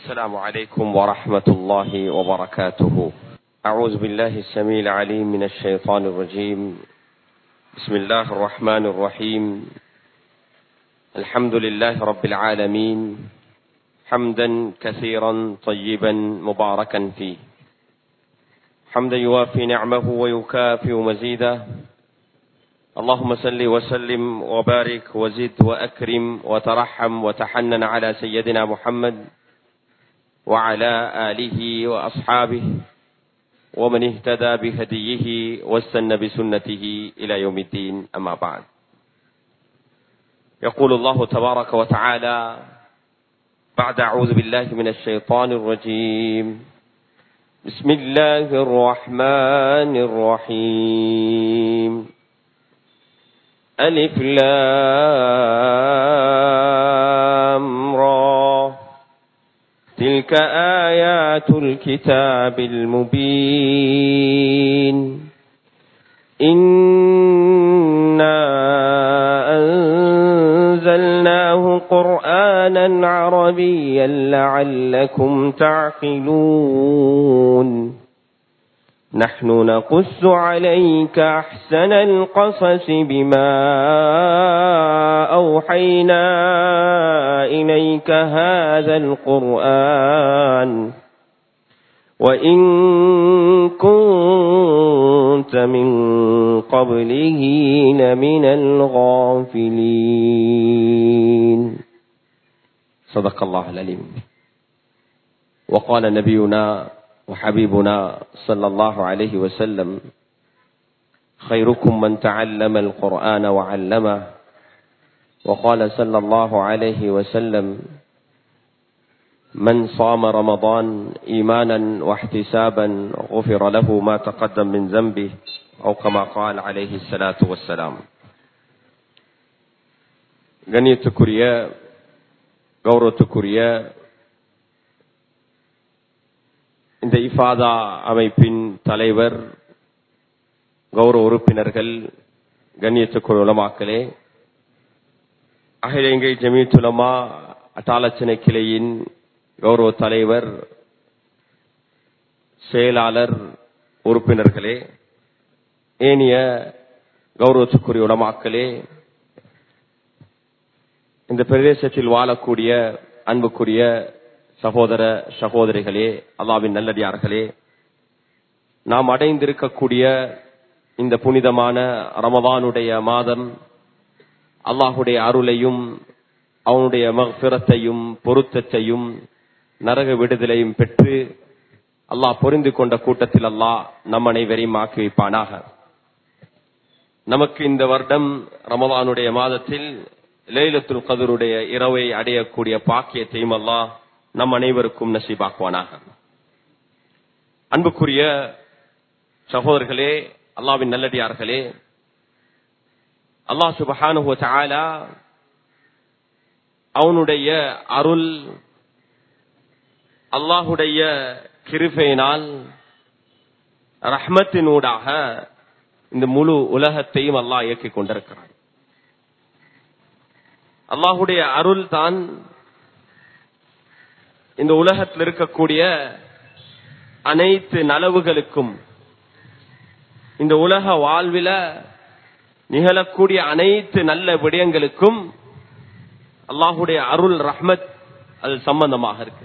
السلام عليكم ورحمة الله وبركاته أعوذ بالله السميع العليم من الشيطان الرجيم بسم الله الرحمن الرحيم الحمد لله رب العالمين حمدا كثيرا طيبا مباركا فيه حمدا يوافي نعمه ويكافئ مزيده اللهم صل وسلم وبارك وزد واكرم وترحم وتحنن على سيدنا محمد وعلى اله واصحابه ومن اهتدى بهديه واستنى بسنته الى يوم الدين اما بعد يقول الله تبارك وتعالى بعد اعوذ بالله من الشيطان الرجيم بسم الله الرحمن الرحيم ألف لام را تلك آيات الكتاب المبين إنا أنزلناه قرآنا عربيا لعلكم تعقلون نحن نقص عليك احسن القصص بما اوحينا اليك هذا القران وان كنت من قبله لمن الغافلين صدق الله العليم وقال نبينا وحبيبنا صلى الله عليه وسلم خيركم من تعلم القرآن وعلمه وقال صلى الله عليه وسلم من صام رمضان إيمانا واحتسابا غفر له ما تقدم من ذنبه أو كما قال عليه الصلاة والسلام கண்ணியத்துக்குரிய கௌரவத்துக்குரிய இந்த இஃபாதா அமைப்பின் தலைவர் கௌரவ உறுப்பினர்கள் கண்ணியத்துக்குள் உலமாக்களே அகிலங்கை ஜமீத்துலமா அட்டாலட்சணை கிளையின் கௌரவ தலைவர் செயலாளர் உறுப்பினர்களே ஏனிய கௌரவத்துக்குரிய உலமாக்களே இந்த பிரதேசத்தில் வாழக்கூடிய அன்புக்குரிய சகோதர சகோதரிகளே அல்லாவின் நல்லடியார்களே நாம் அடைந்திருக்கக்கூடிய இந்த புனிதமான ரமதானுடைய மாதம் அல்லாஹுடைய அருளையும் அவனுடைய மகபிரத்தையும் பொருத்தத்தையும் நரக விடுதலையும் பெற்று அல்லாஹ் பொருந்து கொண்ட கூட்டத்தில் அல்லாஹ் நம் அனைவரையும் ஆக்கி வைப்பானாக நமக்கு இந்த வருடம் ரமதானுடைய மாதத்தில் லைலத்துல் கதருடைய இரவை அடையக்கூடிய பாக்கியத்தையும் அல்லாஹ் நம் அனைவருக்கும் நசீபாக்குவானாக அன்புக்குரிய சகோதரர்களே அல்லாவின் நல்லடியார்களே அல்லாஹ் சுபஹானு தாலா அவனுடைய அருள் அல்லாஹுடைய கிருபையினால் ரஹ்மத்தினூடாக இந்த முழு உலகத்தையும் அல்லாஹ் இயக்கிக் கொண்டிருக்கிறான் அல்லாஹுடைய அருள் தான் இந்த உலகத்தில் இருக்கக்கூடிய அனைத்து நலவுகளுக்கும் இந்த உலக வாழ்வில நிகழக்கூடிய அனைத்து நல்ல விடயங்களுக்கும் அல்லாஹுடைய அருள் ரஹ்மத் அது சம்பந்தமாக இருக்கு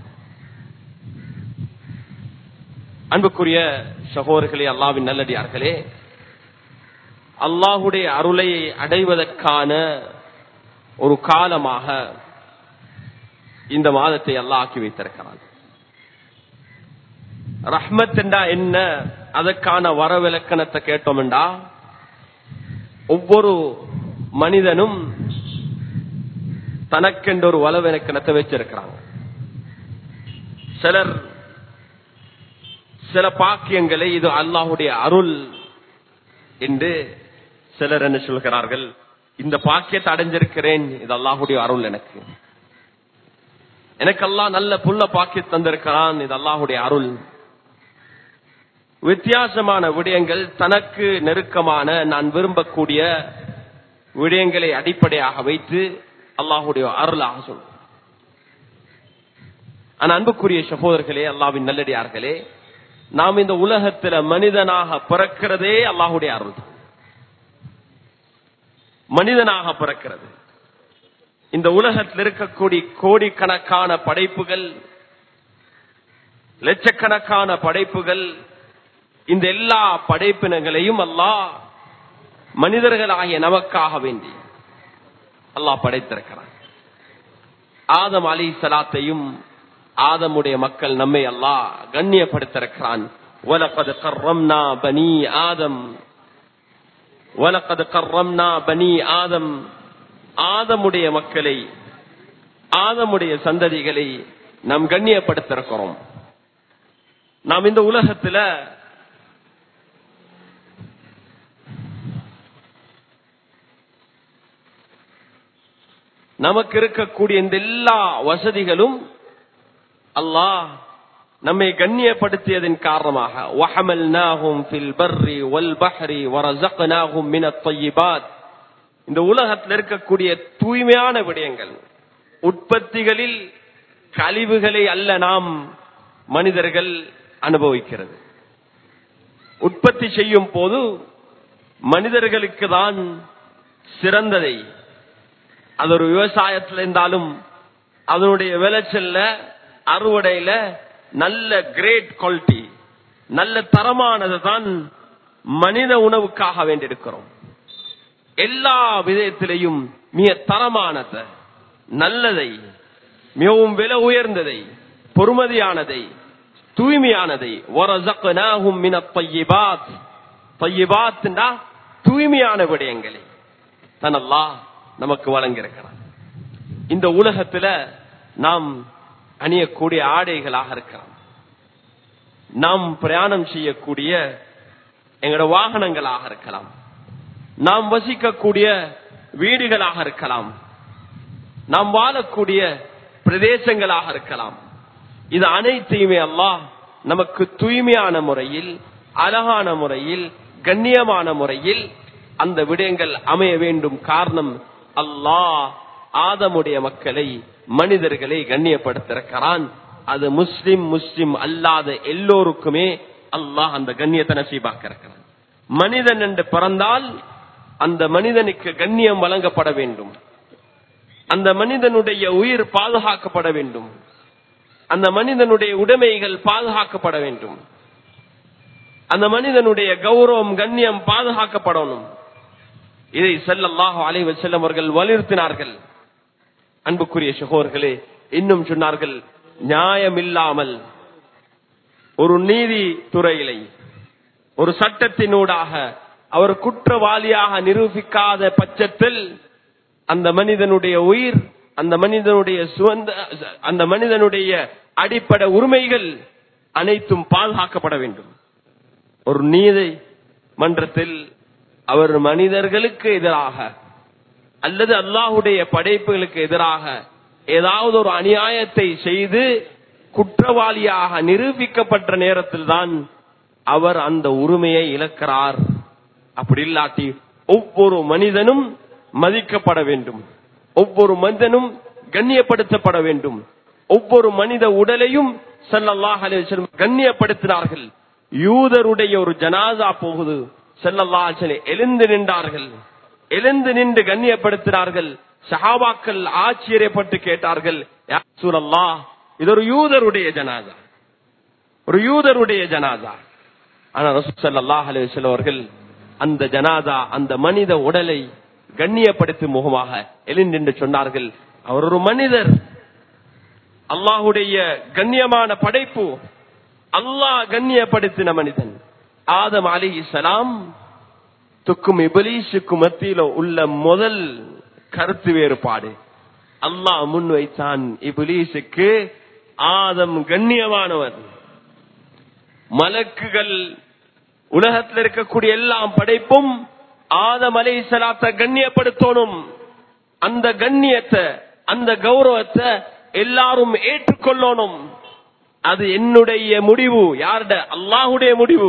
அன்புக்குரிய சகோதரர்களே அல்லாவின் நல்லடியார்களே அல்லாஹுடைய அருளை அடைவதற்கான ஒரு காலமாக இந்த மாதத்தை அல்லாஹ் ஆக்கி வைத்திருக்கிறான் ரஹ்மத் என்றா என்ன அதற்கான வரவிலக்கணத்தை கேட்டோம்டா ஒவ்வொரு மனிதனும் தனக்கென்று ஒரு வளவிலக்கணத்தை வச்சிருக்கிறாங்க சிலர் சில பாக்கியங்களை இது அல்லாஹுடைய அருள் என்று சிலர் என்ன சொல்கிறார்கள் இந்த பாக்கியத்தை அடைஞ்சிருக்கிறேன் இது அல்லாஹுடைய அருள் எனக்கு எனக்கெல்லாம் நல்ல புல்ல பாக்கிய தந்திருக்கிறான் இது அல்லாஹுடைய அருள் வித்தியாசமான விடயங்கள் தனக்கு நெருக்கமான நான் விரும்பக்கூடிய விடயங்களை அடிப்படையாக வைத்து அல்லாஹுடைய அருளாக சொல்லும் ஆனா அன்புக்குரிய சகோதரர்களே அல்லாவின் நல்லடியார்களே நாம் இந்த உலகத்துல மனிதனாக பிறக்கிறதே அல்லாஹுடைய அருள் தான். மனிதனாக பிறக்கிறது இந்த உலகத்தில் இருக்கக்கூடிய கோடிக்கணக்கான படைப்புகள் லட்சக்கணக்கான படைப்புகள் இந்த எல்லா படைப்பினங்களையும் அல்லாஹ் மனிதர்களாகிய நமக்காக வேண்டி அல்லாஹ் படைத்திருக்கிறான் ஆதம் அலி சலாத்தையும் ஆதமுடைய மக்கள் நம்மை அல்லாஹ் கண்ணியப்படுத்திருக்கிறான் وَلَقَدْ كَرَّمْنَا بَنِي آدَمَ وَلَقَدْ كَرَّمْنَا بَنِي آدَمَ ஆதமுடைய மக்களை ஆதமுடைய சந்ததிகளை நாம் கண்ணியப்படுத்திருக்கிறோம் நாம் இந்த உலகத்துல நமக்கு இருக்கக்கூடிய இந்த எல்லா வசதிகளும் அல்லாஹ் நம்மை கண்ணியப்படுத்தியதன் காரணமாக وَحَمَلْنَاهُمْ فِي الْبَرِّ وَالْبَحْرِ وَرَزَقْنَاهُمْ مِنَ الطَّيِّبَاتِ இந்த உலகத்தில் இருக்கக்கூடிய தூய்மையான விடயங்கள் உற்பத்திகளில் கழிவுகளை அல்ல நாம் மனிதர்கள் அனுபவிக்கிறது உற்பத்தி செய்யும் போது மனிதர்களுக்கு தான் சிறந்ததை அது ஒரு விவசாயத்தில் இருந்தாலும் அதனுடைய விளைச்சல்ல அறுவடையில நல்ல கிரேட் குவாலிட்டி நல்ல தரமானது தான் மனித உணவுக்காக வேண்டியிருக்கிறோம் எல்லா விதத்திலையும் மிக தரமானது நல்லதை மிகவும் விலை உயர்ந்ததை பொறுமதியானதை தூய்மையானதை وَرَزَقْنَاهُمْ مِنَ الطَّيِّبَاتِ طَيِّبَاتனா தூய்மையான விடயங்களை தான் அல்லாஹ் நமக்கு வழங்கியிருக்கிறான் இந்த உலகத்துல நாம் அணியக்கூடிய ஆடைகளாக இருக்கலாம் நாம் பிரயாணம் செய்யக்கூடிய எங்களோட வாகனங்களாக இருக்கலாம் நாம் வசிக்கக்கூடிய வீடுகளாக இருக்கலாம் நாம் வாழக்கூடிய பிரதேசங்களாக இருக்கலாம் இது அனைத்தையுமே அல்லாஹ் நமக்கு தூய்மையான முறையில் அழகான முறையில் கண்ணியமான முறையில் அந்த விடயங்கள் அமைய வேண்டும் காரணம் அல்லாஹ் ஆதமுடைய மக்களை மனிதர்களை கண்ணியப்படுத்திருக்கிறான் அது முஸ்லிம் முஸ்லிம் அல்லாத எல்லோருக்குமே அல்லாஹ் அந்த கண்ணியத்தை நசீபாக்க இருக்கிறான் மனிதன் என்று பிறந்தால் அந்த மனிதனுக்கு கண்ணியம் வழங்கப்பட வேண்டும் அந்த மனிதனுடைய உயிர் பாதுகாக்கப்பட வேண்டும் அந்த மனிதனுடைய உடைமைகள் பாதுகாக்கப்பட வேண்டும் அந்த மனிதனுடைய கௌரவம் கண்ணியம் பாதுகாக்கப்படணும் இதை செல்லல்லாஹு அலைவ செல்லம் அவர்கள் வலியுறுத்தினார்கள் அன்புக்குரிய சகோதர்களே இன்னும் சொன்னார்கள் நியாயமில்லாமல் ஒரு நீதி துறையிலை ஒரு சட்டத்தினூடாக அவர் குற்றவாளியாக நிரூபிக்காத பட்சத்தில் அந்த மனிதனுடைய உயிர் அந்த மனிதனுடைய சுதந்த அந்த மனிதனுடைய அடிப்படை உரிமைகள் அனைத்தும் பாதுகாக்கப்பட வேண்டும் ஒரு நீதி மன்றத்தில் அவர் மனிதர்களுக்கு எதிராக அல்லது அல்லாஹுடைய படைப்புகளுக்கு எதிராக ஏதாவது ஒரு அநியாயத்தை செய்து குற்றவாளியாக நிரூபிக்கப்பட்ட நேரத்தில் தான் அவர் அந்த உரிமையை இழக்கிறார் அப்படி இல்லாட்டி ஒவ்வொரு மனிதனும் மதிக்கப்பட வேண்டும் ஒவ்வொரு மனிதனும் கண்ணியப்படுத்தப்பட வேண்டும் ஒவ்வொரு மனித உடலையும் செல்லல்லாஹ் அலிவசலம் கண்ணியப்படுத்தினார்கள் யூதருடைய ஒரு ஜனாதா போகுது செல்லல்லா எழுந்து நின்றார்கள் எழுந்து நின்று கண்ணியப்படுத்தினார்கள் சஹாபாக்கள் ஆச்சரியப்பட்டு கேட்டார்கள் சூழல்லா இது ஒரு யூதருடைய ஜனாதா ஒரு யூதருடைய ஜனாதா ஆனா ரசூசல்லாஹ் அலிவசல் அவர்கள் அந்த ஜனாதா அந்த மனித உடலை கண்ணியப்படுத்தும் முகமாக எழுந்து சொன்னார்கள் அவர் ஒரு மனிதர் அல்லாஹுடைய கண்ணியமான படைப்பு அல்லாஹ் கண்ணியப்படுத்தின மனிதன் ஆதம் அலி இஸ்லாம் துக்கும் இபலீஷுக்கும் மத்தியில உள்ள முதல் கருத்து வேறுபாடு அல்லாஹ் முன்வைத்தான் இபலீஷுக்கு ஆதம் கண்ணியமானவர் மலக்குகள் உலகத்தில் இருக்கக்கூடிய எல்லாம் படைப்பும் ஆதம் அலை சலாத்த கண்ணியப்படுத்தணும் அந்த கண்ணியத்தை அந்த கௌரவத்தை எல்லாரும் ஏற்றுக்கொள்ளணும் அது என்னுடைய முடிவு யாருட அல்லாஹுடைய முடிவு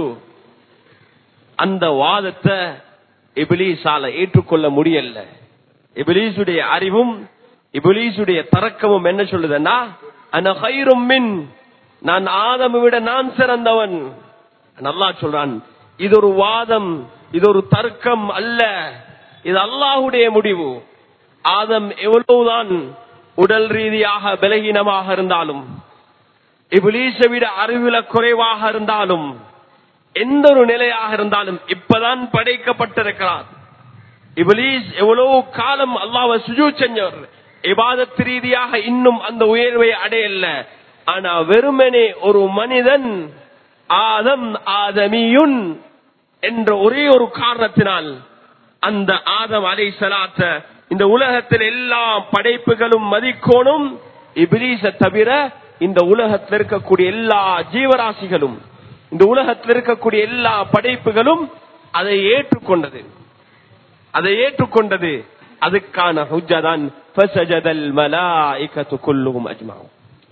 அந்த வாதத்தை இபிலீஸால ஏற்றுக்கொள்ள முடியல இபிலீசுடைய அறிவும் இபிலீசுடைய தரக்கமும் என்ன சொல்லுதுன்னா அன ஹைரும் மின் நான் ஆதமை விட நான் சிறந்தவன் நல்லா சொல்றான் இது ஒரு வாதம் இது ஒரு தர்க்கம் அல்ல இது அல்லாஹுடைய முடிவு ஆதம் எவ்வளவுதான் உடல் ரீதியாக பலகீனமாக இருந்தாலும் இபிலீசை விட அறிவுல குறைவாக இருந்தாலும் எந்த ஒரு நிலையாக இருந்தாலும் இப்பதான் படைக்கப்பட்டிருக்கிறார் இபிலீஸ் எவ்வளவு காலம் அல்லாஹ் சுஜூ செஞ்சவர் இபாதத் ரீதியாக இன்னும் அந்த உயர்வை அடையல ஆனா வெறுமனே ஒரு மனிதன் ஆதம் ஆதமியுன் என்ற ஒரே ஒரு காரணத்தினால் அந்த ஆதம் அலை சலாத்த இந்த உலகத்தில் எல்லா படைப்புகளும் மதிக்கோணும் இபிலீச தவிர இந்த உலகத்தில் இருக்கக்கூடிய எல்லா ஜீவராசிகளும் இந்த உலகத்தில் இருக்கக்கூடிய எல்லா படைப்புகளும் அதை ஏற்றுக்கொண்டது அதை ஏற்றுக்கொண்டது அதுக்கான ஹுஜ்ஜதான் ஃபசஜதல் மலாயிகத்து குல்லுஹும் அஜ்மாவும்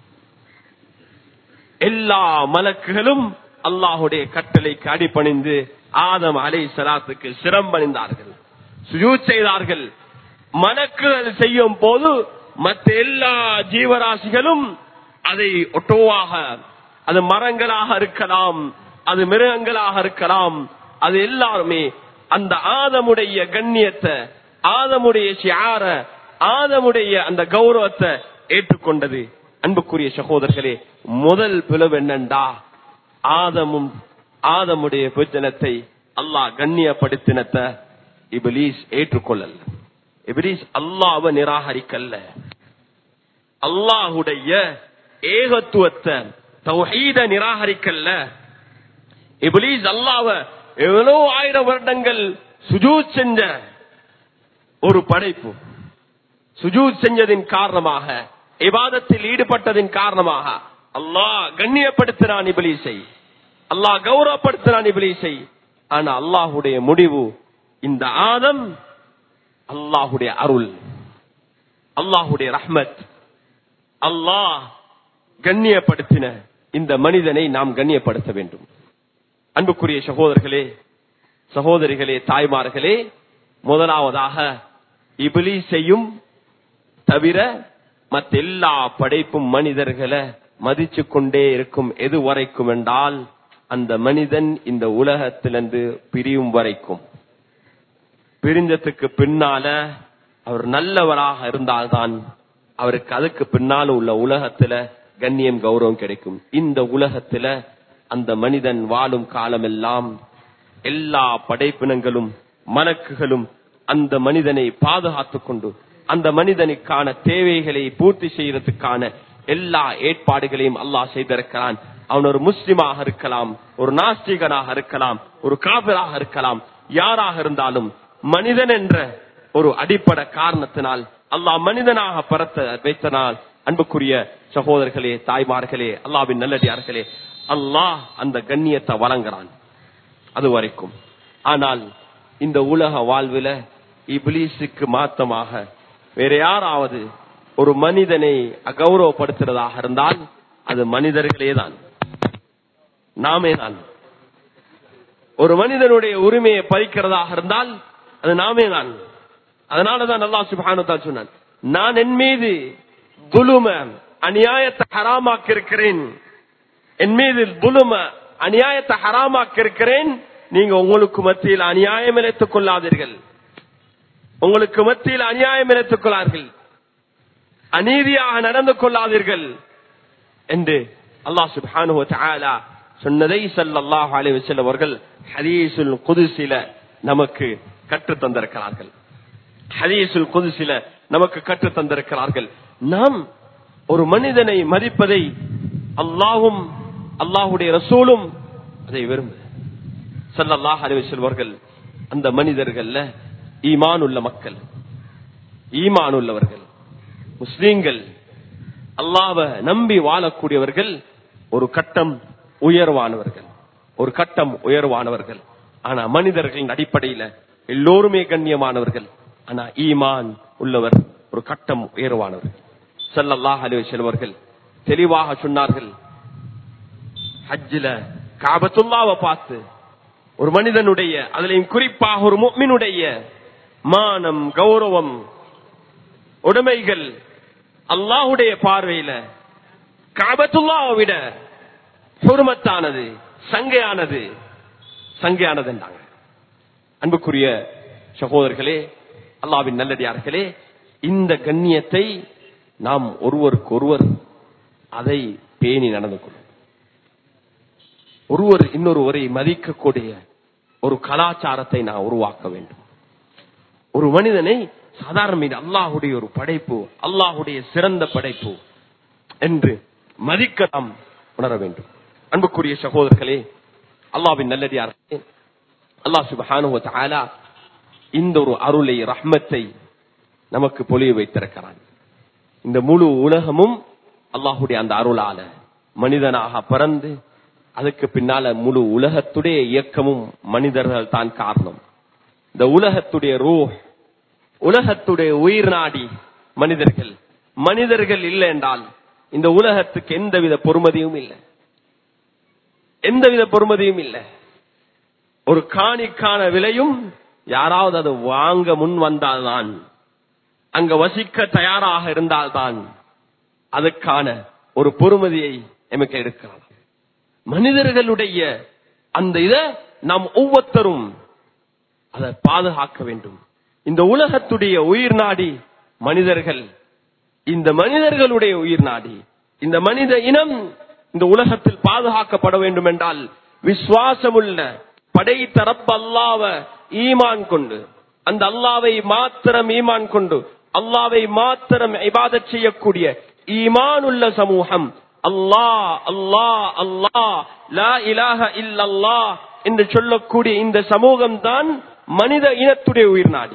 எல்லா மலக்குகளும் அல்லாஹுடைய கட்டளைக்கு அடிபணிந்து ஆதம் அலை சலாத்துக்கு சிரம்பணிந்தார்கள் சுஜூத் செய்தார்கள் மலக்குகள் செய்யும் போது மற்ற எல்லா ஜீவராசிகளும் அதை ஒட்டுவாக அது மரங்களாக இருக்கலாம் அது மிருகங்களாக இருக்கலாம் அது எல்லாருமே அந்த ஆதமுடைய கண்ணியத்தை ஆதமுடைய சியார ஆதமுடைய அந்த கௌரவத்தை ஏற்றுக்கொண்டது அன்புக்குரிய சகோதரர்களே முதல் பிளவு என்னண்டா ஆதமும் ஆதமுடைய புஜனத்தை அல்லாஹ் கண்ணியப்படுத்தினத்த இபிலீஸ் ஏற்றுக்கொள்ளல இபிலீஸ் அல்லாஹ்வை நிராகரிக்கல்ல அல்லாஹுடைய ஏகத்துவத்தை தௌஹீத நிராகரிக்கல்ல இபிலீஸ் அல்லாஹ்வ எவ்வளவு ஆயிரம் வருடங்கள் சுஜூத் செஞ்ச ஒரு படைப்பு சுஜூத் செஞ்சதின் காரணமாக இபாதத்தில் ஈடுபட்டதின் காரணமாக அல்லாஹ் கண்ணியப்படுத்தினான் இபிலீஸை அல்லாஹ் கௌரவப்படுத்தினான் இபிலீஸை ஆனா அல்லாஹுடைய முடிவு இந்த ஆதம் அல்லாஹுடைய அருள் அல்லாஹுடைய ரஹ்மத் அல்லாஹ் கண்ணியப்படுத்தின இந்த மனிதனை நாம் கண்ணியப்படுத்த வேண்டும் அன்புக்குரிய சகோதரர்களே சகோதரிகளே தாய்மார்களே முதலாவதாக இபிலீசையும் தவிர மற்ற எல்லா படைப்பும் மனிதர்களை மதிச்சு கொண்டே இருக்கும் எது வரைக்கும் என்றால் அந்த மனிதன் இந்த உலகத்திலிருந்து பிரியும் வரைக்கும் பிரிஞ்சதுக்கு பின்னால அவர் நல்லவராக இருந்தால்தான் அவருக்கு அதுக்கு பின்னால உள்ள உலகத்துல கண்ணியம் கௌரவம் கிடைக்கும் இந்த உலகத்துல அந்த மனிதன் வாழும் காலமெல்லாம் எல்லா படைப்பினங்களும் மலக்குகளும் அந்த மனிதனை பாதுகாத்துக் கொண்டு அந்த மனிதனுக்கான தேவைகளை பூர்த்தி செய்யறதுக்கான எல்லா ஏற்பாடுகளையும் அல்லாஹ் செய்திருக்கிறான் அவன் ஒரு முஸ்லிமாக இருக்கலாம் ஒரு நாஸ்திகனாக இருக்கலாம் ஒரு காபிராக இருக்கலாம் யாராக இருந்தாலும் மனிதன் என்ற ஒரு அடிப்படை காரணத்தினால் அல்லாஹ் மனிதனாக பரத்த வைத்தனால் அன்புக்குரிய சகோதரர்களே தாய்மார்களே அல்லாவின் நல்லடியார்களே அல்லாஹ் அந்த கண்ணியத்தை வழங்குறான் அது வரைக்கும் ஆனால் இந்த உலக வாழ்வில இபிலீஸுக்கு மாத்தமாக வேற யாராவது ஒரு மனிதனை அகௌரவப்படுத்துறதாக இருந்தால் அது மனிதர்களே தான் நாமே தான் ஒரு மனிதனுடைய உரிமையை பறிக்கிறதாக இருந்தால் அது நாமே தான் அதனாலதான் நல்லா சுபானுதான் சொன்னான் நான் என் மீது துலும அநியாயத்தை ஹராமாக்கி இருக்கிறேன் என் மீது துலும அநியாயத்தை ஹராமாக்கி இருக்கிறேன் நீங்க உங்களுக்கு மத்தியில் அநியாயம் இழைத்துக் கொள்ளாதீர்கள் உங்களுக்கு மத்தியில் அநியாயம் இழைத்துக் கொள்ளார்கள் அநீதியாக நடந்து கொள்ளாதீர்கள் என்று அல்லாஹ் சுப்ஹானு தஆலா சொன்னதை ஸல்லல்லாஹு அலைஹி வஸல்லம் அவர்கள் ஹதீஸுல் குதுஸில நமக்கு கற்று தந்திருக்கிறார்கள் ஹதீஸுல் குதுஸில நமக்கு கற்று தந்திருக்கிறார்கள் நாம் ஒரு மனிதனை மதிப்பதை அல்லாஹ்வும் அல்லாஹ்வுடைய ரசூலும் அதை விரும்பு ஸல்லல்லாஹு அலைஹி வஸல்லம் அவர்கள் அந்த மனிதர்கள்ல ஈமான் உள்ள மக்கள் ஈமான் உள்ளவர்கள் முஸ்லீம்கள் அல்லாஹ்வை நம்பி வாழக்கூடியவர்கள் ஒரு கட்டம் உயர்வானவர்கள் ஒரு கட்டம் உயர்வானவர்கள் ஆனா மனிதர்களின் அடிப்படையில எல்லோருமே கண்ணியமானவர்கள் ஆனா ஈமான் உள்ளவர் ஒரு கட்டம் உயர்வானவர்கள் ஸல்லல்லாஹு அலைஹி வஸல்லம் அவர்கள் தெளிவாக சொன்னார்கள் ஹஜ்ஜில காபத்துல்லாவை பார்த்து ஒரு மனிதனுடைய அதுலயும் குறிப்பாக ஒரு முக்மினுடைய மானம் கௌரவம் உடைமைகள் அல்லாஹுடைய பார்வையில காபத்துல்லாவை விட பொறுமத்தானது சங்கையானது சங்கையானது என்றாங்க அன்புக்குரிய சகோதரர்களே அல்லாவின் நல்லடியார்களே இந்த கண்ணியத்தை நாம் ஒருவருக்கு ஒருவர் அதை பேணி நடந்து கொள்ளும் ஒருவர் இன்னொருவரை மதிக்கக்கூடிய ஒரு கலாச்சாரத்தை நான் உருவாக்க வேண்டும் ஒரு மனிதனை சாதாரண மீது அல்லாஹுடைய ஒரு படைப்பு அல்லாஹுடைய சிறந்த படைப்பு என்று மதிக்க நாம் உணர வேண்டும் அன்புக்குரிய சகோதரர்களே அல்லாவின் நல்லடியார்களே அல்லாஹ் சுபஹானு தஆலா இந்த ஒரு அருளை ரஹ்மத்தை நமக்கு பொழிய வைத்திருக்கிறான் இந்த முழு உலகமும் அல்லாஹுடைய அந்த அருளால மனிதனாக பிறந்து அதுக்கு பின்னால முழு உலகத்துடைய இயக்கமும் மனிதர்கள் தான் காரணம் இந்த உலகத்துடைய ரூ உலகத்துடைய உயிர் நாடி மனிதர்கள் மனிதர்கள் இல்லை என்றால் இந்த உலகத்துக்கு எந்தவித பொறுமதியும் இல்லை எந்தவித பொறுமதியும் இல்லை ஒரு காணிக்கான விலையும் யாராவது அது வாங்க முன் வந்தால்தான் அங்க வசிக்க தயாராக இருந்தால்தான் அதுக்கான ஒரு பொறுமதியை எமக்கு எடுக்கலாம் மனிதர்களுடைய அந்த இத நாம் ஒவ்வொருத்தரும் அதை பாதுகாக்க வேண்டும் இந்த உலகத்துடைய உயிர் நாடி மனிதர்கள் இந்த மனிதர்களுடைய உயிர் நாடி இந்த மனித இனம் இந்த உலகத்தில் பாதுகாக்கப்பட வேண்டும் என்றால் விசுவாசமுள்ள படைத்த ரப்ப அல்லாவ ஈமான் கொண்டு அந்த அல்லாவை மாத்திரம் ஈமான் கொண்டு அல்லாவை மாத்திரம் இபாதத் செய்யக்கூடிய ஈமான் உள்ள சமூகம் அல்லாஹ் அல்லாஹ் அல்லாஹ் லா இலாஹ இல்லல்லாஹ் என்று சொல்லக்கூடிய இந்த சமூகம் தான் மனித இனத்துடைய உயிர் நாடி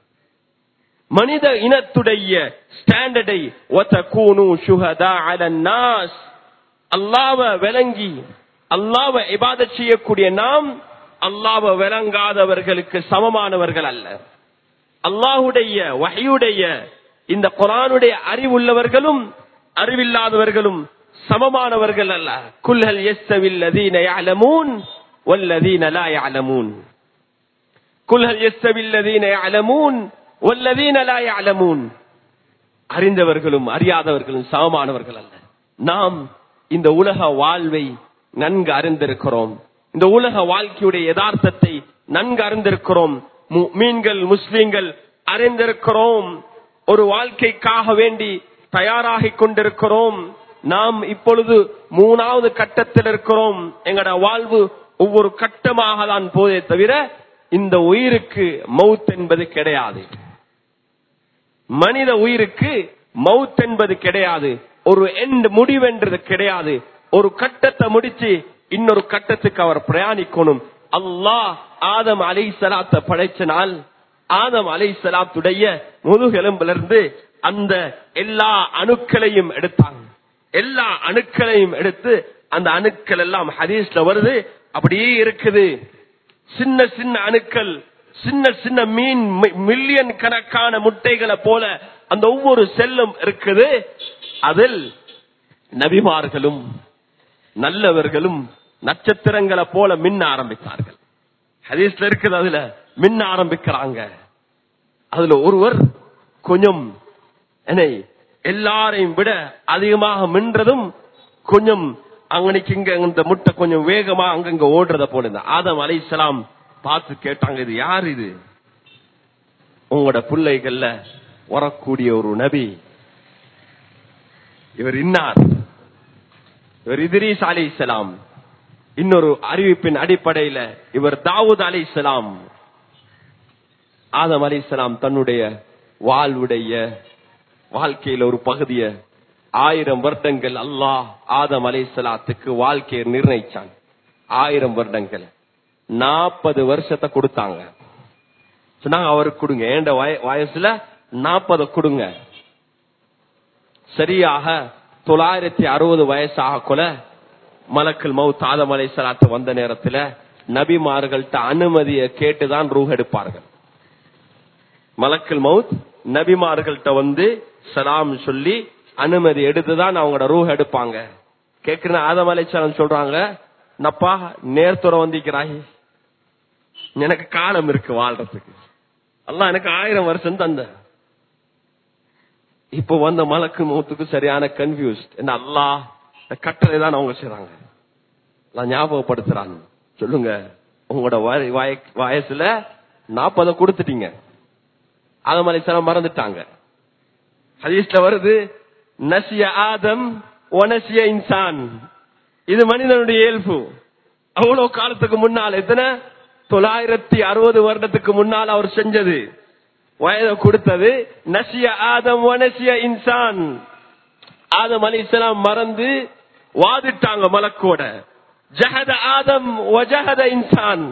மனித இனத்துடைய ஸ்டாண்டர்டை ஒத்தகூனு சுஹதா அலன்னாஸ் அல்லாவ விளங்கி அல்லாவ இபாதத் செய்யக்கூடிய நாம் அல்லாவ விளங்காதவர்களுக்கு சமமானவர்கள் அல்ல அல்லாஹுடைய வகையுடைய இந்த குரானுடைய அறிவுள்ளவர்களும் அறிவில்லாதவர்களும் சமமானவர்கள் அல்ல குல்ஹல் எஸ்தவில் லதீன யஅலமூன் வல்லதீன லா யஅலமூன் குல்ஹல் எஸ்தவில் லதீன யஅலமூன் வல்லதீன லா யஅலமூன் அறிந்தவர்களும் அறியாதவர்களும் சமமானவர்கள் அல்ல நாம் இந்த உலக வாழ்வை நன்கு அறிந்திருக்கிறோம் இந்த உலக வாழ்க்கையுடைய யதார்த்தத்தை நன்கு அறிந்திருக்கிறோம் மீன்கள் முஸ்லிம்கள் அறிந்திருக்கிறோம் ஒரு வாழ்க்கைக்காக வேண்டி தயாராகிக் கொண்டிருக்கிறோம் நாம் இப்பொழுது மூணாவது கட்டத்தில் இருக்கிறோம் எங்கட வாழ்வு ஒவ்வொரு கட்டமாக தான் போதே தவிர இந்த உயிருக்கு மவுத் என்பது கிடையாது மனித உயிருக்கு மவுத் என்பது கிடையாது ஒரு எண்ட் முடிவென்றது கிடையாது ஒரு கட்டத்தை முடிச்சு இன்னொரு கட்டத்துக்கு அவர் பிரயாணிக்கணும் அல்லாஹ் ஆதம் அலை சலாத்த படைச்சனால் ஆதம் அலை சலாத்துடைய முதுகெலும்பிலிருந்து அந்த எல்லா அணுக்களையும் எடுத்தாங்க எல்லா அணுக்களையும் எடுத்து அந்த அணுக்கள் எல்லாம் ஹதீஸ்ல வருது அப்படியே இருக்குது சின்ன சின்ன அணுக்கள் சின்ன சின்ன மீன் மில்லியன் கணக்கான முட்டைகளை போல அந்த ஒவ்வொரு செல்லும் இருக்குது அதில் நபிமார்களும் நல்லவர்களும் நட்சத்திரங்களை போல மின்ன ஆரம்பித்தார்கள் ஹதீஸ்ல இருக்குது அதுல மின்ன ஆரம்பிக்கிறாங்க அதுல ஒருவர் கொஞ்சம் என்னை எல்லாரையும் விட அதிகமாக மின்றதும் கொஞ்சம் அங்கனைக்கு இங்க இந்த முட்டை கொஞ்சம் வேகமா அங்கங்க ஓடுறத போல இந்த ஆதம் அலைசலாம் பார்த்து கேட்டாங்க இது யார் இது உங்களோட பிள்ளைகள்ல வரக்கூடிய ஒரு நபி இவர் இன்னார் இவர் இதிரீஸ் அலி இஸ்லாம் இன்னொரு அறிவிப்பின் அடிப்படையில இவர் தாவூத் அலி இஸ்லாம் ஆதம் அலி இஸ்லாம் தன்னுடைய வாழ்வுடைய வாழ்க்கையில ஒரு பகுதிய ஆயிரம் வருடங்கள் அல்லாஹ் ஆதம் அலை சலாத்துக்கு வாழ்க்கையை நிர்ணயிச்சான் ஆயிரம் வருடங்கள் நாற்பது வருஷத்தை கொடுத்தாங்க சொன்னாங்க அவருக்கு கொடுங்க ஏண்ட வயசுல நாற்பது கொடுங்க சரியாக தொள்ளாயிரத்தி அறுபது வயசாக கொல மலக்கல் மவுத் ஆதம் அலை சலாத்து வந்த நேரத்துல நபிமார்கள்ட்ட அனுமதியை கேட்டுதான் ரூஹ் எடுப்பார்கள் மலக்கல் மவுத் நபிமார்கள்ட்ட வந்து சலாம் சொல்லி அனுமதி எடுத்துதான் அவங்களோட ரூஹ் எடுப்பாங்க கேக்குற ஆதம் அலைச்சலம் சொல்றாங்க நப்பா நேர்த்துற வந்திக்கிறாய் எனக்கு காலம் இருக்கு வாழ்றதுக்கு அல்ல எனக்கு ஆயிரம் வருஷம் தந்த இப்போ வந்த மலக்கு மௌத்துக்கு சரியான கன்ஃபியூஸ்ட் என்ன அல்லாஹ் இந்த கட்டளை தான் அவங்க செய்றாங்க நான் ஞாபகப்படுத்துறான் சொல்லுங்க உங்களோட வய- வய- வயசுல நாற்பதை கொடுத்துட்டீங்க ஆதம் அலைஹிஸ்ஸலாம் மறந்துட்டாங்க ஹதீஸ்ல வருது நசிய ஆதம் ஒனசிய இன்சான் இது மனிதனுடைய இயல்பு அவ்வளவு காலத்துக்கு முன்னால் எத்தனை தொள்ளாயிரத்தி அறுபது வருடத்துக்கு முன்னால் அவர் செஞ்சது வயதை கொடுத்தது நசிய ஆதம் ஒனசிய இன்சான் ஆதம் அலைஹிஸ்ஸலாம் மறந்து வாதிட்டாங்க மலக்கோட ஜஹத ஆதம் வஜஹத இன்சான்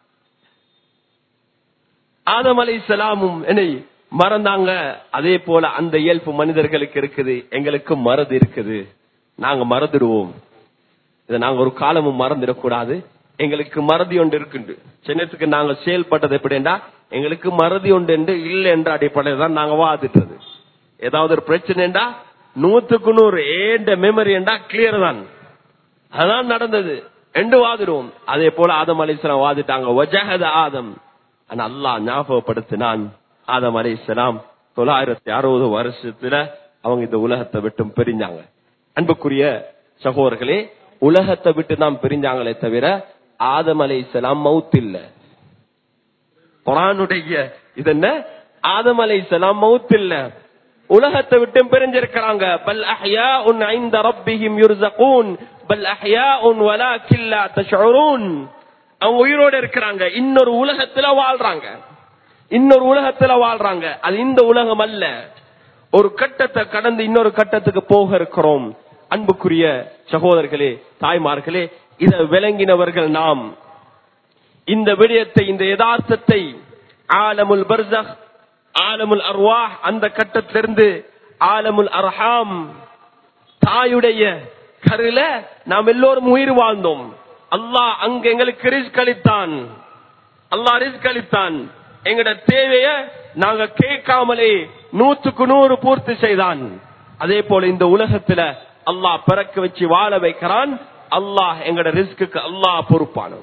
ஆதம் அலை சலாமும் என்னை மறந்தாங்க அதே போல அந்த இயல்பு மனிதர்களுக்கு இருக்குது எங்களுக்கு மறதி இருக்குது நாங்க மறந்துடுவோம் இதை நாங்க ஒரு காலமும் மறந்துடக்கூடாது எங்களுக்கு மறதி ஒன்று இருக்குண்டு சின்னத்துக்கு நாங்க செயல்பட்டது எப்படின்னா எங்களுக்கு மறதி ஒன்று என்று இல்லை என்ற அடிப்படையில் தான் நாங்க வாதிட்டது ஏதாவது ஒரு பிரச்சனைண்டா நூத்துக்கு நூறு ஏண்ட மெமரி என்றா கிளியர் தான் அதான் நடந்தது என்று வாதிடுவோம் அதே போல ஆதம் அலிஸ்லாம் வாதிட்டாங்க வஜஹத ஆதம் ஆனா அல்லாஹ் ஞாபகப்படுத்தினான் ஆதம் அலிஸ்லாம் தொள்ளாயிரத்தி அறுபது வருஷத்துல அவங்க இந்த உலகத்தை விட்டும் பிரிஞ்சாங்க அன்புக்குரிய சகோதரர்களே உலகத்தை விட்டு நாம் பிரிஞ்சாங்களே தவிர ஆதம் அலைஹிஸ்ஸலாம் மவுத் இல்ல குரானுடைய இது என்ன ஆதம் அலைஹிஸ்ஸலாம் மவுத் இல்ல உலகத்தை விட்டு பிரிஞ்சிருக்கிறாங்க பல் அஹ்யா உன் ஐந்த ரப்பிஹிம் யுர்ஸகூன் பல் அஹ்யா உன் வலாக்கின் லா தஷ்உரூன் அவங்க உயிரோட இருக்கிறாங்க இன்னொரு உலகத்துல வாழ்றாங்க இன்னொரு உலகத்துல வாழ்றாங்க அது இந்த உலகம் அல்ல ஒரு கட்டத்தை கடந்து இன்னொரு கட்டத்துக்கு போக இருக்கிறோம் அன்புக்குரிய சகோதரர்களே தாய்மார்களே இத விளங்கினவர்கள் நாம் இந்த விடயத்தை இந்த யதார்த்தத்தை ஆலமுல் பர்சக் ஆலமுல் அர்வாஹ் அந்த கட்டத்திலிருந்து ஆலமுல் அர்ஹாம் தாயுடைய கருல நாம் எல்லோரும் உயிர் வாழ்ந்தோம் அல்லாஹ் அங்க எங்களுக்கு ரிஸ்க் அளித்தான் அல்லாஹ் ரிஸ்க் அளித்தான் எங்கட தேவைய நாங்க கேட்காமலே நூற்றுக்கு நூறு பூர்த்தி செய்தான் அதே போல இந்த உலகத்துல அல்லாஹ் பிறக்க வச்சு வாழ வைக்கிறான் அல்லாஹ் எங்கட ரிஸ்க்கு அல்லாஹ் பொறுப்பானவன்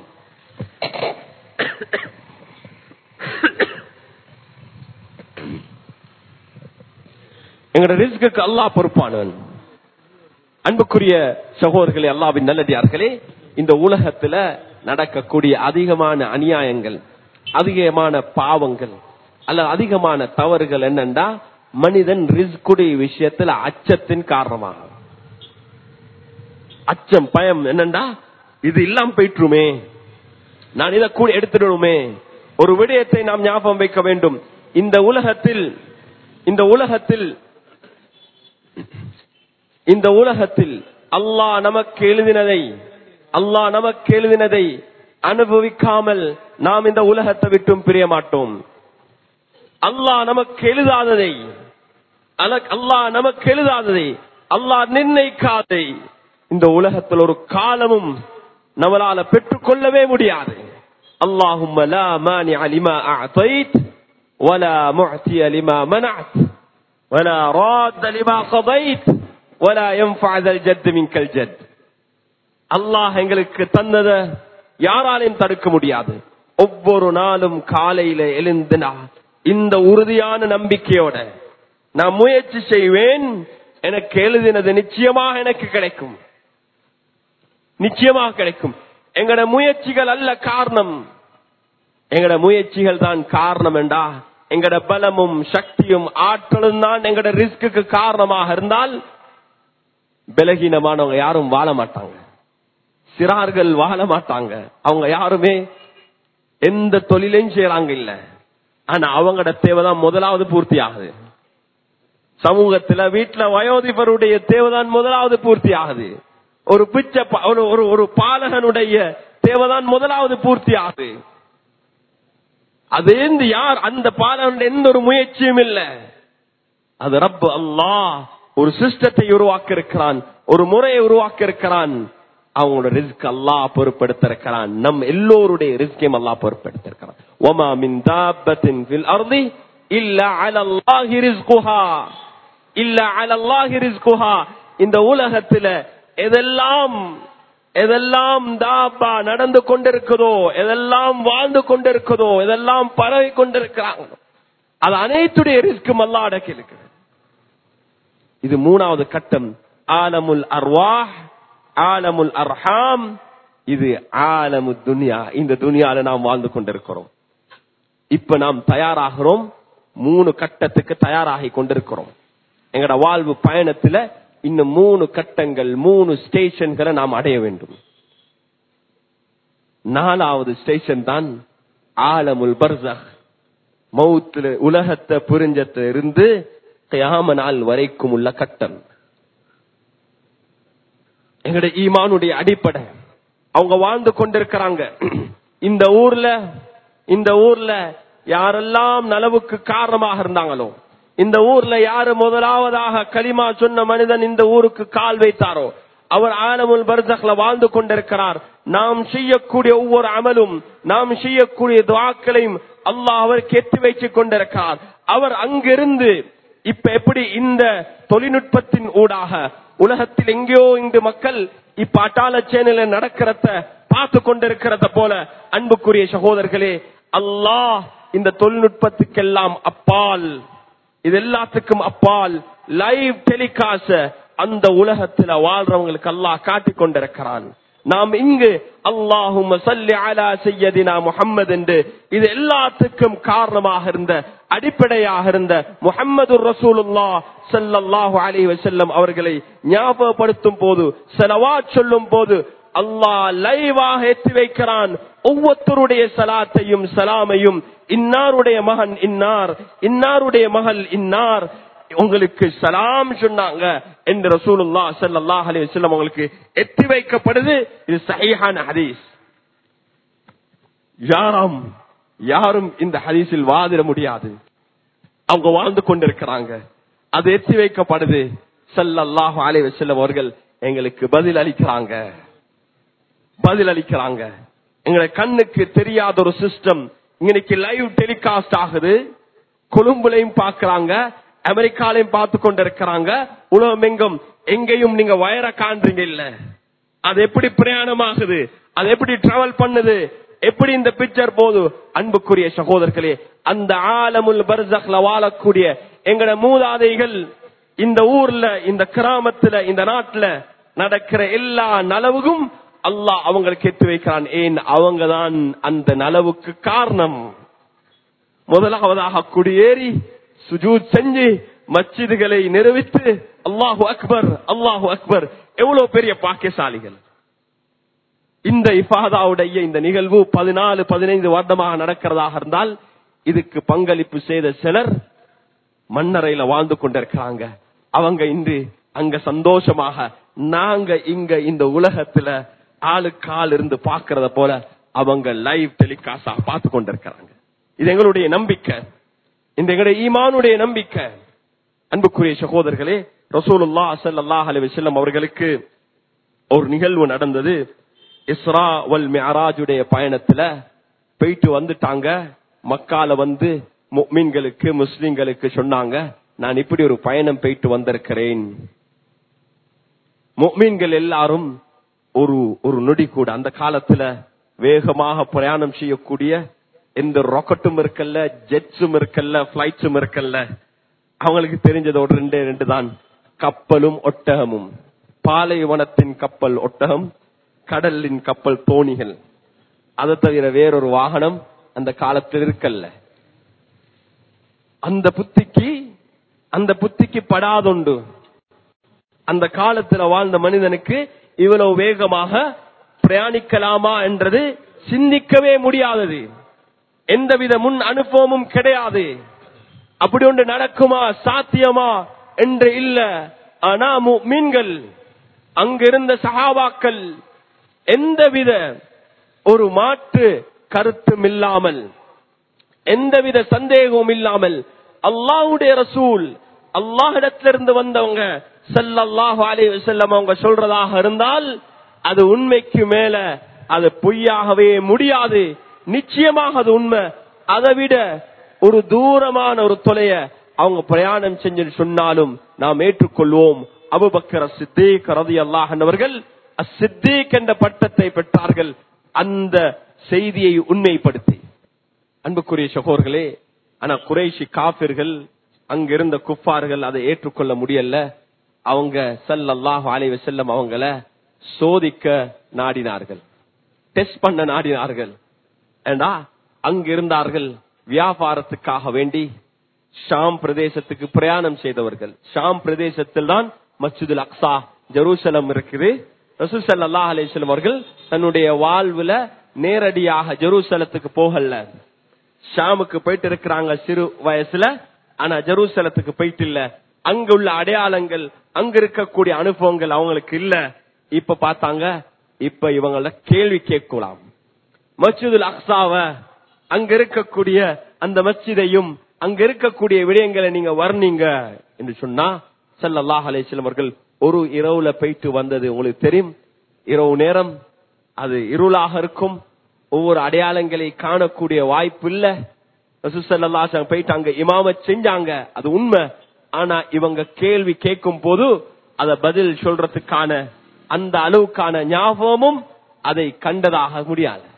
எங்கட ரிஸ்க்கு அல்லாஹ் பொறுப்பானவன் அன்புக்குரிய சகோதரர்களே அல்லாவின் நல்லடியார்களே இந்த உலகத்துல நடக்கக்கூடிய அதிகமான அநியாயங்கள் அதிகமான பாவங்கள் அல்ல அதிகமான தவறுகள் என்னண்டா மனிதன் ரிஸ்குடைய விஷயத்துல அச்சத்தின் காரணமாக அச்சம் பயம் என்னண்டா இது இல்லாம போயிட்டுருமே நான் இதை கூட எடுத்துடுமே ஒரு விடயத்தை நாம் ஞாபகம் வைக்க வேண்டும் இந்த உலகத்தில் இந்த உலகத்தில் இந்த உலகத்தில் அல்லாஹ் நமக்கு எழுதினதை அல்லாஹ் நமக்கு எழுதினதை அனுபவிக்காமல் நாம் இந்த உலகத்தை விட்டும் பிரிய மாட்டோம் அல்லாஹ் நமக்கு எழுதாததை அல- அல்லாஹ் நமக்கு எழுதாததை அல்லாஹ் நிர்ணயிக்காதை இந்த உலகத்தில் ஒரு காலமும் நம்மளால பெற்றுக்கொள்ளவே முடியாது اللهم لا مانع لما أعطيت ولا معطي لما منعت ولا راد لما قضيت ولا ينفع ذا الجد منك الجد அல்லாஹ் எங்களுக்கு தந்தத யாராலையும் தடுக்க முடியாது ஒவ்வொரு நாளும் காலையில எழுந்து நான் இந்த உறுதியான நம்பிக்கையோட நான் முயற்சி செய்வேன் எனக்கு எழுதினது நிச்சயமாக எனக்கு கிடைக்கும் நிச்சயமாக கிடைக்கும் எங்கட முயற்சிகள் அல்ல காரணம் எங்கட முயற்சிகள் தான் காரணம் என்றா எங்கட பலமும் சக்தியும் ஆற்றலும் தான் எங்கட ரிஸ்க்கு காரணமாக இருந்தால் பலகீனமானவங்க யாரும் வாழ மாட்டாங்க சிறார்கள் வாழ மாட்டாங்க அவங்க யாருமே எந்த தொழிலையும் செய்யறாங்க இல்ல ஆனா அவங்களோட தேவைதான் முதலாவது பூர்த்தி ஆகுது சமூகத்துல வீட்டுல வயோதிபருடைய தேவைதான் முதலாவது பூர்த்தி ஆகுது ஒரு பிச்சை பா- ஒரு ஒரு ஒரு பாலகனுடைய தேவைதான் முதலாவது பூர்த்தி ஆகுது அது எந்த யார் அந்த பாலகனுடைய எந்த ஒரு முயற்சியும் இல்ல அது ரப் அல்லாஹ் ஒரு சிஸ்டத்தை உருவாக்கி இருக்கிறான் ஒரு முறையை உருவாக்கி இருக்கிறான் அவங்களோட ரிஸ்க் அல்லாஹ் பொறுப்பெடுத்திருக்கிறான் நம் எல்லோருடைய ரிஸ்கையும் அல்லாஹ் பொறுப்பெடுத்திருக்கிறான் ஒமா மின் தாபத்தின் ஃபில் அர்தி இல்ல அலல்லாஹி ரிஸ்குஹா இல்ல அலல்லாஹி ரிஸ்குஹா இந்த உலகத்துல எதெல்லாம் எதெல்லாம் தாபா நடந்து கொண்டிருக்குதோ எதெல்லாம் வாழ்ந்து கொண்டிருக்குதோ எதெல்லாம் பரவி கொண்டிருக்கிறாங்களோ அது அனைத்துடைய ரிஸ்க்கும் அல்லா அடக்கி இருக்கிறது இது மூணாவது கட்டம் ஆலமுல் அர்வாஹ் ஆலமுல் அர்ஹாம் இது ஆலமு துனியா இந்த துனியால நாம் வாழ்ந்து கொண்டிருக்கிறோம் இப்ப நாம் தயாராகிறோம் மூணு கட்டத்துக்கு தயாராகி கொண்டிருக்கிறோம் எங்கட வாழ்வு பயணத்துல இன்னும் மூணு கட்டங்கள் மூணு ஸ்டேஷன்களை நாம் அடைய வேண்டும் நாலாவது ஸ்டேஷன் தான் ஆலமுல் பர்சக் மௌத்துல உலகத்தை புரிஞ்சத்துல இருந்து கியாம நாள் வரைக்கும் உள்ள கட்டம் எங்களுடைய ஈமானுடைய அடிப்படை அவங்க வாழ்ந்து கொண்டிருக்கிறாங்க இந்த ஊர்ல இந்த ஊர்ல யாரெல்லாம் நலவுக்கு காரணமாக இருந்தாங்களோ இந்த ஊர்ல யாரு முதலாவதாக களிமா சொன்ன மனிதன் இந்த ஊருக்கு கால் வைத்தாரோ அவர் ஆலமுல் பர்சக்ல வாழ்ந்து கொண்டிருக்கிறார் நாம் செய்யக்கூடிய ஒவ்வொரு அமலும் நாம் செய்யக்கூடிய துவாக்களையும் அல்லாஹ் அவர் கெட்டு வைத்துக் கொண்டிருக்கிறார் அவர் அங்கிருந்து இப்ப எப்படி இந்த தொழில்நுட்பத்தின் ஊடாக உலகத்தில் எங்கேயோ இங்கு மக்கள் இப்ப அட்டாள சேனல நடக்கிறத பார்த்து கொண்டிருக்கிறத போல அன்புக்குரிய சகோதரர்களே அல்லாஹ் இந்த தொழில்நுட்பத்துக்கெல்லாம் அப்பால் இது எல்லாத்துக்கும் அப்பால் லைவ் டெலிகாஸ்ட் அந்த உலகத்துல வாழ்றவங்களுக்கு அல்லாஹ் காட்டிக் கொண்டிருக்கிறான் நாம் இங்கு அல்லாஹும் சல்லி அலா செய்யதினா முஹம்மது என்று இது எல்லாத்துக்கும் காரணமாக இருந்த அடிப்படையாக இருந்த முஹம்மது ரசூலுல்லா ஸல்லல்லாஹு அலைஹி வஸல்லம் அவர்களை ஞாபகப்படுத்தும் போது செலவாத் சொல்லும் போது அல்லாஹ் லைவாக ஏற்றி வைக்கிறான் ஒவ்வொருத்தருடைய சலாத்தையும் சலாமையும் இன்னாருடைய மகன் இன்னார் இன்னாருடைய மகள் இன்னார் உங்களுக்கு சலாம் சொன்னாங்க என்று ரசூலுல்லா ஸல்லல்லாஹு அலைஹி வஸல்லம் உங்களுக்கு எத்தி வைக்கப்படுது இது சஹீஹான ஹதீஸ் யாரும் யாரும் இந்த ஹதீஸில் வாதிட முடியாது அவங்க வாழ்ந்து கொண்டிருக்கிறாங்க அது எத்தி வைக்கப்படுது ஸல்லல்லாஹு அலைஹி வஸல்லம் அவர்கள் எங்களுக்கு பதில் அளிக்கிறாங்க பதில் அளிக்கிறாங்க எங்களை கண்ணுக்கு தெரியாத ஒரு சிஸ்டம் இன்னைக்கு லைவ் டெலிகாஸ்ட் ஆகுது கொழும்புலையும் பாக்குறாங்க அமெரிக்காலையும் பார்த்து கொண்டிருக்கிறாங்க உலகம் எங்கும் எங்கேயும் நீங்க வயர காண்றீங்க இல்ல அது எப்படி பிரயாணமாகுது அது எப்படி டிராவல் பண்ணுது எப்படி இந்த பிக்சர் போது அன்புக்குரிய சகோதரர்களே அந்த ஆலமுல் பர்சக்ல வாழக்கூடிய எங்கட மூதாதைகள் இந்த ஊர்ல இந்த கிராமத்துல இந்த நாட்டுல நடக்கிற எல்லா நலவுக்கும் அல்லாஹ் அவங்களுக்கு எத்து வைக்கிறான் ஏன் அவங்கதான் அந்த நலவுக்கு காரணம் முதலாவதாக குடியேறி சுஜூத் செஞ்சு மச்சிதுகளை நிறுவித்து அல்லாஹு அக்பர் அல்லாஹு அக்பர் எவ்வளவு பெரிய பாக்கியசாலிகள் இந்த இஃபாதாவுடைய இந்த நிகழ்வு பதினாலு பதினைந்து வருடமாக நடக்கிறதாக இருந்தால் இதுக்கு பங்களிப்பு செய்த சிலர் மண்ணறையில வாழ்ந்து கொண்டிருக்கிறாங்க அவங்க இன்று அங்க சந்தோஷமாக நாங்க இங்க இந்த உலகத்துல ஆளுக்கு ஆள் இருந்து பாக்குறத போல அவங்க லைவ் டெலிகாஸ்டா பார்த்து கொண்டிருக்கிறாங்க இது எங்களுடைய நம்பிக்கை இந்த எங்களுடைய ஈமானுடைய நம்பிக்கை அன்புக்குரிய சகோதரர்களே ரசூலுல்லா ஸல்லல்லாஹு அலைஹி வஸல்லம் அவர்களுக்கு ஒரு நிகழ்வு நடந்தது இஸ்ரா வல் மிஅராஜுடைய பயணத்துல போயிட்டு வந்துட்டாங்க மக்கால வந்து முஃமின்களுக்கு முஸ்லிம்களுக்கு சொன்னாங்க நான் இப்படி ஒரு பயணம் போயிட்டு வந்திருக்கிறேன் முஃமின்கள் எல்லாரும் ஒரு ஒரு நொடி கூட அந்த காலத்துல வேகமாக பிரயாணம் செய்யக்கூடிய எந்த ராக்கெட்டும் இருக்கல்ல ஜெட்ஸும் இருக்கல்ல பிளைட்ஸும் இருக்கல்ல அவங்களுக்கு தெரிஞ்சது ஒரு ரெண்டே ரெண்டு தான் கப்பலும் ஒட்டகமும் பாலைவனத்தின் கப்பல் ஒட்டகம் கடலின் கப்பல் தோணிகள் அதை தவிர வேறொரு வாகனம் அந்த காலத்தில் இருக்கல்ல அந்த புத்திக்கு அந்த புத்திக்கு படாதுண்டு அந்த காலத்துல வாழ்ந்த மனிதனுக்கு இவ்வளவு வேகமாக பிரயாணிக்கலாமா என்றது சிந்திக்கவே முடியாதது எந்தவித முன் அனுபவமும் கிடையாது அப்படி ஒன்று நடக்குமா சாத்தியமா என்று இல்ல ஆனா மீன்கள் அங்கிருந்த சகாபாக்கள் எந்தவித ஒரு மாற்று கருத்தும் இல்லாமல் எந்தவித சந்தேகமும் இல்லாமல் அல்லாஹ்வுடைய ரசூல் அல்லாஹிடத்திலிருந்து வந்தவங்க ஸல்லல்லாஹு அலைஹி வஸல்லம் அவங்க சொல்றதாக இருந்தால் அது உண்மைக்கு மேல அது பொய்யாகவே முடியாது நிச்சயமாக அது உண்மை அதை விட ஒரு தூரமான ஒரு தொலைய அவங்க பிரயாணம் செஞ்சு சொன்னாலும் நாம் ஏற்றுக்கொள்வோம் அபுபக்கர சித்தீக் ரதி அல்லாஹ் அசித்தீக் என்ற பட்டத்தை பெற்றார்கள் அந்த செய்தியை உண்மைப்படுத்தி அன்புக்குரிய சகோர்களே ஆனா குறைஷி காபிர்கள் அங்கிருந்த குஃபார்கள் அதை ஏற்றுக்கொள்ள முடியல அவங்க ஸல்லல்லாஹு அலைஹி வஸல்லம் அவங்கள சோதிக்க நாடினார்கள் டெஸ்ட் பண்ண நாடினார்கள் ஏண்டா அங்க இருந்தார்கள் வியாபாரத்துக்காக வேண்டி ஷாம் பிரதேசத்துக்கு பிரயாணம் செய்தவர்கள் ஷாம் பிரதேசத்தில் தான் மஸ்ஜிதுல் அக்ஸா ஜெருசலம் இருக்குது ரசூல் ஸல்லல்லாஹு அலைஹி வஸல்லம் அவர்கள் தன்னுடைய வாழ்வுல நேரடியாக ஜெருசலத்துக்கு போகல ஷாமுக்கு போயிட்டு இருக்கிறாங்க சிறு வயசுல ஆனா ஜெருசலத்துக்கு போயிட்டு இல்ல அங்க உள்ள அடையாளங்கள் அங்க இருக்கக்கூடிய அனுபவங்கள் அவங்களுக்கு இல்ல இப்ப பார்த்தாங்க இப்ப இவங்கள கேள்வி கேட்கலாம் மஸ்ஜிதுல் அக்ஸாவ அங்க இருக்கக்கூடிய அந்த மஸ்ஜிதையும் அங்க இருக்கக்கூடிய விடயங்களை நீங்க வர்ணீங்க என்று சொன்னா ஸல்லல்லாஹு அலைஹி வஸல்லம் அவர்கள் ஒரு இரவுல போயிட்டு வந்தது உங்களுக்கு தெரியும் இரவு நேரம் அது இருளாக இருக்கும் ஒவ்வொரு அடையாளங்களை காணக்கூடிய வாய்ப்பு இல்ல ரசூசல்லாஹ் போயிட்டு அங்க இமாமத் செஞ்சாங்க அது உண்மை ஆனா இவங்க கேள்வி கேட்கும் போது அத பதில் சொல்றதுக்கான அந்த அளவுக்கான ஞாபகமும் அதை கண்டதாக முடியாது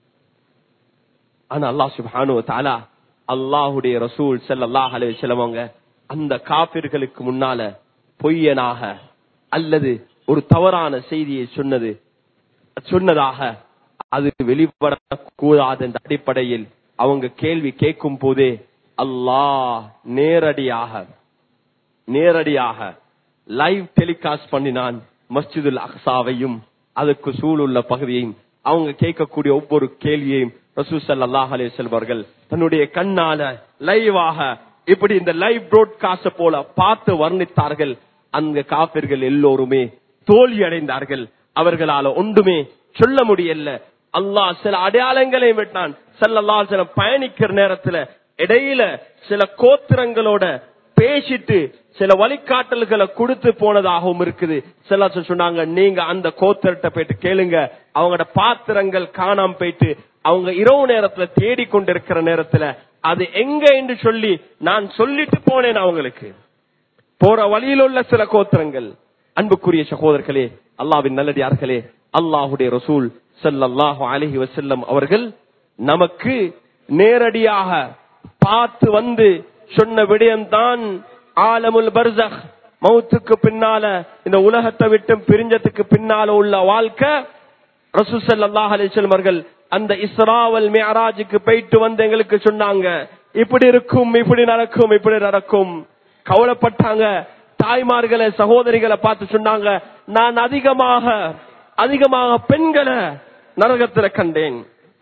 ஆனா அல்லாஹ் சுப்ஹானு தாலா அல்லாஹுடைய ரசூல் ஸல்லல்லாஹு அலைஹி வஸல்லம் அவங்க அந்த காபிர்களுக்கு முன்னால பொய்யனாக அல்லது ஒரு தவறான செய்தியை சொன்னது சொன்னதாக அது வெளிப்படக்கூடாது என்ற அடிப்படையில் அவங்க கேள்வி கேட்கும் போதே அல்லாஹ் நேரடியாக நேரடியாக லைவ் டெலிகாஸ்ட் பண்ணினான் மஸ்ஜிதுல் அக்ஸாவையும் அதுக்கு சூழுள்ள பகுதியையும் அவங்க கேட்கக்கூடிய ஒவ்வொரு கேள்வியையும் ரசூ ஸல்லல்லாஹு அலைஹி வஸல்லம் அவர்கள் தன்னுடைய கண்ணால லைவாக இப்படி இந்த லைவ் புரோட்காஸ்ட் போல பார்த்து வர்ணித்தார்கள் அந்த காபிர்கள் எல்லோருமே தோல்வி அடைந்தார்கள் அவர்களால ஒன்றுமே சொல்ல முடியல அல்லாஹ் சில அடையாளங்களை விட்டான் ஸல்லல்லாஹு அலைஹி வஸல்லம் பயணிக்கிற நேரத்துல இடையில சில கோத்திரங்களோட பேசிட்டு சில வழிகாட்டல்களை கொடுத்து போனதாகவும் இருக்குது சில சொன்னாங்க நீங்க அந்த கோத்திரத்தை போயிட்டு கேளுங்க அவங்களோட பாத்திரங்கள் காணாம போயிட்டு அவங்க இரவு நேரத்துல தேடிக்கொண்டிருக்கிற நேரத்துல அது எங்க என்று சொல்லி நான் சொல்லிட்டு போனேன் அவங்களுக்கு போற வழியில் உள்ள சில கோத்திரங்கள் அன்புக்குரிய சகோதரர்களே அல்லாவின் நல்லடியார்களே அல்லாஹுடைய ரசூல் ஸல்லல்லாஹு அலைஹி வஸல்லம் அவர்கள் நமக்கு நேரடியாக பார்த்து வந்து சொன்ன விடயம்தான் ஆலமுல் பர்சக் மௌத்துக்கு பின்னால இந்த உலகத்தை விட்டு பிரிஞ்சதுக்கு பின்னால உள்ள வாழ்க்கை ரசூல் ஸல்லல்லாஹு அலைஹி வஸல்லம் அவர்கள் அந்த இஸ்ராவல் மியராஜுக்கு போயிட்டு வந்து எங்களுக்கு சொன்னாங்க இப்படி இருக்கும் இப்படி நடக்கும் இப்படி நடக்கும் கவலைப்பட்டாங்க தாய்மார்களை சகோதரிகளை பார்த்து சொன்னாங்க நான் அதிகமாக அதிகமாக பெண்களை நரகத்துல கண்டேன்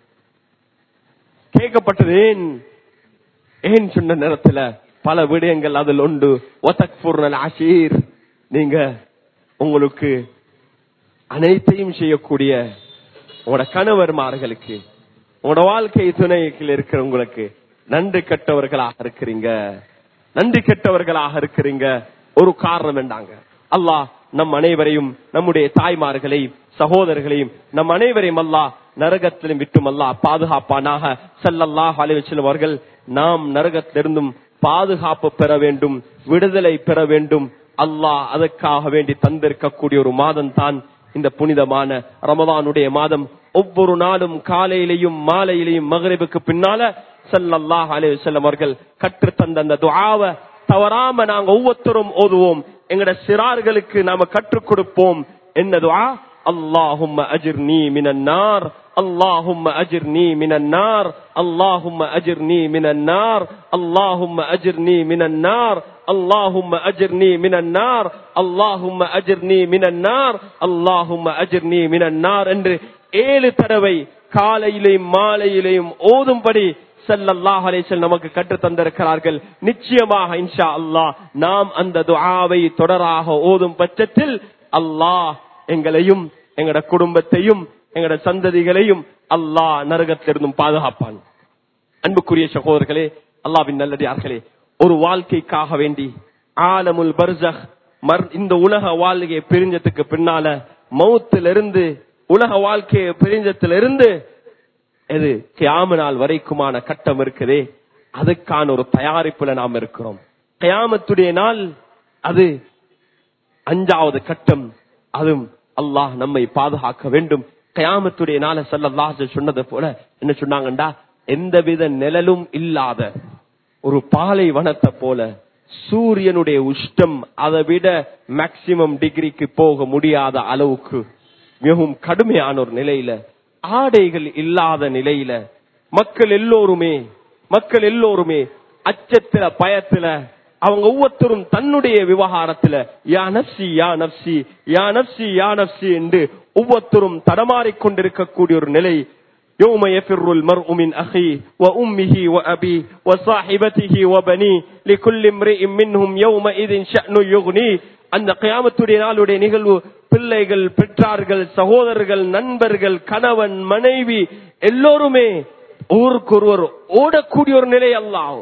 கேட்கப்பட்டது ஏன் ஏன் சொன்ன நேரத்துல பல விடயங்கள் அதில் உண்டு ஒத்தக்பூர்ணல் ஆஷீர் நீங்க உங்களுக்கு அனைத்தையும் செய்யக்கூடிய உங்களோட கணவர்மார்களுக்கு உங்களோட வாழ்க்கை துணையில் இருக்கிற உங்களுக்கு நன்றி கெட்டவர்களாக இருக்கிறீங்க நன்றி கெட்டவர்களாக இருக்கிறீங்க ஒரு காரணம் வேண்டாங்க அல்லாஹ் நம் அனைவரையும் நம்முடைய தாய்மார்களையும் சகோதரர்களையும் நம் அனைவரையும் அல்லாஹ் நரகத்திலும் விட்டும் அல்லாஹ் பாதுகாப்பானாக ஸல்லல்லாஹு அலைஹி வஸல்லம் அவர்கள் நாம் நரகத்திலிருந்தும் பாதுகாப்பு பெற வேண்டும் விடுதலை பெற வேண்டும் அல்லாஹ் அதற்காக வேண்டி தந்திருக்கக்கூடிய ஒரு மாதம் தான் இந்த புனிதமான ரமதானுடைய மாதம் ஒவ்வொரு நாளும் காலையிலையும் மாலையிலையும் மகரிபுக்கு பின்னால ஸல்லல்லாஹு அலைஹி வஸல்லம் அவர்கள் கற்று தந்த அந்த துஆவை தவறாம நாங்க ஒவ்வொருத்தரும் ஓதுவோம் எங்கட சிறார்களுக்கு நாம கற்றுக் கொடுப்போம் என்ன துஆ اللهم أجرني من النار اللهم أجرني من النار اللهم أجرني من النار اللهم أجرني من النار اللهم أجرني من النار اللهم أجرني من النار اللهم أجرني من النار என்று ஏழு தடவை காலையிலையும் மாலையிலையும் ஓதும்படி ஸல்லல்லாஹு அலைஹி வஸல்லம் நமக்கு கற்று தந்திருக்கிறார்கள் நிச்சயமாக இன்ஷா அல்லாஹ் நாம் அந்த துஆவை தொடராக ஓதும் பட்சத்தில் அல்லாஹ் எங்களையும் எங்கட குடும்பத்தையும் எங்கட சந்ததிகளையும் அல்லாஹ் நரகத்திலிருந்தும் பாதுகாப்பான் அன்புக்குரிய சகோதரர்களே அல்லாவின் நல்லடியார்களே ஒரு வாழ்க்கைக்காக வேண்டி ஆலமுல் பர்சக் மர் இந்த உலக வாழ்க்கையை பிரிஞ்சதுக்கு பின்னால மௌத்திலிருந்து உலக வாழ்க்கையை பிரிஞ்சத்திலிருந்து இது கியாம நாள் வரைக்குமான கட்டம் இருக்குதே அதுக்கான ஒரு தயாரிப்புல நாம் இருக்கிறோம் கியாமத்துடைய நாள் அது அஞ்சாவது கட்டம் அதுவும் அல்லாஹ் நம்மை பாதுகாக்க வேண்டும் கயாமத்துடைய நாள சல்லல்லாஹ் சொன்னது போல என்ன சொன்னாங்கண்டா எந்தவித நிழலும் இல்லாத ஒரு பாலை வனத்தை போல சூரியனுடைய உஷ்டம் அதை விட மேக்சிமம் டிகிரிக்கு போக முடியாத அளவுக்கு மிகவும் கடுமையான ஒரு நிலையில ஆடைகள் இல்லாத நிலையில மக்கள் எல்லோருமே மக்கள் எல்லோருமே அச்சத்துல பயத்துல அவங்க ஒவ்வொருத்தரும் தன்னுடைய விவகாரத்துல யா நப்சி யா நப்சி யா நப்சி யா நப்சி என்று ஒவ்வொருத்தரும் தடமாறிக் கொண்டிருக்கக்கூடிய ஒரு நிலை يوم يفر المرء من أخيه وأمه وأبيه وصاحبته وبنيه لكل امرئ منهم يومئذ شأن يغنيه அந்த கியாமத்துடைய நாளுடைய நிகழ்வு பிள்ளைகள் பெற்றார்கள் சகோதரர்கள் நண்பர்கள் கணவன் மனைவி எல்லோருமே ஒருவருக்கொருவர் ஓடக்கூடிய ஒரு நிலை அல்லாஹ்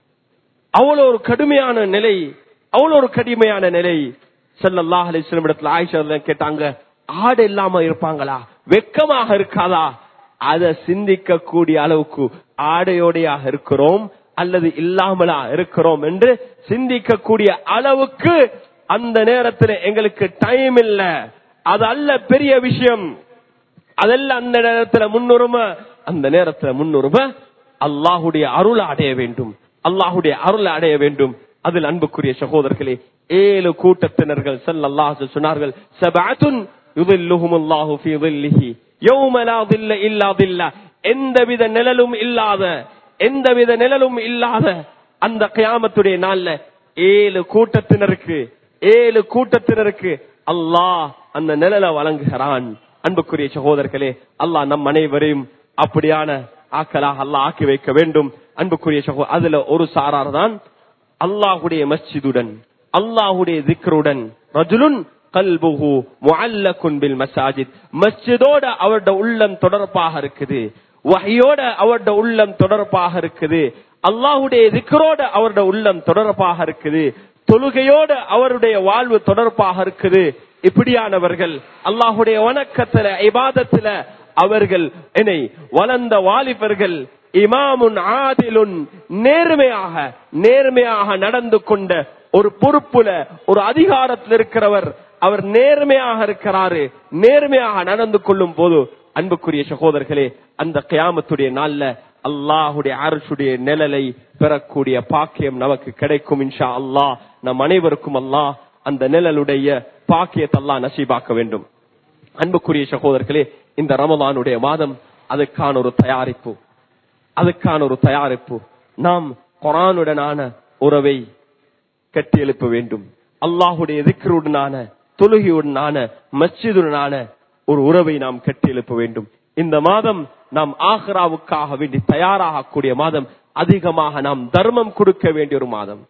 அவ்வளவு ஒரு கடுமையான நிலை அவ்வளவு ஒரு கடுமையான நிலை ஸல்லல்லாஹு அலைஹி வஸல்லம் இடத்துல ஆயிஷா ரலியல்லாஹு கேட்டாங்க ஆடு இல்லாம இருப்பாங்களா வெக்கமாக இருக்காதா அத சிந்திக்க கூடிய அளவுக்கு ஆடையோடையாக இருக்கிறோம் அல்லது இல்லாமலா இருக்கிறோம் என்று சிந்திக்க கூடிய அளவுக்கு அந்த நேரத்தில் எங்களுக்கு டைம் இல்ல அது அல்ல பெரிய விஷயம் அதெல்லாம் அந்த நேரத்துல முன்னுரிமை அந்த நேரத்துல முன்னுரிமை அல்லாஹுடைய அருள் அடைய வேண்டும் அல்லாஹுடைய அருள் அடைய வேண்டும் அதில் அன்புக்குரிய சகோதரர்களே ஏழு கூட்டத்தினர்கள் ஸல்லல்லாஹு சொன்னார்கள் சபஅத்துன் யுதில்லுஹுமுல்லாஹு ஃபீ ظில்லிஹி யௌம லா ظில்ல இல்லா ظில்ல எந்தவித நிழலும் இல்லாத எந்தவித நிழலும் இல்லாத அந்த கியாமத்துடைய நாள்ல ஏழு கூட்டத்தினருக்கு ஏழு கூட்டத்தினருக்கு அல்லாஹ் அந்த நிழலை வழங்குகிறான் அன்புக்குரிய சகோதரர்களே அல்லாஹ் நம் அனைவரையும் அப்படியான ஆக்கலாக அல்லாஹ் ஆக்கி வைக்க வேண்டும் அன்புக்குரிய சகோ அதுல ஒரு சாரார் தான் அல்லாஹுடைய மஸ்ஜிதுடன் அல்லாஹுடைய திக்ருடன் ரஜுலுன் கல்புஹு முஅல்லகுன் பில் மசாஜித் மஸ்ஜிதோட அவருடைய உள்ளம் தொடர்பாக இருக்குது வஹையோட அவருடைய உள்ளம் தொடர்பாக இருக்குது அல்லாஹுடைய திக்ரோட அவருடைய உள்ளம் தொடர்பாக இருக்குது தொழுகையோட அவருடைய வாழ்வு தொடர்பாக இருக்குது இப்படியானவர்கள் அல்லாஹுடைய வணக்கத்துல இபாதத்துல அவர்கள் என்னை வளர்ந்த வாலிபர்கள் இமாமுன் ஆதிலுன் நேர்மையாக நேர்மையாக நடந்து கொண்ட ஒரு பொறுப்புல ஒரு அதிகாரத்தில் இருக்கிறவர் அவர் நேர்மையாக இருக்கிறாரு நேர்மையாக நடந்து கொள்ளும் போது அன்புக்குரிய சகோதரர்களே அந்த கியாமத்துடைய நாள்ல அல்லாஹுடைய அரசுடைய நிழலை பெறக்கூடிய பாக்கியம் நமக்கு கிடைக்கும் இன்ஷா அல்லாஹ் நம் அனைவருக்கும் அல்லாஹ் அந்த நிழலுடைய பாக்கியத்தை அல்லாஹ் நசீபாக்க வேண்டும் அன்புக்குரிய சகோதரர்களே இந்த ரமலானுடைய மாதம் அதுக்கான ஒரு தயாரிப்பு அதுக்கான ஒரு தயாரிப்பு நாம் குரானுடனான உறவை கட்டி எழுப்ப வேண்டும் அல்லாஹுடைய திக்ருடனான தொழுகையுடனான மஸ்ஜிதுடனான ஒரு உறவை நாம் கட்டி எழுப்ப வேண்டும் இந்த மாதம் நாம் ஆஹ்ராவுக்காக வேண்டி தயாராகக்கூடிய மாதம் அதிகமாக நாம் தர்மம் கொடுக்க வேண்டிய ஒரு மாதம்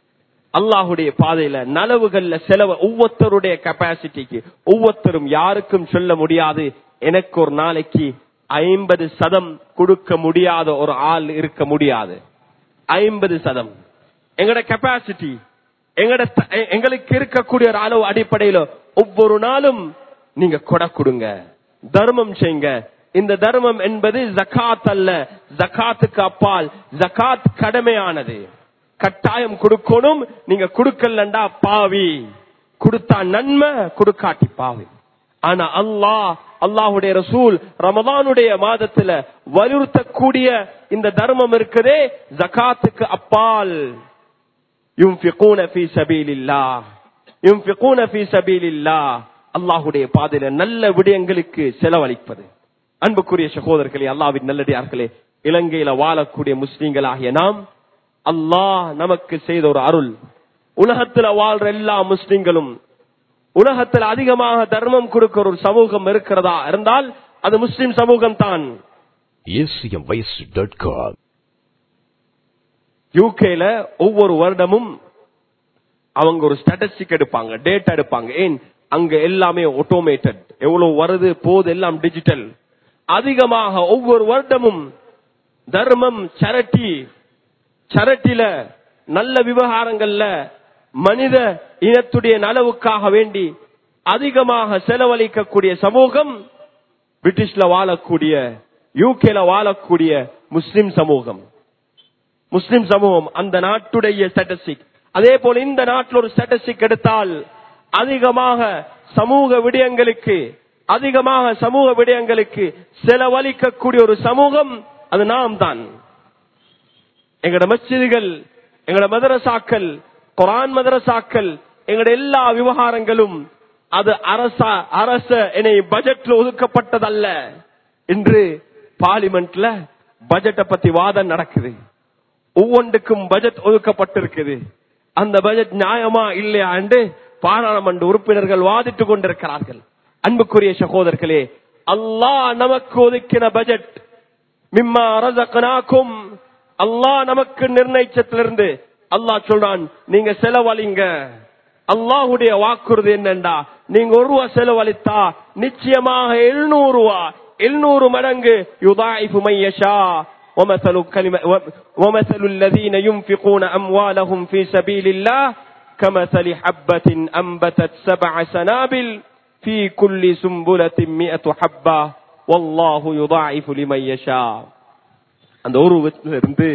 அல்லாஹுடைய பாதையில நலவுகள்ல செலவு ஒவ்வொருத்தருடைய கெப்பாசிட்டிக்கு ஒவ்வொருத்தரும் யாருக்கும் சொல்ல முடியாது எனக்கு ஒரு நாளைக்கு ஐம்பது சதம் கொடுக்க முடியாத ஒரு ஆள் இருக்க முடியாது ஐம்பது சதம் எங்கட கெப்பாசிட்டி எங்கட த- எ- எங்களுக்கு இருக்கக்கூடிய ஒரு அளவு அடிப்படையில ஒவ்வொரு நாளும் நீங்க கொடை கொடுங்க தர்மம் செய்யுங்க இந்த தர்மம் என்பது ஜகாத் அல்ல ஜகாத்துக்கு அப்பால் ஜகாத் கடமையானது கட்டாயம் கொடுக்கணும் நீங்க கொடுக்கலண்டா பாவி கொடுத்தா நன்மை கொடுக்காட்டி பாவி ஆனா அல்லாஹ் அல்லாஹுடைய ரசூல் ரமதானுடைய மாதத்துல வலியுறுத்தக்கூடிய இந்த தர்மம் இருக்குதே ஜகாத்துக்கு அப்பால் யுன்ஃபிகூன ஃபீ சபீலில்லாஹ் யுன்ஃபிகூன ஃபீ சபீலில்லாஹ் அல்லாஹ்வுடைய பாதையில நல்ல விடயங்களுக்கு செலவழிப்பது அன்புக்குரிய சகோதரர்களே அல்லாஹ்வின் நல்லடியார்களே இலங்கையில வாழக்கூடிய முஸ்லிம்களாகிய நாம் அல்லாஹ் நமக்கு செய்த ஒரு அருள் உலகத்துல வாழ்ற எல்லா முஸ்லிம்களும் உலகத்தில் அதிகமாக தர்மம் கொடுக்கிற ஒரு சமூகம் இருக்கிறதா இருந்தால் அது முஸ்லிம் சமூகம் தான் acmvoice.com. யூகேல ஒவ்வொரு வருடமும் அவங்க ஒரு ஸ்டாட்டிஸ்டிக் எடுப்பாங்க டேட்டா எடுப்பாங்க ஏன் அங்க எல்லாமே ஆட்டோமேட்டட் எவ்வளவு வருது போது எல்லாம் டிஜிட்டல் அதிகமாக ஒவ்வொரு வருடமும் தர்மம் சரட்டி சரட்டில நல்ல விவகாரங்கள்ல மனித இனத்துடைய நலவுக்காக வேண்டி அதிகமாக செலவழிக்கக்கூடிய சமூகம் பிரிட்டிஷ்ல வாழக்கூடிய யூகேல வாழக்கூடிய முஸ்லிம் சமூகம் முஸ்லிம் சமூகம் அந்த நாட்டுடைய ஸ்டாட்டிஸ்டிக் அதே போல இந்த நாட்டில் ஒரு ஸ்டாட்டிஸ்டிக் எடுத்தால் அதிகமாக சமூக விடயங்களுக்கு அதிகமாக சமூக விடயங்களுக்கு செலவழிக்கக்கூடிய ஒரு சமூகம் அது நாம் தான் எங்கட மஸ்ஜிதுகள் எங்கட மதரசாக்கள் குரான் மதரசாக்கள் எங்கட எல்லா விவகாரங்களும் அது அரசா அரச என்னை பட்ஜெட்ல ஒதுக்கப்பட்டதல்ல என்று பார்லிமெண்ட்ல பட்ஜெட்டை பத்தி வாதம் நடக்குது ஒவ்வொன்றுக்கும் பட்ஜெட் ஒதுக்கப்பட்டிருக்குது அந்த பட்ஜெட் நியாயமா இல்லையா என்று பாராளுமன்ற உறுப்பினர்கள் வாதிட்டுக் கொண்டிருக்கிறார்கள் அன்புக்குரிய சகோதரர்களே அல்லாஹ் நமக்கு ஒதுக்கின பட்ஜெட் மிம்மா ரசகனாக்கும் அல்லாஹ் நமக்கு நிர்ணயிச்சத்திலிருந்து அல்லாஹ் சொல்றான் நீங்க செலவழிங்க அல்லாஹுடைய வாக்குறுதி என்னண்டா நீங்க ஒரு ரூபா செலவழித்தா நிச்சயமாக எழுநூறு ரூபா எழுநூறு மடங்கு யுதாயிஃபு மையஷா ومثل كلمة ومثل الذين ينفقون أموالهم في سبيل الله كمثل حبة أنبتت سبع سنابل في كل سنبلة مئة حبة والله يضاعف لمن يشاء அந்த ஒரு இருந்து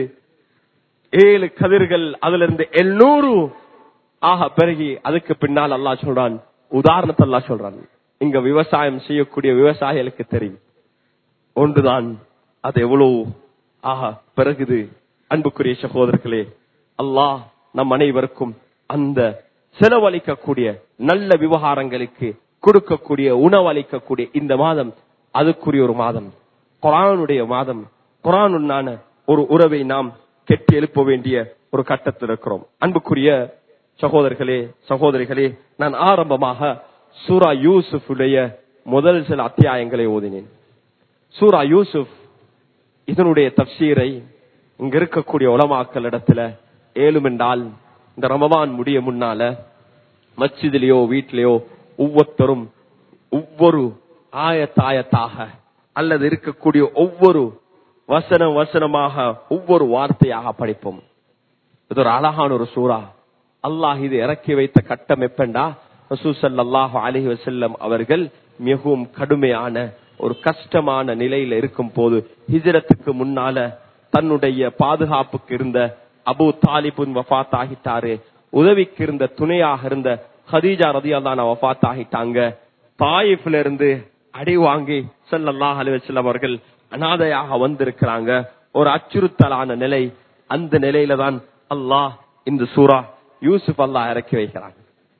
ஏழு கதிர்கள் அதுல இருந்து எழுநூறு ஆக பிறகு அதுக்கு பின்னால் அல்லாஹ் சொல்றான் உதாரணத்தை அல்லாஹ் சொல்றான் இங்க விவசாயம் செய்யக்கூடிய விவசாயிகளுக்கு தெரியும் ஒன்றுதான் அது எவ்வளவு ஆஹா பிறகுது அன்புக்குரிய சகோதரர்களே அல்லாஹ் நம் அனைவருக்கும் அந்த செலவழிக்கக்கூடிய நல்ல விவகாரங்களுக்கு கொடுக்கக்கூடிய உணவளிக்கக்கூடிய இந்த மாதம் அதுக்குரிய ஒரு மாதம் குரானுடைய மாதம் குரானுன்னான ஒரு உறவை நாம் கெட்டி எழுப்ப வேண்டிய ஒரு கட்டத்தில் இருக்கிறோம் அன்புக்குரிய சகோதரர்களே சகோதரிகளே நான் ஆரம்பமாக சூரா யூசுஃபுடைய முதல் சில அத்தியாயங்களை ஓதினேன் சூரா யூசுப் இதனுடைய தப்சீரை இங்க இருக்கக்கூடிய உலமாக்கள் இடத்துல ஏழும் என்றால் இந்த ரமவான் முடிய முன்னால மச்சிதிலேயோ வீட்டிலேயோ ஒவ்வொருத்தரும் ஒவ்வொரு ஆயத்தாயத்தாக அல்லது இருக்கக்கூடிய ஒவ்வொரு வசனம் வசனமாக ஒவ்வொரு வார்த்தையாக படிப்போம் இது ஒரு அழகான ஒரு சூறா அல்லாஹ் இது இறக்கி வைத்த கட்டம் எப்பண்டா ரசூசல்லாஹு அலஹி வசல்லம் அவர்கள் மிகவும் கடுமையான ஒரு கஷ்டமான நிலையில இருக்கும் போது ஹிஜரத்துக்கு முன்னால தன்னுடைய பாதுகாப்புக்கு இருந்த அபு தாலிபுன் வஃத் ஆகிட்டாரு உதவிக்கு இருந்த துணையாக இருந்த ஹதீஜா ரதி அல்லான வஃத் ஆகிட்டாங்க தாயிப்ல இருந்து அடி வாங்கி சல்லல்லாஹ் அலிவசல்லம் அவர்கள் அனாதையாக வந்திருக்கிறாங்க ஒரு அச்சுறுத்தலான நிலை அந்த நிலையில தான் அல்லாஹ் இந்த சூரா யூசுப் அல்லாஹ் இறக்கி வைக்கிறாங்க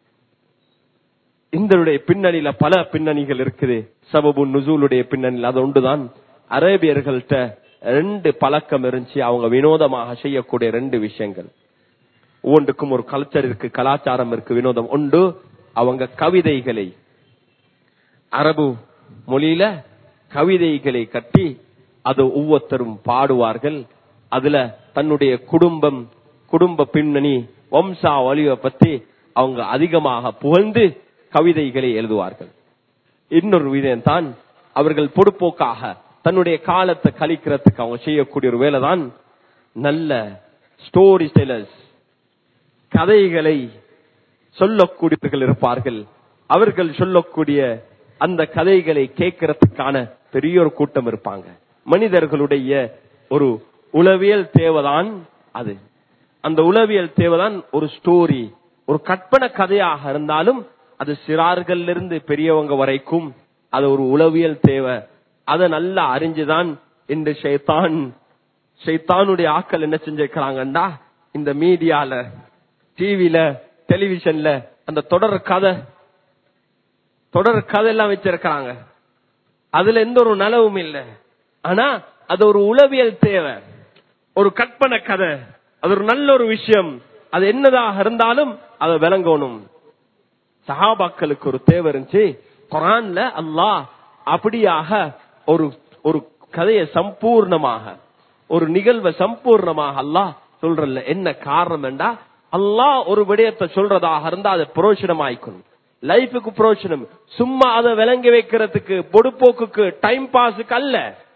இந்த பின்னணியில பல பின்னணிகள் இருக்குது சபபு நுசூலுடைய பின்னணியில் அது ஒன்றுதான் அரேபியர்கள்ட்ட ரெண்டு பழக்கம் இருந்துச்சு அவங்க வினோதமாக செய்யக்கூடிய ரெண்டு விஷயங்கள் ஒவ்வொன்றுக்கும் ஒரு கல்ச்சர் இருக்கு கலாச்சாரம் இருக்கு வினோதம் உண்டு அவங்க கவிதைகளை அரபு மொழியில கவிதைகளை கட்டி அது ஒவ்வொருத்தரும் பாடுவார்கள் அதுல தன்னுடைய குடும்பம் குடும்ப பின்னணி வம்சா வலிவை பத்தி அவங்க அதிகமாக புகழ்ந்து கவிதைகளை எழுதுவார்கள் இன்னொரு விதம் தான் அவர்கள் பொடுப்போக்காக தன்னுடைய காலத்தை கழிக்கிறதுக்கு அவங்க செய்யக்கூடிய ஒரு வேலை தான் நல்ல ஸ்டோரி டெலர்ஸ் கதைகளை சொல்லக்கூடியவர்கள் இருப்பார்கள் அவர்கள் சொல்லக்கூடிய அந்த கதைகளை கேட்கறதுக்கான பெரிய ஒரு கூட்டம் இருப்பாங்க மனிதர்களுடைய ஒரு உளவியல் தேவைதான் அது அந்த உளவியல் தேவைதான் ஒரு ஸ்டோரி ஒரு கற்பனை கதையாக இருந்தாலும் அது சிறார்கள் இருந்து பெரியவங்க வரைக்கும் அது ஒரு உளவியல் தேவை அதை நல்லா அறிஞ்சுதான் இந்த ஷைத்தான் ஷைத்தானுடைய ஆக்கள் என்ன செஞ்சிருக்கிறாங்கண்டா இந்த மீடியால டிவில டெலிவிஷன்ல அந்த தொடர் கதை தொடர் கதை எல்லாம் வச்சிருக்கிறாங்க அதுல எந்த ஒரு நலவும் இல்லை ஆனா அது ஒரு உளவியல் தேவை ஒரு கற்பனை கதை அது ஒரு நல்ல ஒரு விஷயம் அது என்னதாக இருந்தாலும் அதை விளங்கணும் சஹாபாக்களுக்கு ஒரு தேவை இருந்துச்சு குரான்ல அல்லாஹ் அப்படியாக ஒரு ஒரு கதையை சம்பூர்ணமாக ஒரு நிகழ்வை சம்பூர்ணமாக அல்லாஹ் சொல்றல என்ன காரணம் என்றா அல்லாஹ் ஒரு விடயத்தை சொல்றதாக இருந்தா அது புரோஷனம் ஆயிக்கணும் லைஃபுக்கு புரோஷனம் சும்மா அதை விளங்கி வைக்கிறதுக்கு பொடுப்போக்குக்கு டைம் பாஸுக்கு அல்ல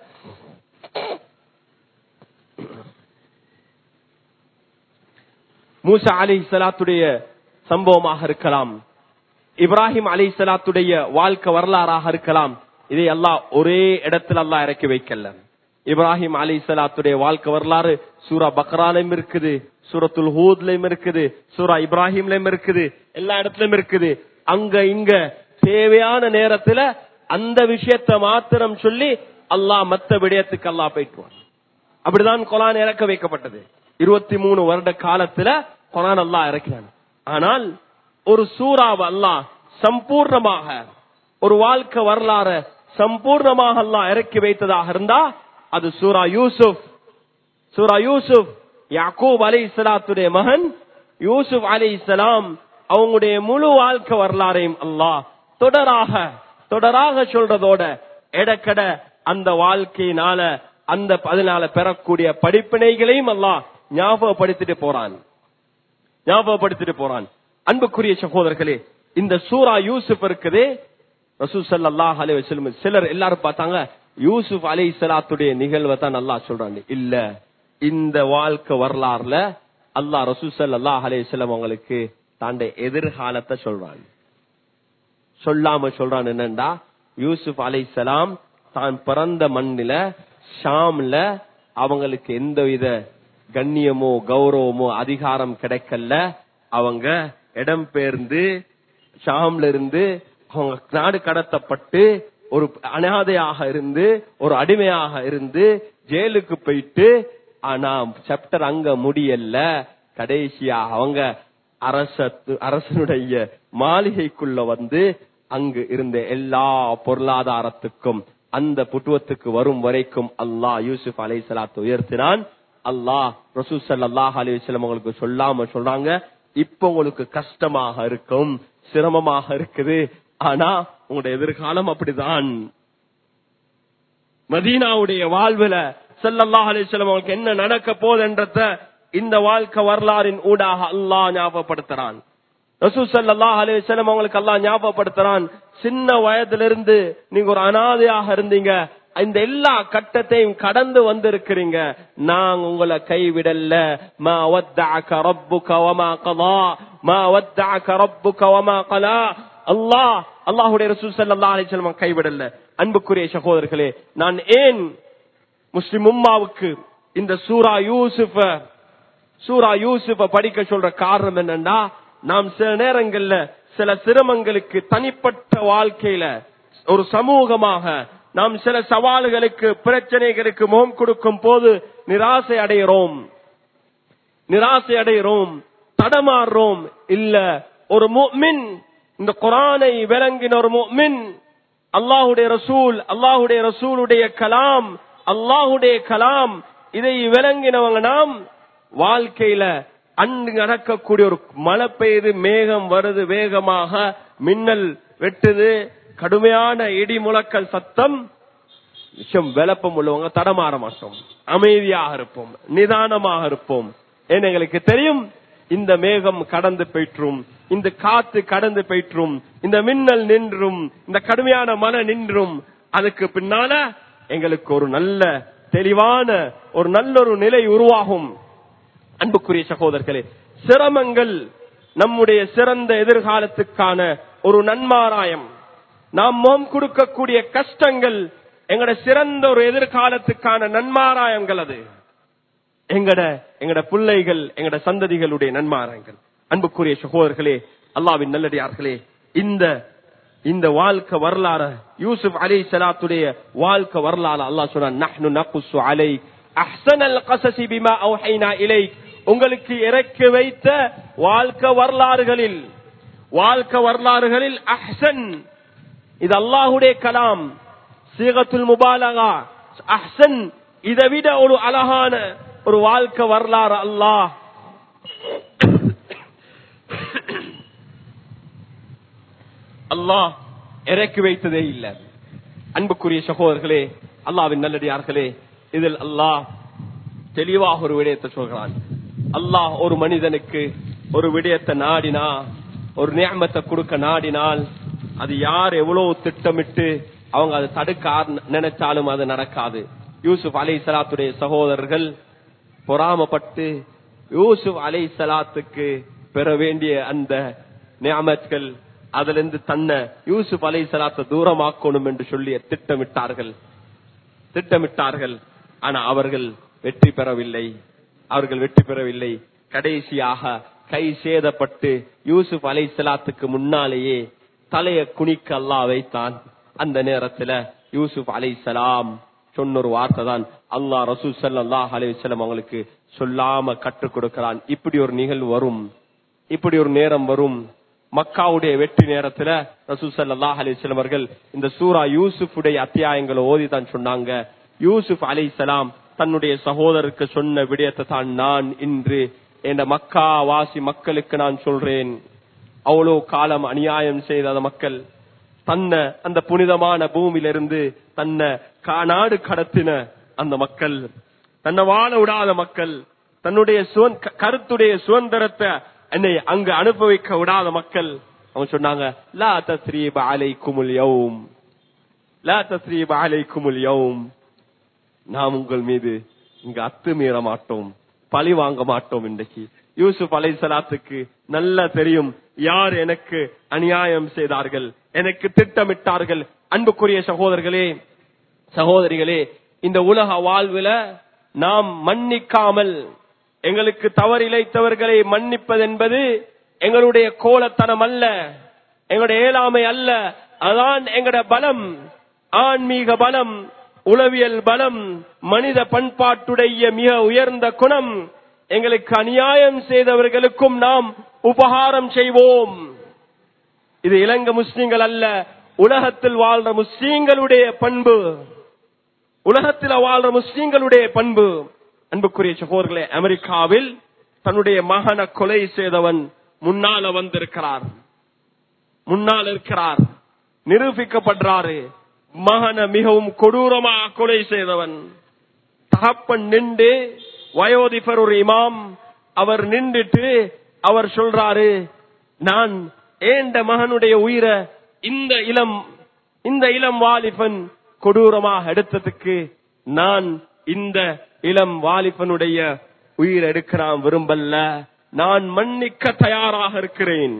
மூசா அலி சலாத்துடைய சம்பவமாக இருக்கலாம் இப்ராஹிம் அலி சலாத்துடைய வாழ்க்கை வரலாறாக இருக்கலாம் இதை எல்லாம் ஒரே இடத்துல எல்லாம் இறக்கி வைக்கல இப்ராஹிம் அலி சலாத்துடைய வாழ்க்கை வரலாறு சூரா பக்ராலையும் இருக்குது சூரத்துல் ஹூத்லயும் இருக்குது சூரா இப்ராஹிம்லயும் இருக்குது எல்லா இடத்துலயும் இருக்குது அங்க இங்க தேவையான நேரத்துல அந்த விஷயத்த மாத்திரம் சொல்லி அல்லாஹ் மத்த விடயத்துக்கு அல்லாஹ் போயிட்டுவான் அப்படிதான் குரான் இறக்க வைக்கப்பட்டது இருபத்தி மூணு வருட காலத்துல குரான் அல்லாஹ் இறக்கிறான் ஆனால் ஒரு சூறாவை அல்லாஹ் சம்பூர்ணமாக ஒரு வாழ்க்கை வரலாற சம்பூர்ணமாக அல்லாஹ் இறக்கி வைத்ததாக இருந்தா அது சூரா யூசுப் சூரா யூசுப் யாக்கூப் அலை இஸ்லாத்துடைய மகன் யூசுப் அலை இஸ்லாம் அவங்களுடைய முழு வாழ்க்கை வரலாறையும் அல்லாஹ் தொடராக தொடராக சொல்றதோட எடக்கட அந்த வாழ்க்கையினால அந்த அதனால பெறக்கூடிய படிப்பினைகளையும் அல்லாஹ் ஞாபகப்படுத்திட்டு போறான் ஞாபகப்படுத்திட்டு போறான் அன்புக்குரிய சகோதரர்களே இந்த சூரா யூசுப் இருக்குதே ரசூல் ஸல்லல்லாஹு அலைஹி வஸல்லம் சிலர் எல்லாரும் பார்த்தாங்க யூசுப் அலைஹிஸ்ஸலாத்துடைய நிகழ்வை தான் அல்லாஹ் சொல்றாங்க இல்ல இந்த வாழ்க்கை வரலாறுல அல்லாஹ் ரசூல் ஸல்லல்லாஹு அலைஹி வஸல்லம் அவங்களுக்கு தாண்ட எதிர்காலத்தை சொல்றான் சொல்லாம சொல்றான் என்னண்டா யூசுப் அலைஹிஸ்ஸலாம் தான் பிறந்த மண்ணில ஷாம்ல அவங்களுக்கு எந்தவித கண்ணியமோ கௌரவமோ அதிகாரம் கிடைக்கல அவங்க இடம் பெயர்ந்து ஷாம்ல இருந்து அவங்க நாடு கடத்தப்பட்டு ஒரு அனாதையாக இருந்து ஒரு அடிமையாக இருந்து ஜெயிலுக்கு போயிட்டு ஆனா சாப்டர் அங்க முடியல கடைசியா அவங்க அரச அரசனுடைய மாளிகைக்குள்ள வந்து அங்கு இருந்த எல்லா பொருளாதாரத்துக்கும் அந்த புட்டுவத்துக்கு வரும் வரைக்கும் அல்லாஹ் யூசுப் அலை சலாத்து உயர்த்தினான் அல்லாஹ் ரசூ சல்லாஹ் அலி வஸ்லம் உங்களுக்கு சொல்லாம சொல்றாங்க இப்ப உங்களுக்கு கஷ்டமாக இருக்கும் சிரமமாக இருக்குது ஆனா உங்களுடைய எதிர்காலம் அப்படிதான் மதீனாவுடைய வாழ்வுல ஸல்லல்லாஹு அலைஹி வஸல்லம் அவங்களுக்கு என்ன நடக்க போகுதுன்றத இந்த வாழ்க்கை வரலாறின் ஊடாக அல்லாஹ் ஞாபகப்படுத்துறான் ரசூல் ஸல்லல்லாஹு அலைஹி வஸல்லம் அவங்களுக்கு அல்லாஹ் ஞாபகப்படுத்துறான் சின்ன வயதிலிருந்து நீங்க ஒரு அனாதையாக இருந்தீங்க இந்த எல்லா கட்டத்தையும் கடந்து வந்திருக்கிறீங்க நான் உங்களை கைவிடல மா வத்தஅக ரப்புக வமா கலா மா வத்தஅக ரப்புக வமா கலா அல்லாஹ் அல்லாஹ்வுடைய ரசூல் ஸல்லல்லாஹு அலைஹி வஸல்லம் கைவிடல அன்புக்குரிய சகோதரர்களே நான் ஏன் முஸ்லிம் உம்மாவுக்கு இந்த சூரா யூசுஃப சூரா யூசுஃப படிக்க சொல்ற காரணம் என்னன்னா நாம் சில நேரங்கள்ல சில சிரமங்களுக்கு தனிப்பட்ட வாழ்க்கையில ஒரு சமூகமாக நாம் சில சவால்களுக்கு பிரச்சனைகளுக்கு முகம் கொடுக்கும் போது நிராசை அடைகிறோம் நிராசை அடைகிறோம் தடமாறுறோம் இல்ல ஒரு முஃமின் இந்த குரானை விளங்கின ஒரு முஃமின் அல்லாஹுடைய ரசூல் அல்லாஹுடைய ரசூலுடைய கலாம் அல்லாஹுடைய கலாம் இதை விளங்கினவங்க நாம் வாழ்க்கையில அன்று நடக்கக்கூடிய ஒரு மழை பெய்து மேகம் வருது வேகமாக மின்னல் வெட்டுது கடுமையான இடி முழக்கல் சத்தம் விஷம் விளப்பம் உள்ளவங்க தடமாற மாட்டோம் அமைதியாக இருப்போம் நிதானமாக இருப்போம் ஏன்னு எங்களுக்கு தெரியும் இந்த மேகம் கடந்து போயிற்றும் இந்த காத்து கடந்து போயிற்றும் இந்த மின்னல் நின்றும் இந்த கடுமையான மழை நின்றும் அதுக்கு பின்னால எங்களுக்கு ஒரு நல்ல தெளிவான ஒரு நல்ல ஒரு நிலை உருவாகும் அன்புக்குரிய சகோதரர்களே சிரமங்கள் நம்முடைய சிறந்த எதிர்காலத்துக்கான ஒரு நன்மாராயம் நாம் மோம் கொடுக்கக்கூடிய கஷ்டங்கள் எங்கட சிறந்த ஒரு எதிர்காலத்துக்கான நன்மாராயங்கள் அது எங்கட எங்கட பிள்ளைகள் எங்கட சந்ததிகளுடைய நன்மாராயங்கள் அன்புக்குரிய சகோதரர்களே அல்லாவின் நல்லடியார்களே இந்த இந்த வாழ்க்கை வரலாற யூசுப் அலி சலாத்துடைய வாழ்க்கை வரலாறு அல்லாஹ் சொன்னான் நஹ்னு நகுஸ்ஸு அலைக் அஹ்ஸனல் கஸஸி பிமா அவ்ஹைனா இலைக் உங்களுக்கு இறக்கி வைத்த வாழ்க்கை வரலாறுகளில் வாழ்க்கை வரலாறுகளில் அஹ்சன் இது அல்லாஹுடைய கலாம் சீகத்துல் முபாலகா அஹ்சன் இதை விட ஒரு அழகான ஒரு வாழ்க்கை வரலாறு அல்லாஹ் அல்லாஹ் இறக்கி வைத்ததே இல்லை அன்புக்குரிய சகோதரர்களே அல்லாவின் நல்லடியார்களே இதில் அல்லாஹ் தெளிவாக ஒரு விடயத்தை சொல்கிறான் அல்லாஹ் ஒரு மனிதனுக்கு ஒரு விடயத்தை நாடினா ஒரு நியமத்தை கொடுக்க நாடினால் அது யார் எவ்வளவு திட்டமிட்டு அவங்க அதை தடுக்க ஆர- நினைச்சாலும் அது நடக்காது யூசுப் அலை சலாத்துடைய சகோதரர்கள் பொறாமப்பட்டு யூசுப் அலை சலாத்துக்கு பெற வேண்டிய அந்த நியமத்கள் அதிலிருந்து தன்னை யூசுப் அலை சலாத்தை தூரமாக்கணும் என்று சொல்லி திட்டமிட்டார்கள் திட்டமிட்டார்கள் ஆனா அவர்கள் வெற்றி பெறவில்லை அவர்கள் வெற்றி பெறவில்லை கடைசியாக கை சேதப்பட்டு யூசுப் அலை சலாத்துக்கு முன்னாலேயே தலைய குனிக்க அல்லாஹ் வைத்தான் அந்த நேரத்துல யூசுப் அலை சலாம் சொன்ன ஒரு வார்த்தை தான் அல்லாஹ் ரசூல் ஸல்லல்லாஹு அலைஹி வஸல்லம் அவங்களுக்கு சொல்லாம கற்றுக் கொடுக்கிறான் இப்படி ஒரு நிகழ்வு வரும் இப்படி ஒரு நேரம் வரும் மக்காவுடைய வெற்றி நேரத்துல ரசூல் ஸல்லல்லாஹு அலைஹி வஸல்லம் அவர்கள் இந்த சூரா யூசுஃபுடைய அத்தியாயங்களை ஓதி தான் சொன்னாங்க யூசுப் அலைஹிஸ்ஸலாம் தன்னுடைய சகோதரருக்கு சொன்ன விடயத்தை தான் நான் இன்று என்ற மக்கா வாசி மக்களுக்கு நான் சொல்றேன் அவ்வளோ காலம் அநியாயம் செய்த அந்த மக்கள் தன்னை அந்த புனிதமான பூமியிலிருந்து தன்னை கா- நாடு கடத்தின அந்த மக்கள் தன்னை வாழ விடாத மக்கள் தன்னுடைய சுவன்- க- கருத்துடைய சுதந்திரத்தை என்னை அங்கு அனுபவிக்க விடாத மக்கள் அவங்க சொன்னாங்க லா தஸ்ரீப அலைக்குமுல் யௌம் லா தஸ்ரீப அலைக்குமுல் யௌம் நாம் உங்கள் மீது இங்கு அத்துமீற மாட்டோம் பழி வாங்க மாட்டோம் இன்றைக்கு யூசுப் அலைசலாத்துக்கு நல்லா தெரியும் யார் எனக்கு அநியாயம் செய்தார்கள் எனக்கு திட்டமிட்டார்கள் அன்புக்குரிய சகோதரர்களே சகோதரிகளே இந்த உலக வாழ்வுல நாம் மன்னிக்காமல் எங்களுக்கு தவறிழைத்தவர்களை மன்னிப்பதென்பது எங்களுடைய கோலத்தனம் அல்ல எங்களுடைய ஏழாமை அல்ல அதான் எங்கட பலம் ஆன்மீக பலம் உளவியல் பலம் மனித பண்பாட்டுடைய மிக உயர்ந்த குணம் எங்களுக்கு அநியாயம் செய்தவர்களுக்கும் நாம் உபகாரம் செய்வோம் இது இலங்கை முஸ்லிம்கள் அல்ல உலகத்தில் வாழ்ற முஸ்லிம்களுடைய பண்பு உலகத்தில் வாழ்ற முஸ்லிம்களுடைய பண்பு அன்புக்குரிய சகோதரர்களே அமெரிக்காவில் தன்னுடைய மகனை கொலை செய்தவன் முன்னால வந்திருக்கிறார் முன்னால் இருக்கிறார் நிரூபிக்கப்படுறாரு மகனை மிகவும் கொடூரமாக கொலை செய்தவன் தகப்பன் நின்று வயோதிபர் ஒரு இமாம் அவர் நின்றுட்டு அவர் சொல்றாரு நான் ஏண்ட மகனுடைய உயிரை இந்த இளம் இந்த இளம் வாலிபன் கொடூரமாக எடுத்ததுக்கு நான் இந்த இளம் வாலிபனுடைய உயிர் எடுக்க நான் விரும்பல்ல நான் மன்னிக்க தயாராக இருக்கிறேன்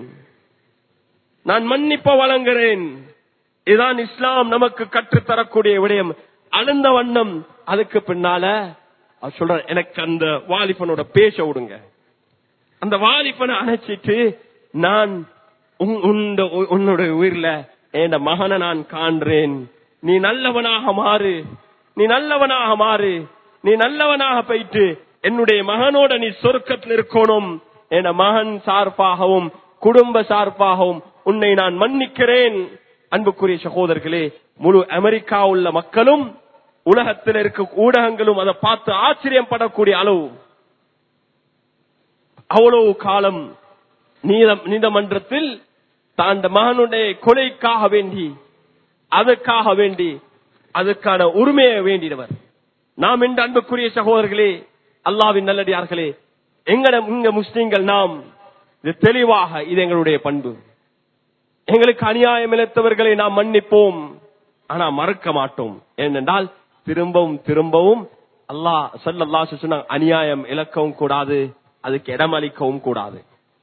நான் மன்னிப்ப வழங்குகிறேன் இதுதான் இஸ்லாம் நமக்கு கற்றுத்தரக்கூடிய விடயம் அழுந்த வண்ணம் அதுக்கு பின்னால அவர் சொல்ற எனக்கு அந்த வாலிபனோட பேச விடுங்க அந்த வாலிபனை அணைச்சிட்டு நான் உன்- உன்ட- உன்னுடைய உயிர்ல என் மகனை நான் காண்றேன் நீ நல்லவனாக மாறு நீ நல்லவனாக மாறு நீ நல்லவனாக போயிட்டு என்னுடைய மகனோட நீ சொர்க்கத்தில் இருக்கணும் என் மகன் சார்பாகவும் குடும்ப சார்பாகவும் உன்னை நான் மன்னிக்கிறேன் அன்புக்குரிய சகோதரர்களே முழு அமெரிக்கா உள்ள மக்களும் உலகத்தில் இருக்க ஊடகங்களும் அதை பார்த்து ஆச்சரியம் படக்கூடிய அளவு அவ்வளவு காலம் நீதம் நீதிமன்றத்தில் தான் மகனுடைய கொலைக்காக வேண்டி அதற்காக வேண்டி அதுக்கான உரிமையை வேண்டினவர் நாம் இந்த அன்புக்குரிய சகோதரர்களே அல்லாவின் நல்லடியார்களே எங்கட இங்க முஸ்லிம்கள் நாம் இது தெளிவாக இது எங்களுடைய பண்பு எங்களுக்கு அநியாயம் இழைத்தவர்களை நாம் மன்னிப்போம் ஆனா மறக்க மாட்டோம் ஏனென்றால் திரும்பவும் திரும்பவும் அல்லாஹ் சொல்லல்லா சொன்னா அநியாயம் இழக்கவும் கூடாது அதுக்கு இடமளிக்கவும் கூடாது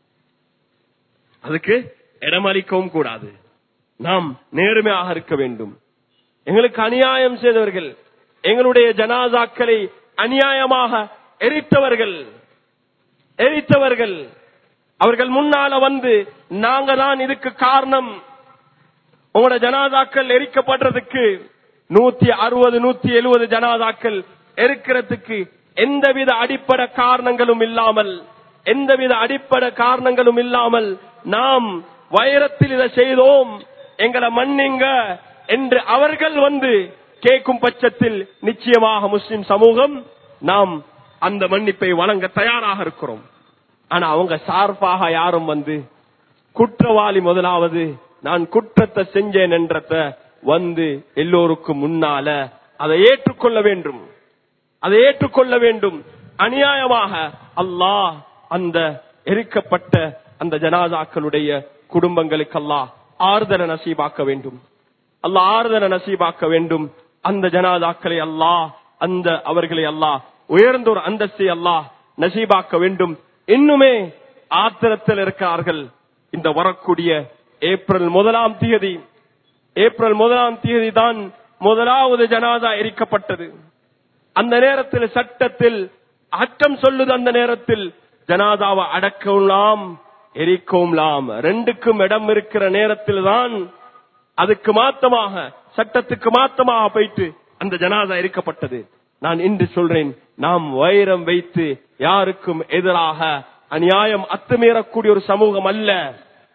அதுக்கு இடமளிக்கவும் கூடாது நாம் நேர்மையாக இருக்க வேண்டும் எங்களுக்கு அநியாயம் செய்தவர்கள் எங்களுடைய ஜனாதாக்களை அநியாயமாக எரித்தவர்கள் எரித்தவர்கள் அவர்கள் முன்னால வந்து நாங்க தான் இதுக்கு காரணம் உங்களோட ஜனாதாக்கள் எரிக்கப்படுறதுக்கு நூத்தி அறுபது நூத்தி எழுபது ஜனாதாக்கள் எரிக்கிறதுக்கு எந்தவித அடிப்படை காரணங்களும் இல்லாமல் எந்தவித அடிப்படை காரணங்களும் இல்லாமல் நாம் வைரத்தில் இதை செய்தோம் எங்களை மன்னிங்க என்று அவர்கள் வந்து கேட்கும் பட்சத்தில் நிச்சயமாக முஸ்லிம் சமூகம் நாம் அந்த மன்னிப்பை வழங்க தயாராக இருக்கிறோம் ஆனா அவங்க சார்பாக யாரும் வந்து குற்றவாளி முதலாவது நான் குற்றத்தை செஞ்சேன் என்றத வந்து எல்லோருக்கும் முன்னால அதை ஏற்றுக்கொள்ள வேண்டும் அதை ஏற்றுக்கொள்ள வேண்டும் அநியாயமாக அல்லாஹ் அந்த எரிக்கப்பட்ட அந்த ஜனாதாக்களுடைய குடும்பங்களுக்கு அல்லாஹ் ஆறுதலை நசீபாக்க வேண்டும் அல்லாஹ் ஆறுதலை நசீபாக்க வேண்டும் அந்த ஜனாதாக்களை அல்லாஹ் அந்த அவர்களை அல்லாஹ் உயர்ந்த ஒரு அந்தஸ்தை அல்லாஹ் நசீபாக்க வேண்டும் இன்னுமே ஆத்திரத்தில் இருக்கிறார்கள் இந்த வரக்கூடிய ஏப்ரல் முதலாம் தேதி ஏப்ரல் முதலாம் தேதி தான் முதலாவது ஜனாதா எரிக்கப்பட்டது அந்த நேரத்தில் சட்டத்தில் அச்சம் சொல்லுது அந்த நேரத்தில் ஜனாதாவை அடக்கலாம் எரிக்கவும்லாம் ரெண்டுக்கும் இடம் இருக்கிற நேரத்தில் தான் அதுக்கு மாத்தமாக சட்டத்துக்கு மாத்தமாக போயிட்டு அந்த ஜனாதா எரிக்கப்பட்டது நான் இன்று சொல்றேன் நாம் வைரம் வைத்து யாருக்கும் எதிராக அநியாயம் அத்துமீறக்கூடிய ஒரு சமூகம் அல்ல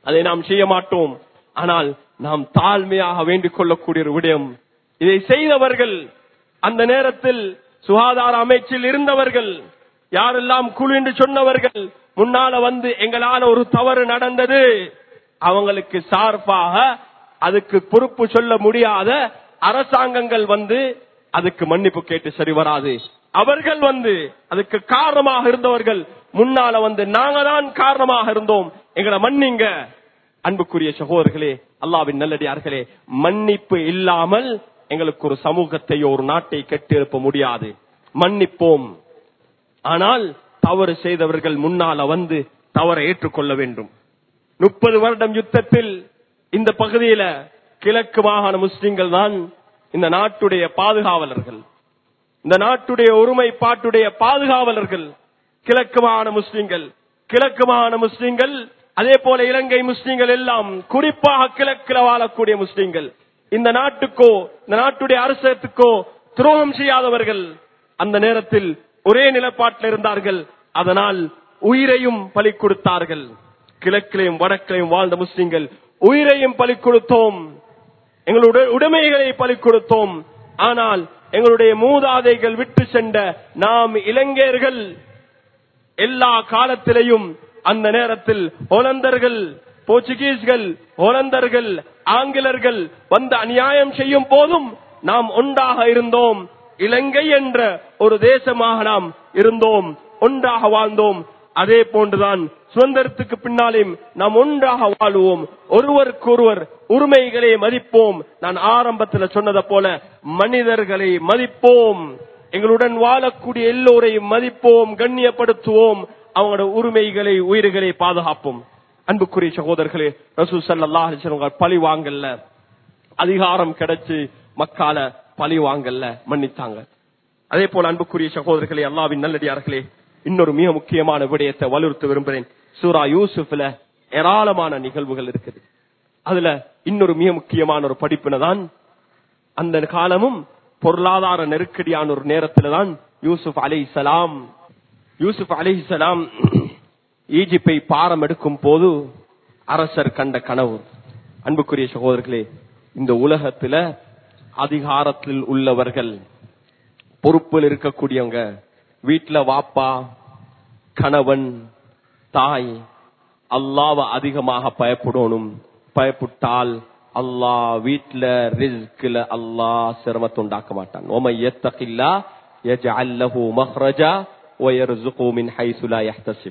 அதை நாம் செய்ய மாட்டோம் ஆனால் நாம் தாழ்மையாக வேண்டிக் கொள்ளக்கூடிய ஒரு விடயம் இதை செய்தவர்கள் அந்த நேரத்தில் சுகாதார அமைச்சில் இருந்தவர்கள் யாரெல்லாம் குழு என்று சொன்னவர்கள் முன்னால வந்து எங்களால ஒரு தவறு நடந்தது அவங்களுக்கு சார்பாக அதுக்கு பொறுப்பு சொல்ல முடியாத அரசாங்கங்கள் வந்து அதுக்கு மன்னிப்பு கேட்டு சரி வராது அவர்கள் வந்து அதுக்கு காரணமாக இருந்தவர்கள் முன்னால வந்து நாங்க தான் காரணமாக இருந்தோம் எங்களை மன்னிங்க அன்புக்குரிய சகோதரர்களே அல்லாவின் நல்லடியார்களே மன்னிப்பு இல்லாமல் எங்களுக்கு ஒரு சமூகத்தையோ ஒரு நாட்டை கட்டியெழுப்ப முடியாது மன்னிப்போம் ஆனால் தவறு செய்தவர்கள் முன்னால வந்து தவறை ஏற்றுக்கொள்ள வேண்டும் முப்பது வருடம் யுத்தத்தில் இந்த பகுதியில கிழக்கு மாகாண முஸ்லிம்கள் தான் இந்த நாட்டுடைய பாதுகாவலர்கள் இந்த நாட்டுடைய ஒருமைப்பாட்டுடைய பாதுகாவலர்கள் கிழக்கு மாகாண முஸ்லிம்கள் கிழக்கு மாகாண முஸ்லிம்கள் அதே போல இலங்கை முஸ்லிம்கள் எல்லாம் குறிப்பாக கிழக்கில் வாழக்கூடிய முஸ்லிம்கள் இந்த நாட்டுக்கோ இந்த நாட்டுடைய அரசுக்கோ துரோகம் செய்யாதவர்கள் அந்த நேரத்தில் ஒரே நிலப்பாட்டில் இருந்தார்கள் அதனால் உயிரையும் பலி கொடுத்தார்கள் கிழக்கிலையும் வடக்கிலையும் வாழ்ந்த முஸ்லிம்கள் உயிரையும் பலி கொடுத்தோம் எங்களுடைய உடைமைகளை பலி கொடுத்தோம் ஆனால் எங்களுடைய மூதாதைகள் விட்டு சென்ற நாம் இளைஞர்கள் எல்லா காலத்திலையும் அந்த நேரத்தில் ஹோலந்தர்கள் போர்ச்சுகீஸ்கள் ஹோலந்தர்கள் ஆங்கிலர்கள் வந்து அநியாயம் செய்யும் போதும் நாம் ஒன்றாக இருந்தோம் இலங்கை என்ற ஒரு தேசமாக நாம் இருந்தோம் ஒன்றாக வாழ்ந்தோம் அதே போன்றுதான் சுதந்திரத்துக்கு பின்னாலேயும் நாம் ஒன்றாக வாழ்வோம் ஒருவருக்கொருவர் உரிமைகளை மதிப்போம் நான் ஆரம்பத்தில் சொன்னதை போல மனிதர்களை மதிப்போம் எங்களுடன் வாழக்கூடிய எல்லோரையும் மதிப்போம் கண்ணியப்படுத்துவோம் அவங்களோட உரிமைகளை உயிர்களை பாதுகாப்போம் அன்புக்குரிய சகோதரர்களே ரசூ சல்லாஹ் பழி வாங்கல்ல அதிகாரம் கிடைச்சு மக்கால பழி வாங்கல்ல மன்னித்தாங்க அதே போல அன்புக்குரிய சகோதரர்களே அல்லாவின் நல்லடியார்களே இன்னொரு மிக முக்கியமான விடயத்தை வலியுறுத்த விரும்புகிறேன் சூரா யூசுப்ல ஏராளமான நிகழ்வுகள் இருக்குது அதுல இன்னொரு மிக முக்கியமான ஒரு படிப்பினை தான் அந்த காலமும் பொருளாதார நெருக்கடியான ஒரு நேரத்துல தான் யூசுப் அலை சலாம் யூசுப் அலை சலாம் ஈஜிப்பை பாரம் எடுக்கும் போது அரசர் கண்ட கனவு அன்புக்குரிய சகோதரர்களே இந்த உலகத்துல அதிகாரத்தில் உள்ளவர்கள் பொறுப்பில் இருக்கக்கூடியவங்க வீட்டுல வாப்பா கணவன் தாய் அல்லாவ அதிகமாக பயப்படணும் பயப்பட்டால் அல்லாஹ் வீட்டுல ரிஸ்க்ல அல்லாஹ் சிரமத்தை உண்டாக்க மாட்டான் ஓம எத்தகில்லா يجعل له مخرجا ويرزقه من حيث لا يحتسب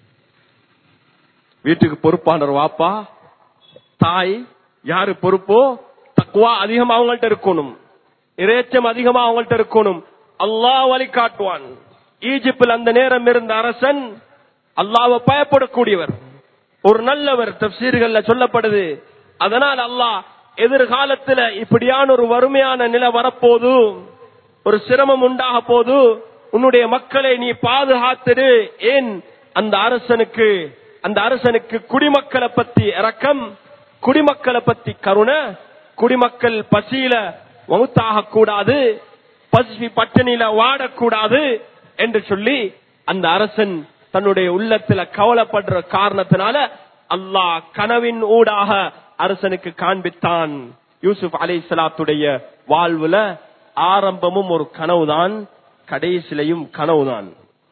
வீட்டுக்கு பொறுப்பானர் வாப்பா தாய் யாரு பொறுப்போ தக்குவா அதிகமா அவங்கள்ட்ட இருக்கணும் இறைச்சம் அதிகமா அவங்கள்ட்ட இருக்கணும் அல்லாஹ் வழி காட்டுவான் ஈஜிப்தில் அந்த நேரம் இருந்த அரசன் அல்லாவை பயப்படக்கூடியவர் ஒரு நல்லவர் தப்சீர்கள்ல சொல்லப்படுது அதனால் அல்லாஹ் எதிர்காலத்துல இப்படியான ஒரு வறுமையான நிலை வரப்போது ஒரு சிரமம் உண்டாக போது உன்னுடைய மக்களை நீ பாதுகாத்துடு ஏன் அந்த அரசனுக்கு அந்த அரசனுக்கு குடிமக்களை பத்தி இரக்கம் குடிமக்களை பத்தி கருணை குடிமக்கள் பசியில மவுத்தாக கூடாது பசி பட்டினியில வாடக்கூடாது என்று சொல்லி அந்த அரசன் தன்னுடைய உள்ளத்துல கவலைப்படுற காரணத்தினால அல்லாஹ் கனவின் ஊடாக அரசனுக்கு காண்பித்தான் யூசுப் அலை சலாத்துடைய வாழ்வுல ஆரம்பமும் ஒரு கனவுதான் கடைசிலையும் கனவுதான்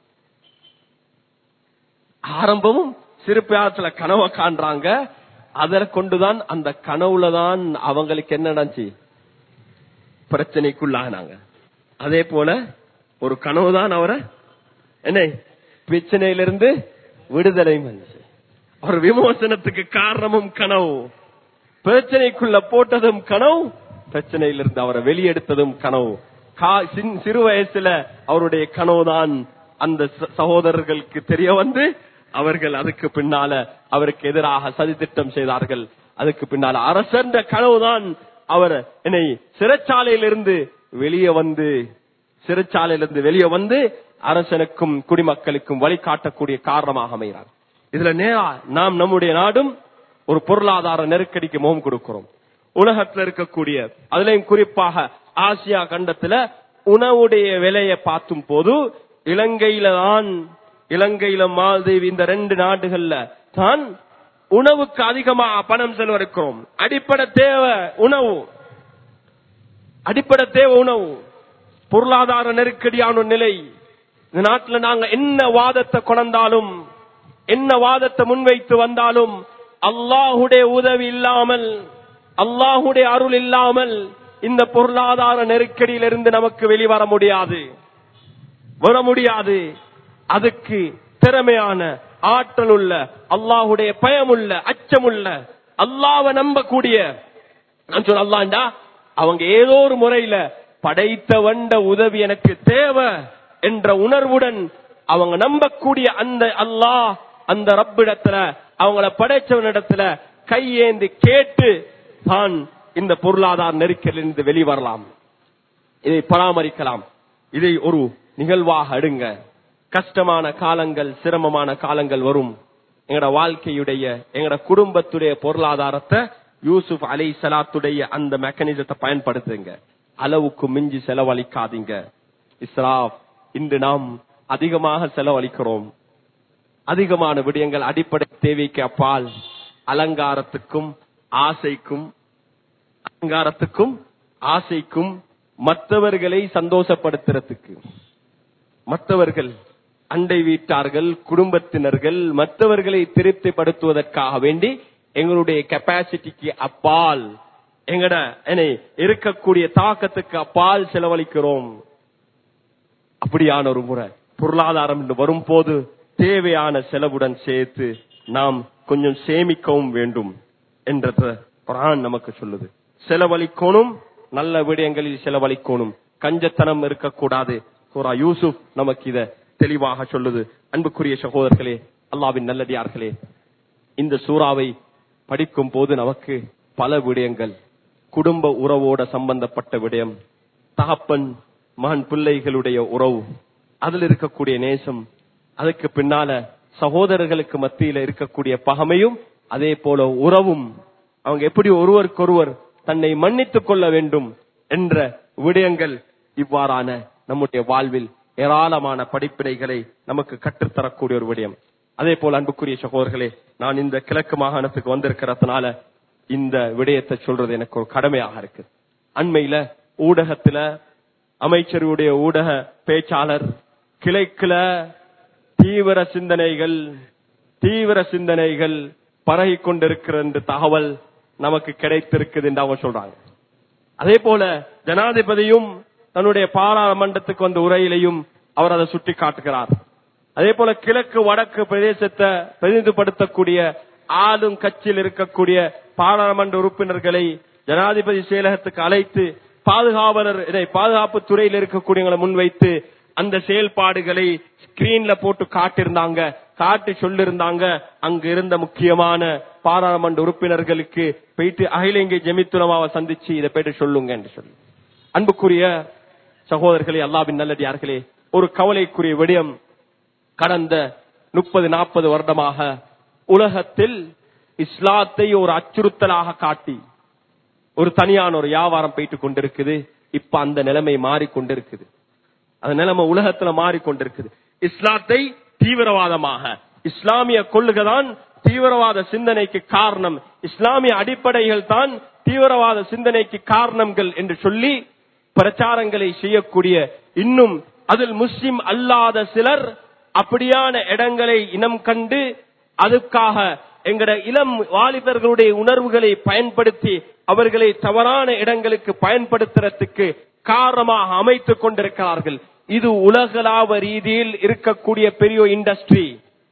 ஆரம்பமும் சிறுபியாத்துல கனவை காண்றாங்க அதை கொண்டுதான் அந்த கனவுல தான் அவங்களுக்கு என்ன நடந்துச்சு பிரச்சனைக்குள்ளாகினாங்க அதே போல ஒரு கனவு தான் அவரை என்ன பிரச்சனையிலிருந்து விடுதலை வந்துச்சு அவர் விமோசனத்துக்கு காரணமும் கனவு பிரச்சனைக்குள்ள போட்டதும் கனவு பிரச்சனையிலிருந்து அவரை வெளியெடுத்ததும் கனவு கா- சின்- சிறு வயசுல அவருடைய கனவுதான் அந்த ச- சகோதரர்களுக்கு தெரிய வந்து அவர்கள் அதுக்கு பின்னால அவருக்கு எதிராக சதித்திட்டம் செய்தார்கள் அதுக்கு பின்னால அரசன்ற கனவுதான் அவர் என்னை சிறைச்சாலையிலிருந்து வெளியே வந்து சிறைச்சாலையிலிருந்து வெளியே வந்து அரசனுக்கும் குடிமக்களுக்கும் வழிகாட்டக்கூடிய காரணமாக அமைகிறார் இதுல நேரா நாம் நம்முடைய நாடும் ஒரு பொருளாதார நெருக்கடிக்கு முகம் கொடுக்கிறோம் உலகத்துல இருக்கக்கூடிய அதுலயும் குறிப்பாக ஆசியா கண்டத்துல உணவுடைய விலையை பார்த்தும் போது இலங்கையில தான் இலங்கையில மால்தீவு இந்த ரெண்டு நாடுகள்ல தான் உணவுக்கு அதிகமா பணம் செலவழிக்கிறோம் அடிப்படை தேவை உணவு அடிப்படை தேவை உணவு பொருளாதார நெருக்கடியான ஒரு நிலை இந்த நாட்டில் நாங்க என்ன வாதத்தை கொண்டாலும் என்ன வாதத்தை முன்வைத்து வந்தாலும் அல்லாஹுடைய உதவி இல்லாமல் அல்லாஹுடைய அருள் இல்லாமல் இந்த பொருளாதார நெருக்கடியிலிருந்து நமக்கு வெளிவர முடியாது வர முடியாது அதுக்கு திறமையான ஆற்றல் உள்ள அல்லாஹுடைய பயமுள்ள அச்சமுள்ள அல்லாவை நம்பக்கூடிய நான் சொல்ல அல்லாண்டா அவங்க ஏதோ ஒரு முறையில படைத்த வந்த உதவி எனக்கு தேவை என்ற உணர்வுடன் அவங்க நம்பக்கூடிய அந்த அல்லாஹ் அந்த ரப்பிடத்துல அவங்கள படைச்சவனிடத்துல கையேந்தி கேட்டு தான் இந்த பொருளாதார நெருக்கடியிலிருந்து வெளிவரலாம் இதை பராமரிக்கலாம் இதை ஒரு நிகழ்வாக எடுங்க கஷ்டமான காலங்கள் சிரமமான காலங்கள் வரும் எங்கட வாழ்க்கையுடைய எங்கட குடும்பத்துடைய பொருளாதாரத்தை யூசுப் அலை சலாத்துடைய அந்த மெக்கானிசத்தை பயன்படுத்துங்க அளவுக்கு மிஞ்சி செலவழிக்காதீங்க இஸ்ராப் இன்று நாம் அதிகமாக செலவழிக்கிறோம் அதிகமான விடயங்கள் அடிப்படை தேவைக்கு அப்பால் அலங்காரத்துக்கும் ஆசைக்கும் அலங்காரத்துக்கும் ஆசைக்கும் மற்றவர்களை சந்தோஷப்படுத்துறதுக்கு மற்றவர்கள் அண்டை வீட்டார்கள் குடும்பத்தினர்கள் மற்றவர்களை திருப்திப்படுத்துவதற்காக வேண்டி எங்களுடைய கெப்பாசிட்டிக்கு அப்பால் எங்கட என்ன இருக்கக்கூடிய தாக்கத்துக்கு அப்பால் செலவழிக்கிறோம் அப்படியான ஒரு முறை பொருளாதாரம் என்று வரும்போது தேவையான செலவுடன் சேர்த்து நாம் கொஞ்சம் சேமிக்கவும் வேண்டும் என்றத குரான் நமக்கு சொல்லுது செலவழிக்கணும் நல்ல விடயங்களில் செலவழிக்கணும் கஞ்சத்தனம் இருக்கக்கூடாது சூரா யூசுப் நமக்கு இத தெளிவாக சொல்லுது அன்புக்குரிய சகோதரர்களே அல்லாவின் நல்லடியார்களே இந்த சூறாவை படிக்கும் போது நமக்கு பல விடயங்கள் குடும்ப உறவோட சம்பந்தப்பட்ட விடயம் தகப்பன் மகன் பிள்ளைகளுடைய உறவு அதில் இருக்கக்கூடிய நேசம் அதுக்கு பின்னால சகோதரர்களுக்கு மத்தியில இருக்கக்கூடிய பகமையும் அதே போல உறவும் அவங்க எப்படி ஒருவருக்கொருவர் தன்னை மன்னித்துக் கொள்ள வேண்டும் என்ற விடயங்கள் இவ்வாறான நம்முடைய வாழ்வில் ஏராளமான படிப்பினைகளை நமக்கு கற்றுத்தரக்கூடிய ஒரு விடயம் அதே போல அன்புக்குரிய சகோதரர்களே நான் இந்த கிழக்கு மாகாணத்துக்கு வந்திருக்கிறதுனால இந்த விடயத்தை சொல்றது எனக்கு ஒரு கடமையாக இருக்கு அண்மையில ஊடகத்துல அமைச்சருடைய ஊடக பேச்சாளர் கிளைக்குல தீவிர சிந்தனைகள் தீவிர சிந்தனைகள் பரகி கொண்டிருக்கிற என்ற தகவல் நமக்கு கிடைத்திருக்குது என்று அவங்க சொல்றாங்க அதே போல ஜனாதிபதியும் தன்னுடைய பாராளுமன்றத்துக்கு வந்த உரையிலையும் அவர் அதை சுட்டி காட்டுகிறார் அதே போல கிழக்கு வடக்கு பிரதேசத்தை பிரதிநிதிப்படுத்தக்கூடிய ஆளும் கட்சியில் இருக்கக்கூடிய பாராளுமன்ற உறுப்பினர்களை ஜனாதிபதி செயலகத்துக்கு அழைத்து பாதுகாவலர் இதை பாதுகாப்பு துறையில் இருக்கக்கூடியவங்களை முன்வைத்து அந்த செயல்பாடுகளை ஸ்கிரீன்ல போட்டு காட்டியிருந்தாங்க காட்டி சொல்லிருந்தாங்க அங்க இருந்த முக்கியமான பாராளுமன்ற உறுப்பினர்களுக்கு போயிட்டு அகில இங்கே ஜெமித்துலமாவை சந்திச்சு இதை போயிட்டு சொல்லுங்க என்று சொல்லி அன்புக்குரிய சகோதரர்களே அல்லாவின் நல்லடியார்களே ஒரு கவலைக்குரிய விடயம் கடந்த முப்பது நாற்பது வருடமாக உலகத்தில் இஸ்லாத்தை ஒரு அச்சுறுத்தலாக காட்டி ஒரு தனியான ஒரு வியாபாரம் போயிட்டு கொண்டிருக்குது இப்ப அந்த நிலைமை மாறிக்கொண்டிருக்குது அந்த நிலைமை உலகத்துல மாறிக்கொண்டிருக்குது இஸ்லாத்தை தீவிரவாதமாக இஸ்லாமிய கொள்ளுகதான் தீவிரவாத சிந்தனைக்கு காரணம் இஸ்லாமிய அடிப்படைகள் தான் தீவிரவாத சிந்தனைக்கு காரணங்கள் என்று சொல்லி பிரச்சாரங்களை செய்யக்கூடிய இன்னும் அதில் முஸ்லிம் அல்லாத சிலர் அப்படியான இடங்களை இனம் கண்டு அதுக்காக எங்கட இளம் வாலிபர்களுடைய உணர்வுகளை பயன்படுத்தி அவர்களை தவறான இடங்களுக்கு பயன்படுத்துறதுக்கு காரணமாக அமைத்துக் கொண்டிருக்கிறார்கள் இது உலகளாவ ரீதியில் இருக்கக்கூடிய பெரிய இண்டஸ்ட்ரி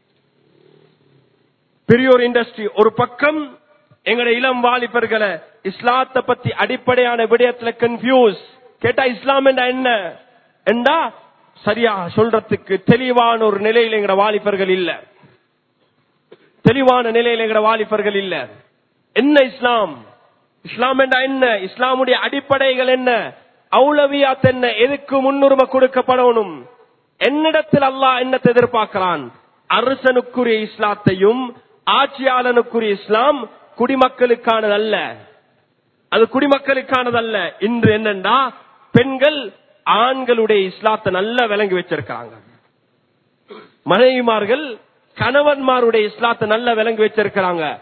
பெரிய ஒரு இண்டஸ்ட்ரி ஒரு பக்கம் எங்கட இளம் வாலிபர்களை இஸ்லாத்தை பத்தி அடிப்படையான விடயத்துல கன்ஃபியூஸ் கேட்டா இஸ்லாம் என்றா என்ன என்றா சரியா சொல்றதுக்கு தெளிவான ஒரு நிலையில் எங்கட வாலிபர்கள் இல்ல தெளிவான நிலையில் எங்கட வாலிபர்கள் இல்ல என்ன இஸ்லாம் இஸ்லாம் என்றா என்ன இஸ்லாமுடைய அடிப்படைகள் என்ன அவுலவியாத் என்ன எதுக்கு முன்னுரிமை கொடுக்கப்படணும் என்னிடத்தில் அல்லாஹ் என்னத்தை எதிர்பார்க்கிறான் அரசனுக்குரிய இஸ்லாத்தையும் ஆட்சியாளனுக்குரிய இஸ்லாம் குடிமக்களுக்கானதல்ல அது குடிமக்களுக்கானதல்ல இன்று என்னண்டா பெண்கள் ஆண்களுடைய இஸ்லாத்தை நல்லா விளங்கி வச்சிருக்காங்க மனைவிமார்கள் கணவன்மாருடைய இஸ்லாத்தை நல்லா விளங்கி வச்சிருக்கிறாங்க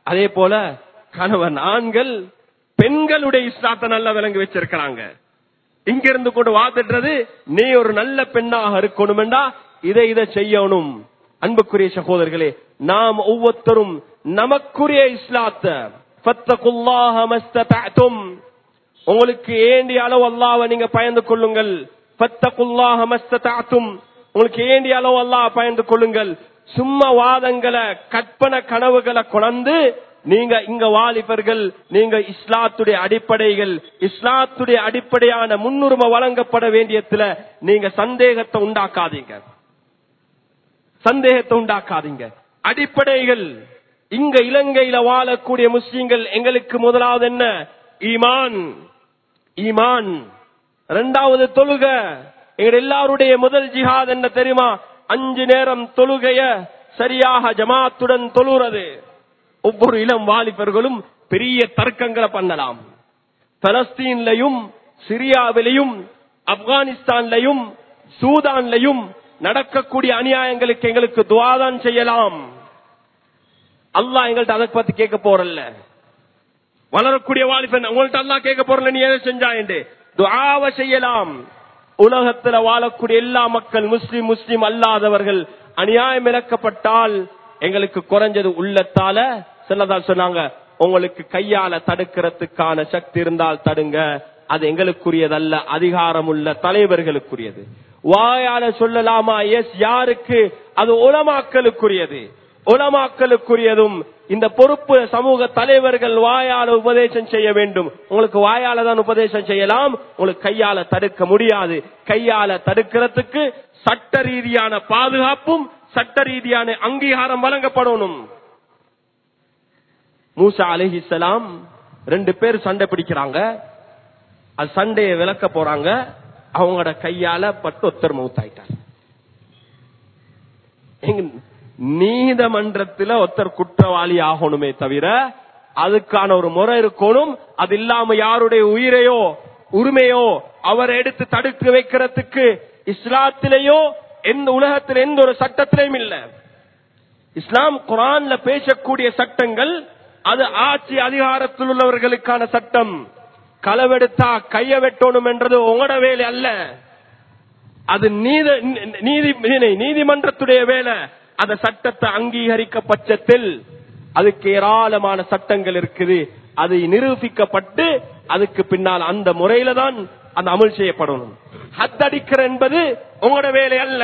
அதே போல கணவன் ஆண்கள் பெண்களுடைய இஸ்லாத்தை நல்லா விளங்கி வச்சிருக்கிறாங்க இங்க இருந்து கொண்டு வாதிடுறது நீ ஒரு நல்ல பெண்ணாக இருக்கணும்டா இதை இதை செய்யணும் அன்புக்குரிய சகோதரர்களே நாம் ஒவ்வொருத்தரும் நமக்குரிய இஸ்லாத்தை ஃபத்தகுல்லாஹ மஸ்ததஅதும் உங்களுக்கு ஏண்டிய அளவு அல்லாஹ்வை நீங்க பயந்து கொள்ளுங்கள் ஃபத்தகுல்லாஹ மஸ்ததஅதும் உங்களுக்கு ஏண்டிய அளவு அல்லாஹ் பயந்து கொள்ளுங்கள் சும்மா வாதங்களை கற்பனை கனவுகளை கொண்டு நீங்க இங்க வாலிபர்கள் நீங்க இஸ்லாத்துடைய அடிப்படைகள் இஸ்லாத்துடைய அடிப்படையான முன்னுரிமை வழங்கப்பட வேண்டியதுல நீங்க சந்தேகத்தை உண்டாக்காதீங்க சந்தேகத்தை உண்டாக்காதீங்க அடிப்படைகள் இங்க இலங்கையில வாழக்கூடிய முஸ்லிம்கள் எங்களுக்கு முதலாவது என்ன ஈமான் ஈமான் இரண்டாவது தொழுக எங்க எல்லாருடைய முதல் ஜிஹாத் என்ன தெரியுமா அஞ்சு நேரம் தொழுகைய சரியாக ஜமாத்துடன் தொழுறது ஒவ்வொரு இளம் வாலிபர்களும் பெரிய தர்க்கங்களை பண்ணலாம் பலஸ்தீன்லையும் சிரியாவிலையும் ஆப்கானிஸ்தான்லையும் சூதான்லையும் நடக்கக்கூடிய அநியாயங்களுக்கு எங்களுக்கு துவாதான் செய்யலாம் அல்லாஹ் எங்கள்ட்ட அதை பத்தி கேட்க போறல்ல வளரக்கூடிய வாலிபன் உங்கள்ட்ட அல்லாஹ் கேட்க போறல நீ எதை செஞ்சாயண்டு துஆவ செய்யலாம் உலகத்துல வாழக்கூடிய எல்லா மக்கள் முஸ்லிம் முஸ்லிம் அல்லாதவர்கள் அநியாயம் இழக்கப்பட்டால் எங்களுக்கு குறைஞ்சது உள்ளத்தால சிலதான் சொன்னாங்க உங்களுக்கு கையால தடுக்கிறதுக்கான சக்தி இருந்தால் தடுங்க அது எங்களுக்குரியதல்ல அதிகாரம் உள்ள தலைவர்களுக்குரியது வாயால சொல்லலாமா எஸ் யாருக்கு அது உலமாக்களுக்குரியது உலமாக்களுக்குரியதும் இந்த பொறுப்பு சமூக தலைவர்கள் வாயால உபதேசம் செய்ய வேண்டும் உங்களுக்கு வாயால தான் உபதேசம் செய்யலாம் உங்களுக்கு கையால தடுக்க முடியாது கையால தடுக்கிறதுக்கு சட்ட ரீதியான பாதுகாப்பும் சட்ட ரீதியான அங்கீகாரம் வழங்கப்படணும் மூசா அலிஹிசலாம் ரெண்டு பேர் சண்டை பிடிக்கிறாங்க அது சண்டையை விளக்க போறாங்க அவங்களோட கையால பட்டு ஒத்தர் மவுத்தாயிட்டார் எங்க நீதிமன்றத்துல ஒருத்தர் குற்றவாளி ஆகணுமே தவிர அதுக்கான ஒரு முறை இருக்கணும் அது இல்லாம யாருடைய உயிரையோ உரிமையோ அவரை எடுத்து தடுத்து வைக்கிறதுக்கு இஸ்லாத்திலேயோ எந்த உலகத்தில் எந்த ஒரு சட்டத்திலையும் இல்ல இஸ்லாம் குரான்ல பேசக்கூடிய சட்டங்கள் அது ஆட்சி அதிகாரத்தில் உள்ளவர்களுக்கான சட்டம் களவெடுத்தா கைய வெட்டணும் என்றது உங்களோட வேலை அல்ல அது நீத நீதி நீதிமன்றத்துடைய வேலை அந்த சட்டத்தை அங்கீகரிக்க பட்சத்தில் அதுக்கு ஏராளமான சட்டங்கள் இருக்குது அது நிரூபிக்கப்பட்டு அதுக்கு பின்னால் அந்த முறையில தான் அந்த அமல் செய்யப்படணும் ஹத்தடிக்கிற என்பது உங்களோட வேலை அல்ல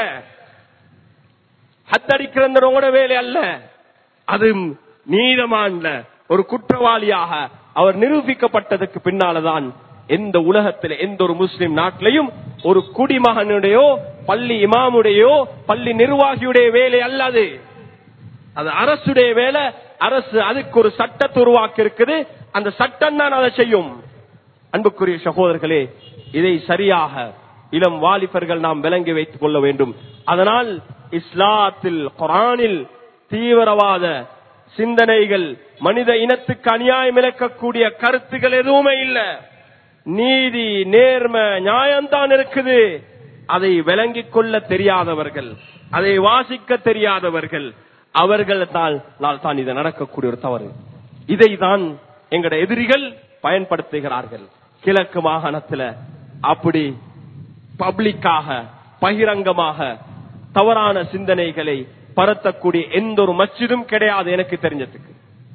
ஹத்தடிக்கிற உங்களோட வேலை அல்ல அது நீதமான்ல ஒரு குற்றவாளியாக அவர் நிரூபிக்கப்பட்டதுக்கு பின்னால்தான் எந்த உலகத்தில் எந்த ஒரு முஸ்லிம் நாட்டிலையும் ஒரு குடிமகனுடையோ பள்ளி இமாமுடையோ பள்ளி நிர்வாகியுடைய வேலை அல்லது அது அரசுடைய வேலை அரசு அதுக்கு ஒரு சட்டத்தை உருவாக்கி இருக்குது அந்த சட்டம் தான் அதை செய்யும் அன்புக்குரிய சகோதரர்களே இதை சரியாக இளம் வாலிபர்கள் நாம் விளங்கி வைத்துக் கொள்ள வேண்டும் அதனால் இஸ்லாத்தில் குரானில் தீவிரவாத சிந்தனைகள் மனித இனத்துக்கு அநியாயம் இழக்கக்கூடிய கருத்துகள் எதுவுமே இல்ல நீதி நேர்மை நியாயம்தான் இருக்குது அதை விளங்கிக் கொள்ள தெரியாதவர்கள் அதை வாசிக்க தெரியாதவர்கள் அவர்கள் தான் தான் இது நடக்கக்கூடிய ஒரு தவறு இதை தான் எங்கட எதிரிகள் பயன்படுத்துகிறார்கள் கிழக்கு மாகாணத்துல அப்படி பப்ளிக்காக பகிரங்கமாக தவறான சிந்தனைகளை பரத்தக்கூடிய எந்த ஒரு மச்சிதும் கிடையாது எனக்கு தெரிஞ்சதுக்கு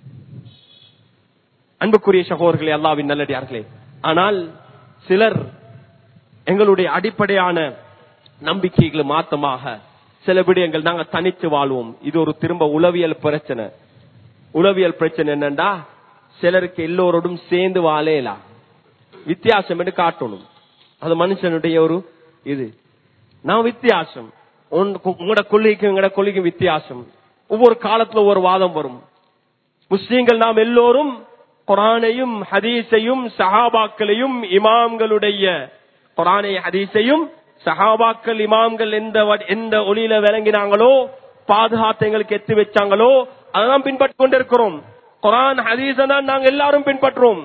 அன்புக்குரிய சகோதரர்களே அல்லாவின் நல்லடியார்களே ஆனால் சிலர் எங்களுடைய அடிப்படையான நம்பிக்கைகள் மாத்தமாக சில விடயங்கள் நாங்க தனித்து வாழ்வோம் இது ஒரு திரும்ப உளவியல் பிரச்சனை உளவியல் பிரச்சனை என்னண்டா சிலருக்கு எல்லோரோடும் சேர்ந்து வாழலாம் வித்தியாசம் என்று காட்டணும் அது மனுஷனுடைய ஒரு இது நான் வித்தியாசம் உங்களோட கொள்கைக்கும் எங்களோட கொள்கைக்கும் வித்தியாசம் ஒவ்வொரு காலத்துல ஒவ்வொரு வாதம் வரும் முஸ்லீம்கள் நாம் எல்லோரும் குரானையும் ஹதீஸையும் சஹாபாக்களையும் இமாம்களுடைய குரானை ஹதீஸையும் சஹாபாக்கள் இமாம்கள் எந்த எந்த ஒளியில விளங்கினாங்களோ பாதுகாத்து எங்களுக்கு எத்தி வச்சாங்களோ அதான் பின்பற்றி கொண்டிருக்கிறோம் குரான் ஹதீஸ தான் நாங்க எல்லாரும் பின்பற்றுறோம்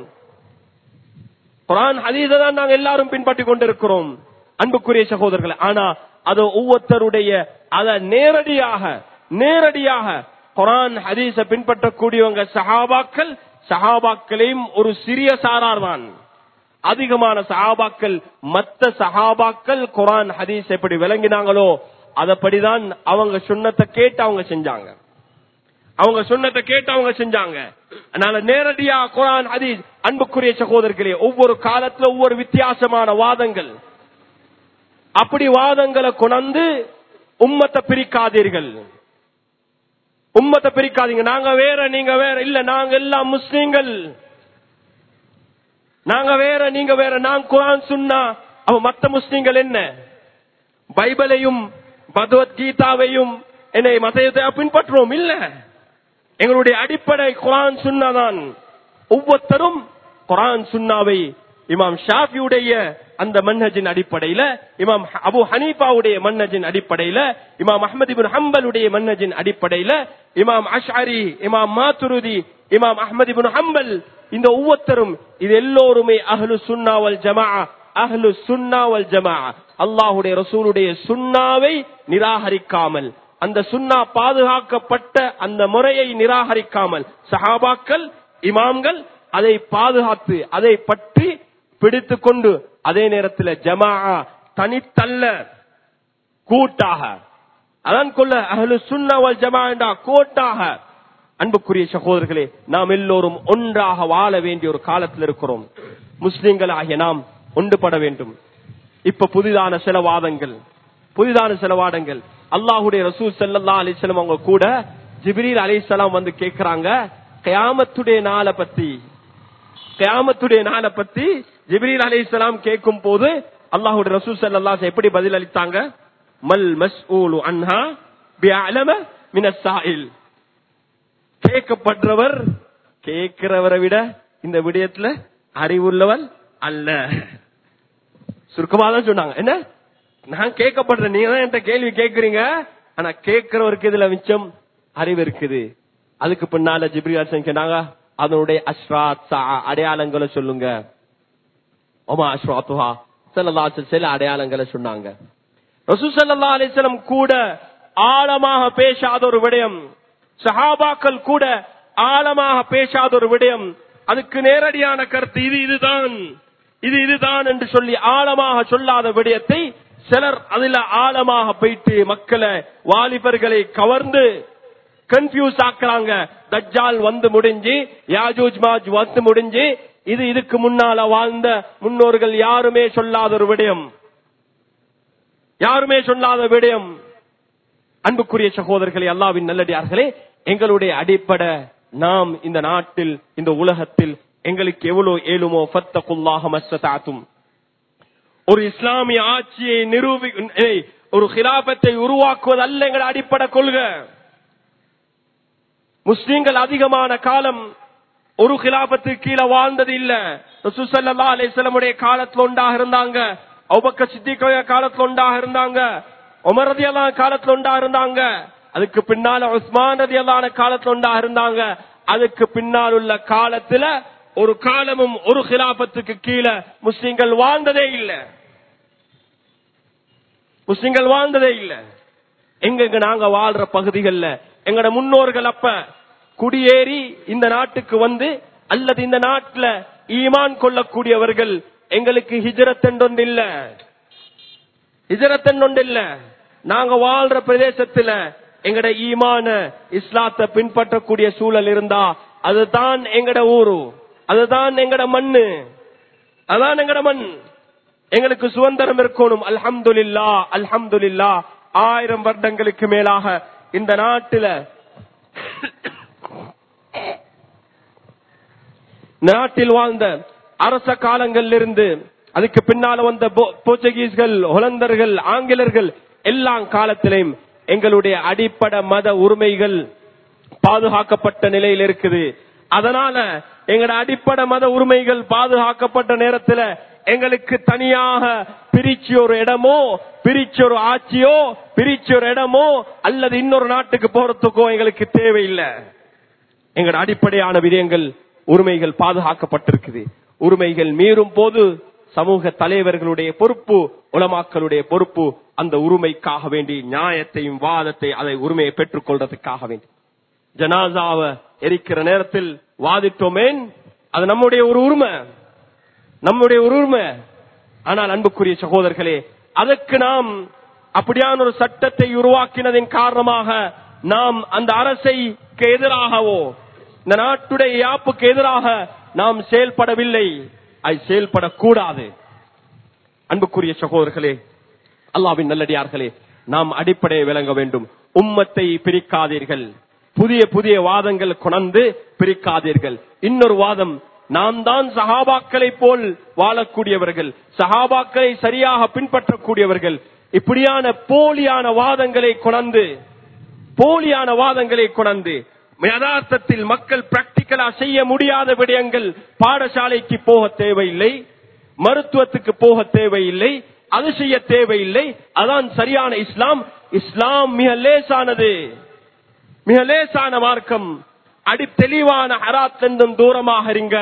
குரான் ஹதீஸ தான் நாங்க எல்லாரும் பின்பற்றி கொண்டிருக்கிறோம் அன்புக்குரிய சகோதரர்கள் ஆனா அது ஒவ்வொருத்தருடைய அத நேரடியாக நேரடியாக குரான் ஹதீஸ பின்பற்றக்கூடியவங்க சஹாபாக்கள் சஹாபாக்களையும் ஒரு சிறிய சாரார் தான் அதிகமான சஹாபாக்கள் மத்த சஹாபாக்கள் குரான் ஹதீஸ் எப்படி விளங்கினாங்களோ அதப்படிதான் அவங்க சுண்ணத்தை கேட்டு அவங்க செஞ்சாங்க அவங்க சுண்ணத்தை கேட்டு அவங்க செஞ்சாங்க அதனால நேரடியா குரான் ஹதீஸ் அன்புக்குரிய சகோதரர்களே ஒவ்வொரு காலத்துல ஒவ்வொரு வித்தியாசமான வாதங்கள் அப்படி வாதங்களை கொணர்ந்து உம்மத்தை பிரிக்காதீர்கள் உம்மத்தை பிரிக்காதீங்க நாங்க வேற நீங்க வேற இல்ல நாங்க எல்லாம் முஸ்லீம்கள் நாங்க வேற நீங்க வேற நான் குரான் சொன்னா அவ மத்த முஸ்லீம்கள் என்ன பைபிளையும் பகவத்கீதாவையும் என்னை மதத்தை பின்பற்றுவோம் இல்ல எங்களுடைய அடிப்படை குரான் சுன்னாதான் ஒவ்வொருத்தரும் குரான் சுன்னாவை இமாம் ஷாஃபியுடைய அந்த மன்னஜின் அடிப்படையில இமாம் அபு ஹனீஃபாவுடைய மன்னஜின் அடிப்படையில இமாம் அஹமது இபின் ஹம்பலுடைய மன்னஜின் அடிப்படையில இமாம் அஷ்அரி இமாம் மாத்துருதி இமாம் அஹமது இபின் ஹம்பல் இந்த ஒவ்வொருத்தரும் இது எல்லோருமே அஹ்லு சுன்னாவல் ஜமா அஹ்லு சுன்னாவல் ஜமா அல்லாஹுடைய ரசூலுடைய சுன்னாவை நிராகரிக்காமல் அந்த சுன்னா பாதுகாக்கப்பட்ட அந்த முறையை நிராகரிக்காமல் சஹாபாக்கள் இமாம்கள் அதை பாதுகாத்து அதை பற்றி பிடித்து கொண்டு அதே நேரத்தில் ஜமா தனித்தல்ல கூட்டாக அதன் கொள்ள அகலு சுன்னவல் ஜமா என்றா கோட்டாக அன்புக்குரிய சகோதரர்களே நாம் எல்லோரும் ஒன்றாக வாழ வேண்டிய ஒரு காலத்தில் இருக்கிறோம் முஸ்லிம்கள் ஆகிய நாம் ஒன்றுபட வேண்டும் இப்ப புதிதான சில வாதங்கள் புதிதான சில வாதங்கள் அல்லாஹுடைய ரசூல் சல்லா அலிஸ்லாம் அவங்க கூட ஜிப்ரீல் அலிசலாம் வந்து கேக்குறாங்க கயாமத்துடைய நாளை பத்தி கயாமத்துடைய நாளை பத்தி ஜிப்ரீல் அலிஸ்லாம் கேட்கும் போது அல்லாஹுடைய ரசூல் சல்லா எப்படி பதில் அளித்தாங்க மல் மஸ்ஊலு அன்ஹா பிஅலம மினஸ் சாயில் கேட்கப்படுறவர் கேட்கிறவரை விட இந்த விடயத்துல அறிவுள்ளவர் அல்ல சுருக்கமா தான் சொன்னாங்க என்ன நான் கேட்கப்படுறேன் நீங்க தான் என்கிட்ட கேள்வி கேட்கறீங்க ஆனா கேட்கிறவருக்கு இதுல மிச்சம் அறிவு இருக்குது அதுக்கு பின்னால ஜிப்ரியாசன் சொன்னாங்க அதனுடைய அஸ்ராத் சா அடையாளங்களை சொல்லுங்க ஓமா அஸ்ராத்துஹா செல்லல்லாசல் சில அடையாளங்களை சொன்னாங்க ரசூ சல்லா அலிஸ்லம் கூட ஆழமாக பேசாத ஒரு விடயம் சஹாபாக்கள் கூட ஆழமாக பேசாத ஒரு விடயம் அதுக்கு நேரடியான கருத்து இது இதுதான் இது இதுதான் என்று சொல்லி ஆழமாக சொல்லாத விடயத்தை சிலர் அதுல ஆழமாக போயிட்டு மக்களை வாலிபர்களை கவர்ந்து கன்ஃபியூஸ் ஆக்குறாங்க தஜ்ஜால் வந்து முடிஞ்சு யாஜூஜ் மாஜ் வந்து முடிஞ்சு இது இதுக்கு முன்னால வாழ்ந்த முன்னோர்கள் யாருமே சொல்லாத ஒரு விடயம் யாருமே சொல்லாத விடயம் அன்புக்குரிய சகோதரர்களே அல்லாவின் நல்லடியார்களே எங்களுடைய அடிப்படை நாம் இந்த நாட்டில் இந்த உலகத்தில் எங்களுக்கு எவ்வளவு ஏழுமோ ஃபத்தகுல்லாஹ மஸ்ஸதாத்தும் ஒரு இஸ்லாமிய ஆட்சியை நிரூபி ஏய், ஒரு ஹிலாபத்தை உருவாக்குவது அல்ல எங்கள் அடிப்படை கொள்கை முஸ்லிம்கள் அதிகமான காலம் ஒரு ஹிலாபத்துக்கு கீழே வாழ்ந்தது இல்ல ரசூசல்லா அலிஸ்லமுடைய காலத்துல உண்டாக இருந்தாங்க அவுபக்க சித்திகோய காலத்துல உண்டாக இருந்தாங்க உமர் ரதியல்லான காலத்துல உண்டாக இருந்தாங்க அதுக்கு பின்னால உஸ்மான் ரதியல்லான காலத்துல உண்டாக இருந்தாங்க அதுக்கு பின்னால் உள்ள காலத்துல ஒரு காலமும் ஒரு ஹிலாபத்துக்கு கீழே முஸ்லிம்கள் வாழ்ந்ததே இல்லை முஸ்லிம்கள் வாழ்ந்ததே இல்லை எங்கெங்க நாங்க வாழ்ற பகுதிகள்ல எங்கட முன்னோர்கள் அப்ப குடியேறி இந்த நாட்டுக்கு வந்து அல்லது இந்த நாட்டுல ஈமான் கொள்ளக்கூடியவர்கள் எங்களுக்கு ஹிஜரத் என்றொன்று இல்ல ஹிஜரத் என்றொன்று இல்ல நாங்க வாழ்ற பிரதேசத்துல எங்கட ஈமான இஸ்லாத்தை பின்பற்றக்கூடிய சூழல் இருந்தா அதுதான் எங்கட ஊரு அதுதான் எங்கட மண்ணு அதான் எங்கட மண் எங்களுக்கு சுதந்திரம் இருக்கணும் அல்ஹம்துலில்லா அல்ஹம்துலில்லா ஆயிரம் வருடங்களுக்கு மேலாக இந்த நாட்டில நாட்டில் வாழ்ந்த அரச காலங்களில் இருந்து அதுக்கு பின்னால வந்த போ- போர்ச்சுகீஸ்கள் ஹொலந்தர்கள் ஆங்கிலர்கள் எல்லா காலத்திலையும் எங்களுடைய அடிப்படை மத உரிமைகள் பாதுகாக்கப்பட்ட நிலையில் இருக்குது அதனால எங்களோட அடிப்படை மத உரிமைகள் பாதுகாக்கப்பட்ட நேரத்துல எங்களுக்கு தனியாக பிரிச்சு ஒரு இடமோ பிரிச்சு ஒரு ஆட்சியோ பிரிச்சு ஒரு இடமோ அல்லது இன்னொரு நாட்டுக்கு போறதுக்கோ எங்களுக்கு தேவையில்லை எங்களோட அடிப்படையான விடயங்கள் உரிமைகள் பாதுகாக்கப்பட்டிருக்குது உரிமைகள் மீறும் போது சமூக தலைவர்களுடைய பொறுப்பு உலமாக்களுடைய பொறுப்பு அந்த உரிமைக்காக வேண்டி நியாயத்தையும் வாதத்தை அதை உரிமையை பெற்றுக் கொள்றதுக்காக வேண்டி ஜனாசாவ எரிக்கிற நேரத்தில் வாதிட்டோமேன் அது நம்முடைய ஒரு உரிமை நம்முடைய ஒரு உரிமை ஆனால் அன்புக்குரிய சகோதரர்களே அதற்கு நாம் அப்படியான ஒரு சட்டத்தை உருவாக்கினதின் காரணமாக நாம் அந்த அரசைக்கு எதிராகவோ இந்த நாட்டுடைய யாப்புக்கு எதிராக நாம் செயல்படவில்லை அது செயல்படக்கூடாது அன்புக்குரிய சகோதரர்களே அல்லாவின் நல்லடியார்களே நாம் அடிப்படையை விளங்க வேண்டும் உம்மத்தை பிரிக்காதீர்கள் புதிய புதிய வாதங்கள் கொணர்ந்து பிரிக்காதீர்கள் இன்னொரு வாதம் நாம் தான் சஹாபாக்களை போல் வாழக்கூடியவர்கள் சஹாபாக்களை சரியாக பின்பற்றக்கூடியவர்கள் இப்படியான போலியான வாதங்களை கொணர்ந்து போலியான வாதங்களை கொணர்ந்து யதார்த்தத்தில் மக்கள் பிராக்டிக்கலா செய்ய முடியாத விடயங்கள் பாடசாலைக்கு போக தேவையில்லை மருத்துவத்துக்கு போக தேவையில்லை அது செய்ய தேவையில்லை அதான் சரியான இஸ்லாம் இஸ்லாம் மிக லேசானது மிக லேசான மார்க்கம் அடி தெளிவான ஹராத்திலிருந்தும் தூரமாக இருங்க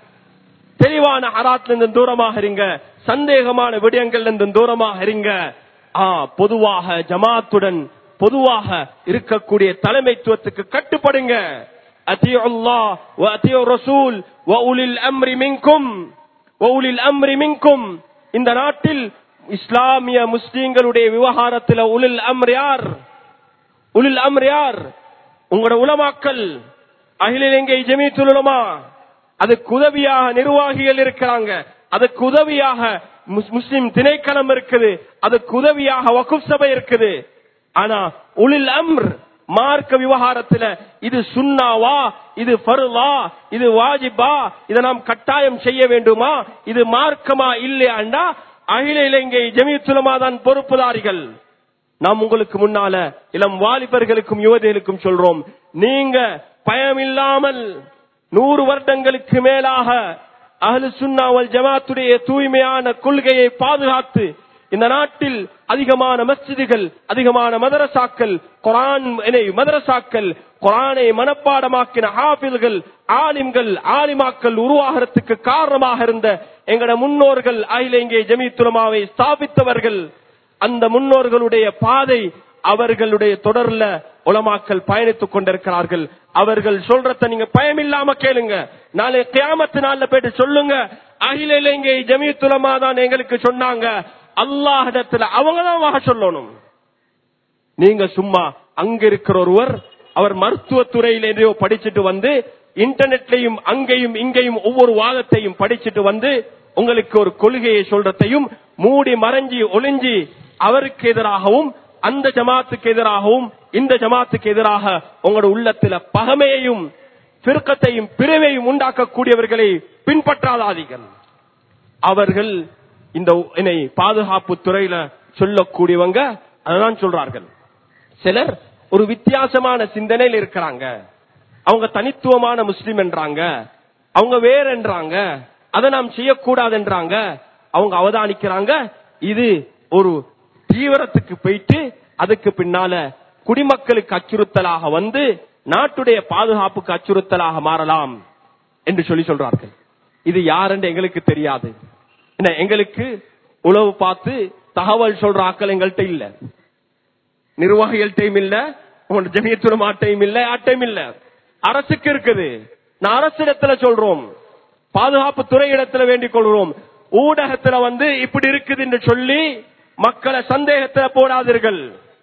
தெளிவான ஹராத்திலிருந்தும் தூரமாக இருங்க சந்தேகமான விடயங்கள் இருந்தும் தூரமாக இருங்க ஆ பொதுவாக ஜமாத்துடன் பொதுவாக இருக்கக்கூடிய தலைமைத்துவத்துக்கு கட்டுப்படுங்க அத்தியோ அல்லாஹ் வ அத்தியோ ரசூல் வ உலில் அம்ரி மின்கும் வ உலில் அம்ரி மின்கும் இந்த நாட்டில் இஸ்லாமிய முஸ்லீம்களுடைய விவகாரத்தில் உலில் அம்ர் யார் உலில் அம்ர் யார் உங்களோட உலமாக்கல் அகில இலங்கை ஜமீத்துல் உலமா அதுக்கு உதவியாக நிர்வாகிகள் இருக்கிறாங்க அதுக்கு உதவியாக முஸ்- முஸ்லிம் திணைக்களம் இருக்குது அதுக்கு உதவியாக வகுப் சபை இருக்குது ஆனா உலில் அம்ர் மார்க்க விவகாரத்துல இது சுன்னாவா இது ஃபர்லா இது வாஜிபா இதை நாம் கட்டாயம் செய்ய வேண்டுமா இது மார்க்கமா இல்லையாண்டா அகில இலங்கை ஜமீத்துலமா தான் பொறுப்புதாரிகள் நாம் உங்களுக்கு முன்னால இளம் வாலிபர்களுக்கும் யுவதிகளுக்கும் சொல்றோம் நீங்க பயமில்லாமல் நூறு வருடங்களுக்கு மேலாக அஹ்லு சுன்னாவல் ஜமாத்துடைய தூய்மையான கொள்கையை பாதுகாத்து இந்த நாட்டில் அதிகமான மஸ்ஜிதுகள் அதிகமான மதரசாக்கள் குரான் என மதரசாக்கள் குரானை மனப்பாடமாக்கின ஹாஃபில்கள் ஆலிம்கள் ஆலிமாக்கள் உருவாகிறதுக்கு காரணமாக இருந்த எங்கட முன்னோர்கள் அகில இங்கே ஜமீத்துலமாவை ஸ்தாபித்தவர்கள் அந்த முன்னோர்களுடைய பாதை அவர்களுடைய தொடர்ல உலமாக்கள் பயணித்துக் கொண்டிருக்கிறார்கள் அவர்கள் சொல்றத நீங்க பயமில்லாம கேளுங்க நாளை கியாமத்து நாள்ல போயிட்டு சொல்லுங்க அகில இலங்கை ஜமீத்துலமா தான் எங்களுக்கு சொன்னாங்க அல்லாஹிடத்துல அவங்க தான் வாக சொல்லணும் நீங்க சும்மா அங்க இருக்கிற ஒருவர் அவர் மருத்துவத்துறையில எதையோ படிச்சுட்டு வந்து இன்டர்நெட்லயும் அங்கேயும் இங்கேயும் ஒவ்வொரு வாதத்தையும் படிச்சுட்டு வந்து உங்களுக்கு ஒரு கொள்கையை சொல்றதையும் மூடி மறைஞ்சி ஒளிஞ்சி அவருக்கு எதிராகவும் அந்த ஜமாத்துக்கு எதிராகவும் இந்த ஜமாத்துக்கு எதிராக உங்களோட உள்ளத்துல பகமையையும் பிறக்கத்தையும் பிரிவையும் உண்டாக்கக்கூடியவர்களை பின்பற்றாதாதீர்கள் அவர்கள் இந்த என்னை பாதுகாப்பு துறையில சொல்லக்கூடியவங்க அதான் சொல்றார்கள் சிலர் ஒரு வித்தியாசமான சிந்தனையில் இருக்கிறாங்க அவங்க தனித்துவமான முஸ்லிம் என்றாங்க அவங்க வேற என்றாங்க அதை நாம் செய்யக்கூடாதுன்றாங்க அவங்க அவதானிக்கிறாங்க இது ஒரு தீவிரத்துக்கு போயிட்டு அதுக்கு பின்னால குடிமக்களுக்கு அச்சுறுத்தலாக வந்து நாட்டுடைய பாதுகாப்புக்கு அச்சுறுத்தலாக மாறலாம் என்று சொல்லி சொல்றார்கள் இது யாருன்னு எங்களுக்கு தெரியாது என்ன எங்களுக்கு உளவு பார்த்து தகவல் சொல்ற ஆக்கள் எங்கள்கிட்ட இல்ல நிர்வாகிகள்கிட்டையும் இல்ல உங்க ஜமியத்துவ மாட்டையும் இல்ல யார்ட்டையும் இல்ல அரசுக்கு இருக்குது நான் அரசிடத்துல சொல்றோம் பாதுகாப்பு துறை இடத்துல வேண்டிக் கொள்கிறோம் ஊடகத்துல வந்து இப்படி இருக்குது என்று சொல்லி மக்களை சந்தேகத்துல போடாதீர்கள்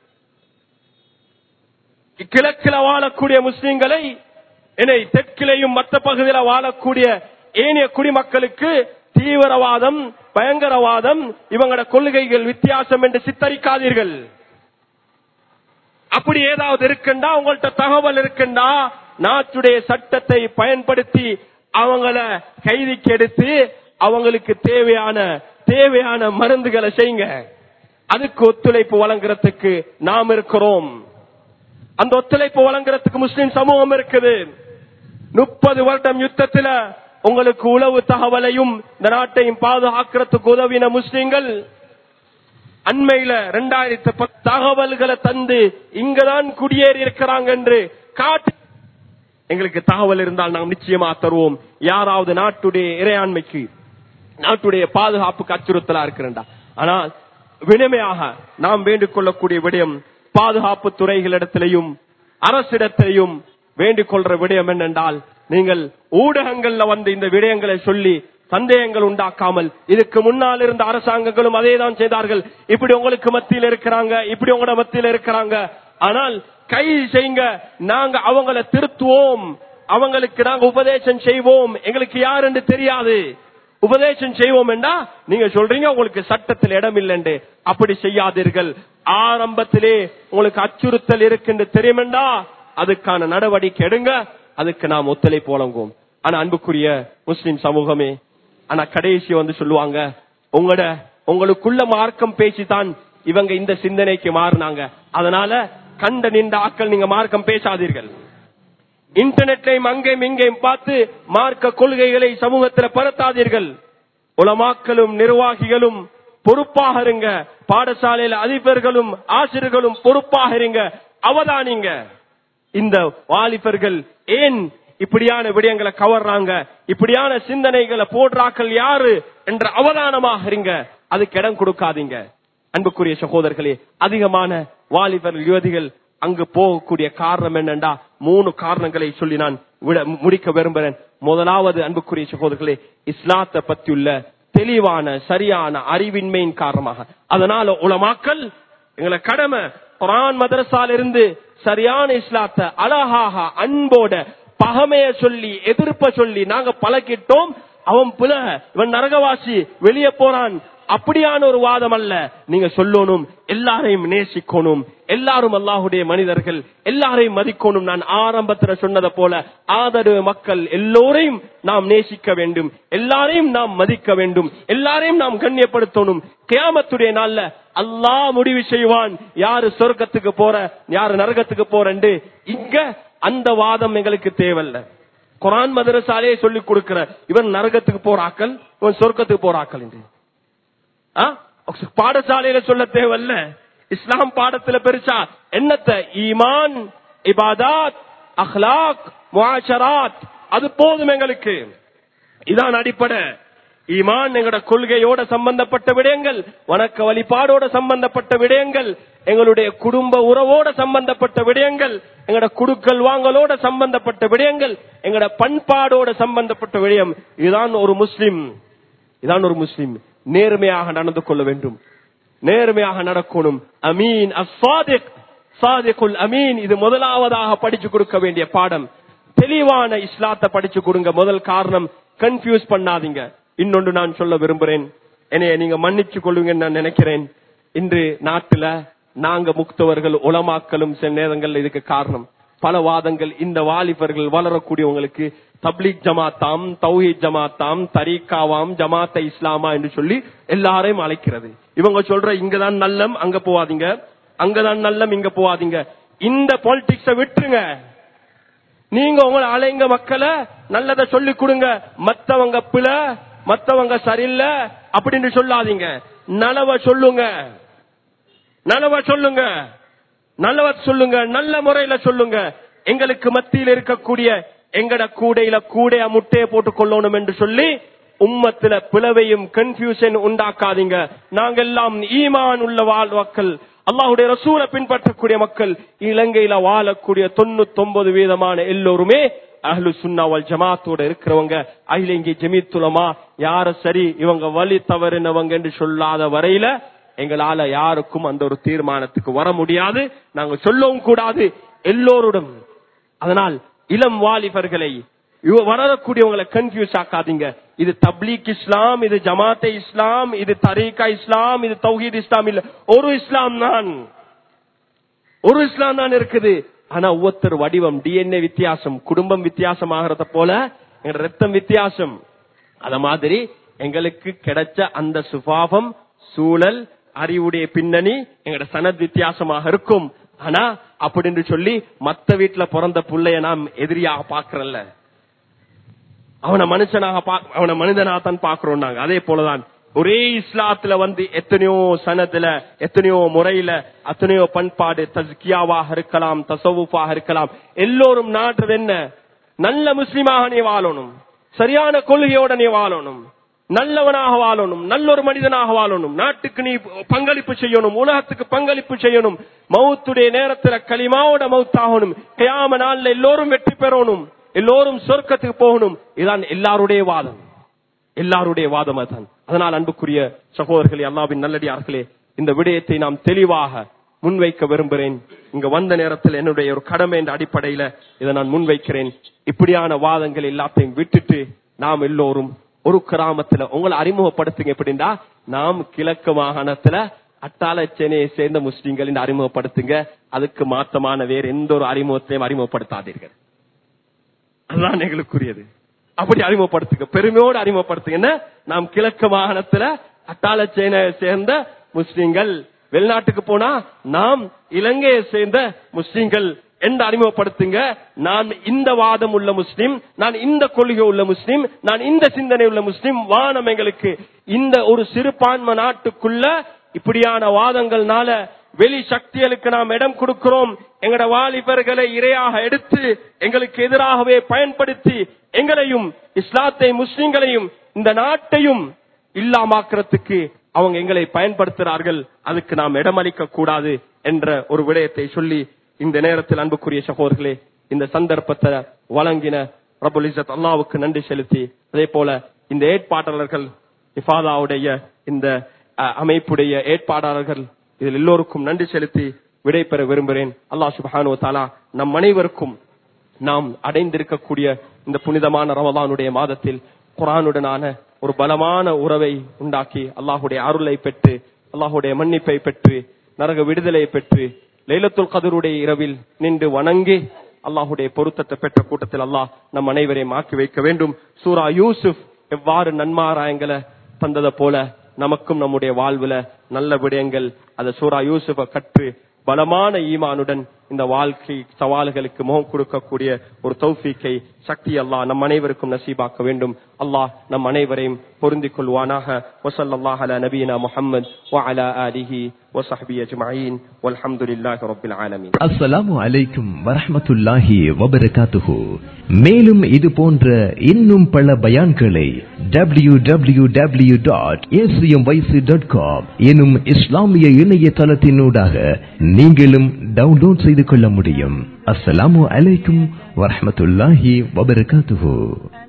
கிழக்கில வாழக்கூடிய முஸ்லிம்களை என்னை தெற்கிலையும் மற்ற பகுதியில வாழக்கூடிய ஏனைய குடிமக்களுக்கு தீவிரவாதம் பயங்கரவாதம் இவங்களோட கொள்கைகள் வித்தியாசம் என்று சித்தரிக்காதீர்கள் அப்படி ஏதாவது இருக்குண்டா உங்கள்ட்ட தகவல் இருக்குண்டா நாட்டுடைய சட்டத்தை பயன்படுத்தி அவங்கள கைதிக்கு எடுத்து அவங்களுக்கு தேவையான தேவையான மருந்துகளை செய்யுங்க அதுக்கு ஒத்துழைப்பு வழங்குறதுக்கு நாம் இருக்கிறோம் அந்த ஒத்துழைப்பு வழங்குறதுக்கு முஸ்லிம் சமூகம் இருக்குது முப்பது வருடம் யுத்தத்துல உங்களுக்கு உளவு தகவலையும் இந்த நாட்டையும் பாதுகாக்கிறதுக்கு உதவின முஸ்லிம்கள் அண்மையில ரெண்டாயிரத்தி பத்து தகவல்களை தந்து இங்கதான் குடியேறி இருக்கிறாங்க என்று காட்டு எங்களுக்கு தகவல் இருந்தால் நாம் நிச்சயமா தருவோம் யாராவது நாட்டுடைய இறையாண்மைக்கு நாட்டுடைய பாதுகாப்புக்கு அச்சுறுத்தலா இருக்கிறண்டா ஆனால் வினமையாக நாம் வேண்டிக் கொள்ளக்கூடிய விடயம் பாதுகாப்பு துறைகளிடத்திலையும் அரசிடத்திலையும் வேண்டிக் கொள்ற விடயம் என்னென்றால் நீங்கள் ஊடகங்கள்ல வந்து இந்த விடயங்களை சொல்லி சந்தேகங்கள் உண்டாக்காமல் இதுக்கு முன்னால் இருந்த அரசாங்கங்களும் அதே தான் செய்தார்கள் இப்படி உங்களுக்கு மத்தியில் இருக்கிறாங்க இப்படி உங்களோட மத்தியில் இருக்கிறாங்க ஆனால் கை செய்யுங்க நாங்க அவங்கள திருத்துவோம் அவங்களுக்கு நாங்க உபதேசம் செய்வோம் எங்களுக்கு யார் என்று தெரியாது உபதேசம் செய்வோம் என்றா நீங்க சொல்றீங்க உங்களுக்கு சட்டத்தில் இடம் இல்லைண்டு அப்படி செய்யாதீர்கள் ஆரம்பத்திலே உங்களுக்கு அச்சுறுத்தல் இருக்குன்னு தெரியுமெண்டா அதுக்கான நடவடிக்கை எடுங்க அதுக்கு நாம் ஒத்துழைப்பு வழங்குவோம் ஆனா அன்புக்குரிய முஸ்லிம் சமூகமே ஆனா கடைசி வந்து சொல்லுவாங்க உங்களோட உங்களுக்குள்ள மார்க்கம் பேசித்தான் இவங்க இந்த சிந்தனைக்கு மாறினாங்க அதனால கண்ட நின்ற ஆக்கள் நீங்க மார்க்கம் பேசாதீர்கள் இன்டர்நெட்லையும் அங்கேயும் இங்கேயும் பார்த்து மார்க்க கொள்கைகளை சமூகத்தில் பரத்தாதீர்கள் உலமாக்களும் நிர்வாகிகளும் பொறுப்பாக இருங்க பாடசாலையில அதிபர்களும் ஆசிரியர்களும் பொறுப்பாக இருங்க அவதானிங்க இந்த வாலிபர்கள் ஏன் இப்படியான விடயங்களை கவர்றாங்க இப்படியான சிந்தனைகளை போடுறாக்கள் யாரு என்ற அவதானமாக இருங்க அதுக்கு இடம் கொடுக்காதீங்க அன்புக்குரிய சகோதரர்களே அதிகமான வாலிபர்கள் யுவதிகள் அங்கு போகக்கூடிய காரணம் என்னண்டா மூணு காரணங்களை சொல்லி நான் விட- முடிக்க விரும்புகிறேன் முதலாவது அன்புக்குரிய சகோதரர்களே இஸ்லாத்தை பற்றியுள்ள தெளிவான சரியான அறிவின்மையின் காரணமாக அதனால உலமாக்கல் எங்களை கடமை குரான் மதரசால இருந்து சரியான இஸ்லாத்தை அழகாக அன்போட பகமைய சொல்லி எதிர்ப்ப சொல்லி நாங்க பழக்கிட்டோம் அவன் புல இவன் நரகவாசி வெளியே போறான் அப்படியான ஒரு வாதம் அல்ல நீங்க சொல்லணும் எல்லாரையும் நேசிக்கணும் எல்லாரும் அல்லாஹுடைய மனிதர்கள் எல்லாரையும் மதிக்கணும் நான் ஆரம்பத்துல சொன்னதை போல ஆதரவு மக்கள் எல்லோரையும் நாம் நேசிக்க வேண்டும் எல்லாரையும் நாம் மதிக்க வேண்டும் எல்லாரையும் நாம் கண்ணியப்படுத்தணும் கியாமத்துடைய நாள்ல அல்லாஹ் முடிவு செய்வான் யாரு சொர்க்கத்துக்கு போற யாரு நரகத்துக்கு போறேன்னு இங்க அந்த வாதம் எங்களுக்கு தேவையில்ல குரான் மதரசாலே சொல்லி கொடுக்கிற இவன் நரகத்துக்கு போறாக்கள் இவன் சொர்க்கத்துக்கு போறாக்கள் என்று ஆ? பாடசாலையில சொல்ல தேவையில்ல இஸ்லாம் பாடத்துல பெருசா என்னத்த ஈமான் இபாதாத் அஹ்லாக் முஆஷராத் அது போதும் எங்களுக்கு இதான் அடிப்படை ஈமான் எங்களோட கொள்கையோட சம்பந்தப்பட்ட விடயங்கள் வணக்க வழிபாடோட சம்பந்தப்பட்ட விடயங்கள் எங்களுடைய குடும்ப உறவோட சம்பந்தப்பட்ட விடயங்கள் எங்களோட குடுக்கல் வாங்கலோட சம்பந்தப்பட்ட விடயங்கள் எங்களோட பண்பாடோட சம்பந்தப்பட்ட விடயம் இதுதான் ஒரு முஸ்லிம் இதான் ஒரு முஸ்லிம் நேர்மையாக நடந்து கொள்ள வேண்டும் நேர்மையாக நடக்கணும் அமீன் அசாதிக் சாதிக்குல் அமீன் இது முதலாவதாக படிச்சு கொடுக்க வேண்டிய பாடம் தெளிவான இஸ்லாத்தை படிச்சு கொடுங்க முதல் காரணம் கன்ஃபியூஸ் பண்ணாதீங்க இன்னொன்று நான் சொல்ல விரும்புறேன் என்னைய நீங்க மன்னிச்சு கொள்ளுங்கன்னு நான் நினைக்கிறேன் இன்று நாட்டுல நாங்க முக்தவர்கள் உலமாக்களும் சில நேரங்கள்ல இதுக்கு காரணம் பல வாதங்கள் இந்த வாலிபர்கள் வளரக்கூடியவங்களுக்கு தப்லீக் ஜமாத்தாம் தௌஹீத் ஜமாத்தாம் தரீக்காவாம் ஜமாத்த இஸ்லாமா என்று சொல்லி எல்லாரையும் அழைக்கிறது இவங்க சொல்ற இங்கதான் நல்லம் அங்க போவாதீங்க அங்கதான் நல்லம் இங்க போவாதீங்க இந்த பாலிடிக்ஸ விட்டுருங்க நீங்க உங்களை அலைங்க மக்களை நல்லதை சொல்லி கொடுங்க மத்தவங்க பிழை மத்தவங்க சரியில்லை அப்படின்னு சொல்லாதீங்க நலவ சொல்லுங்க நலவ சொல்லுங்க நல்லவ சொல்லுங்க நல்ல முறையில சொல்லுங்க எங்களுக்கு மத்தியில் இருக்கக்கூடிய எங்கட கூடையில கூடைய முட்டையை போட்டுக் கொள்ளணும் என்று சொல்லி உம்மத்துல பிளவையும் கன்ஃபியூஷன் உண்டாக்காதீங்க நாங்கெல்லாம் ஈமான் உள்ள வாழ் மக்கள் அல்லாஹுடைய ரசூலை பின்பற்றக்கூடிய மக்கள் இலங்கையில வாழக்கூடிய தொண்ணூத்தி வீதமான எல்லோருமே அஹ்லு சுன்னாவல் ஜமாத்தோட இருக்கிறவங்க அகில இங்கே ஜமீத்துலமா யார சரி இவங்க வழி தவறினவங்க என்று சொல்லாத வரையில எங்களால யாருக்கும் அந்த ஒரு தீர்மானத்துக்கு வர முடியாது நாங்க சொல்லவும் கூடாது எல்லோருடன் அதனால் இளம் வாலிபர்களை இவ- வளரக்கூடியவங்களை கன்ஃபியூஸ் ஆக்காதீங்க இது தப்லீக் இஸ்லாம் இது ஜமாத்தே இஸ்லாம் இது தரீகா இஸ்லாம் இது தௌஹீத் இஸ்லாம் இல்ல ஒரு இஸ்லாம் தான் ஒரு இஸ்லாம் தான் இருக்குது ஆனா ஒவ்வொருத்தர் வடிவம் டிஎன்ஏ வித்தியாசம் குடும்பம் வித்தியாசம் ஆகிறத போல எங்க ரத்தம் வித்தியாசம் அத மாதிரி எங்களுக்கு கிடைச்ச அந்த சுபாவம் சூழல் அறிவுடைய பின்னணி எங்கட சனத் வித்தியாசமாக இருக்கும் ஆனா அப்படின்னு சொல்லி மத்த வீட்டுல பிறந்த புள்ளைய நாம் எதிரியாக பாக்குறல்ல அவனை மனுஷனாக பா- அவனை மனிதனாக தான் பாக்குறோம் நாங்க அதே போலதான் ஒரே இஸ்லாத்துல வந்து எத்தனையோ சனத்துல எத்தனையோ முறையில எத்தனையோ பண்பாடு தஸ்கியாவாக இருக்கலாம் தசவுஃபாக இருக்கலாம் எல்லோரும் நாடுறது என்ன நல்ல முஸ்லிமாக நீ வாழணும் சரியான கொள்கையோட நீ வாழணும் நல்லவனாக வாழணும் நல்லொரு மனிதனாக வாழணும் நாட்டுக்கு நீ பங்களிப்பு செய்யணும் உலகத்துக்கு பங்களிப்பு செய்யணும் மௌத்துடைய நேரத்துல களிமாவோட மௌத்தாகணும் கியாம நாள்ல எல்லோரும் வெற்றி பெறணும் எல்லோரும் சொர்க்கத்துக்கு போகணும் இதான் எல்லாருடைய வாதம் எல்லாருடைய வாதம் அதுதான் அதனால் அன்புக்குரிய சகோதரர்களே அல்லாவின் நல்லடியார்களே இந்த விடயத்தை நாம் தெளிவாக முன்வைக்க விரும்புகிறேன் இங்க வந்த நேரத்தில் என்னுடைய ஒரு கடமை என்ற அடிப்படையில இதை நான் முன்வைக்கிறேன் இப்படியான வாதங்கள் எல்லாத்தையும் விட்டுட்டு நாம் எல்லோரும் ஒரு கிராமத்துல உங்களை அறிமுகப்படுத்துங்க எப்படின்னா நாம் கிழக்கு மாகாணத்துல அட்டாள சென்னையை சேர்ந்த முஸ்லிம்கள் அறிமுகப்படுத்துங்க அதுக்கு மாற்றமான வேற எந்த ஒரு அறிமுகத்தையும் அறிமுகப்படுத்தாதீர்கள் அதுதான் எங்களுக்குரியது அப்படி அறிமுகப்படுத்துங்க பெருமையோடு அறிமுகப்படுத்துங்க என்ன நாம் கிழக்கு மாகாணத்துல அட்டாள சேனையை சேர்ந்த முஸ்லிம்கள் வெளிநாட்டுக்கு போனா நாம் இலங்கையை சேர்ந்த முஸ்லிம்கள் என்று அறிமுகப்படுத்துங்க நான் இந்த வாதம் உள்ள முஸ்லிம் நான் இந்த கொள்கை உள்ள முஸ்லிம் நான் இந்த சிந்தனை உள்ள முஸ்லிம் வானம் எங்களுக்கு இந்த ஒரு சிறுபான்மை நாட்டுக்குள்ள இப்படியான வாதங்கள்னால வெளி சக்திகளுக்கு நாம் இடம் கொடுக்கிறோம் எங்கட வாலிபர்களை இரையாக எடுத்து எங்களுக்கு எதிராகவே பயன்படுத்தி எங்களையும் இஸ்லாத்தை முஸ்லிம்களையும் இந்த நாட்டையும் இல்லாமாக்குறதுக்கு அவங்க எங்களை பயன்படுத்துகிறார்கள் அதுக்கு நாம் இடமளிக்க கூடாது என்ற ஒரு விடயத்தை சொல்லி இந்த நேரத்தில் அன்புக்குரிய சகோதரர்களே இந்த சந்தர்ப்பத்தை வழங்கின ரபுல் இசத் அல்லாவுக்கு நன்றி செலுத்தி அதே போல இந்த ஏற்பாட்டாளர்கள் இஃபாதாவுடைய இந்த அஹ், அமைப்புடைய ஏற்பாட்டாளர்கள் இதில் எல்லோருக்கும் நன்றி செலுத்தி விடை பெற விரும்புகிறேன் அல்லாஹ் சுபஹானு தாலா நம் அனைவருக்கும் நாம் அடைந்திருக்கக்கூடிய இந்த புனிதமான ரமலானுடைய மாதத்தில் குரானுடனான ஒரு பலமான உறவை உண்டாக்கி அல்லாஹுடைய அருளை பெற்று அல்லாஹுடைய மன்னிப்பை பெற்று நரக விடுதலை பெற்று லைலத்துல் கதருடைய இரவில் நின்று வணங்கி அல்லாஹுடைய பொருத்தத்தை பெற்ற கூட்டத்தில் அல்லாஹ் நம் அனைவரையும் ஆக்கி வைக்க வேண்டும் சூரா யூசுப் எவ்வாறு நன்மாராயங்களை தந்ததை போல நமக்கும் நம்முடைய வாழ்வுல நல்ல விடயங்கள் அதை சூரா யூசுஃப கற்று பலமான ஈமானுடன் இந்த வாழ்க்கை சவால்களுக்கு முகம் கொடுக்கக்கூடிய ஒரு தௌஃபீக்கை சக்தி அல்லாஹ் நம் அனைவருக்கும் நசீபாக்க வேண்டும் அல்லாஹ் நம் அனைவரையும் பொருந்திக் கொள்வானாக வசல்லாஹ் அலா நபீனா முஹம்மது வஅலா ஆலிஹி வஸஹ்பி அஜ்மஈன் வல்ஹம்துலில்லாஹி ரப்பில் ஆலமீன் அஸ்ஸலாமு அலைக்கும் வரஹ்மத்துல்லாஹி வபரகாத்துஹு மேலும் இது போன்ற இன்னும் பல பயான்களை W W W dot dot com எனும் இஸ்லாமிய இணையதளத்தினூடாக நீங்களும் டவுன்லோட் செய்து கொள்ள முடியும் அஸ்ஸலாமு அலைக்கும் வரஹ்மத்துல்லாஹி வபரகாத்துஹு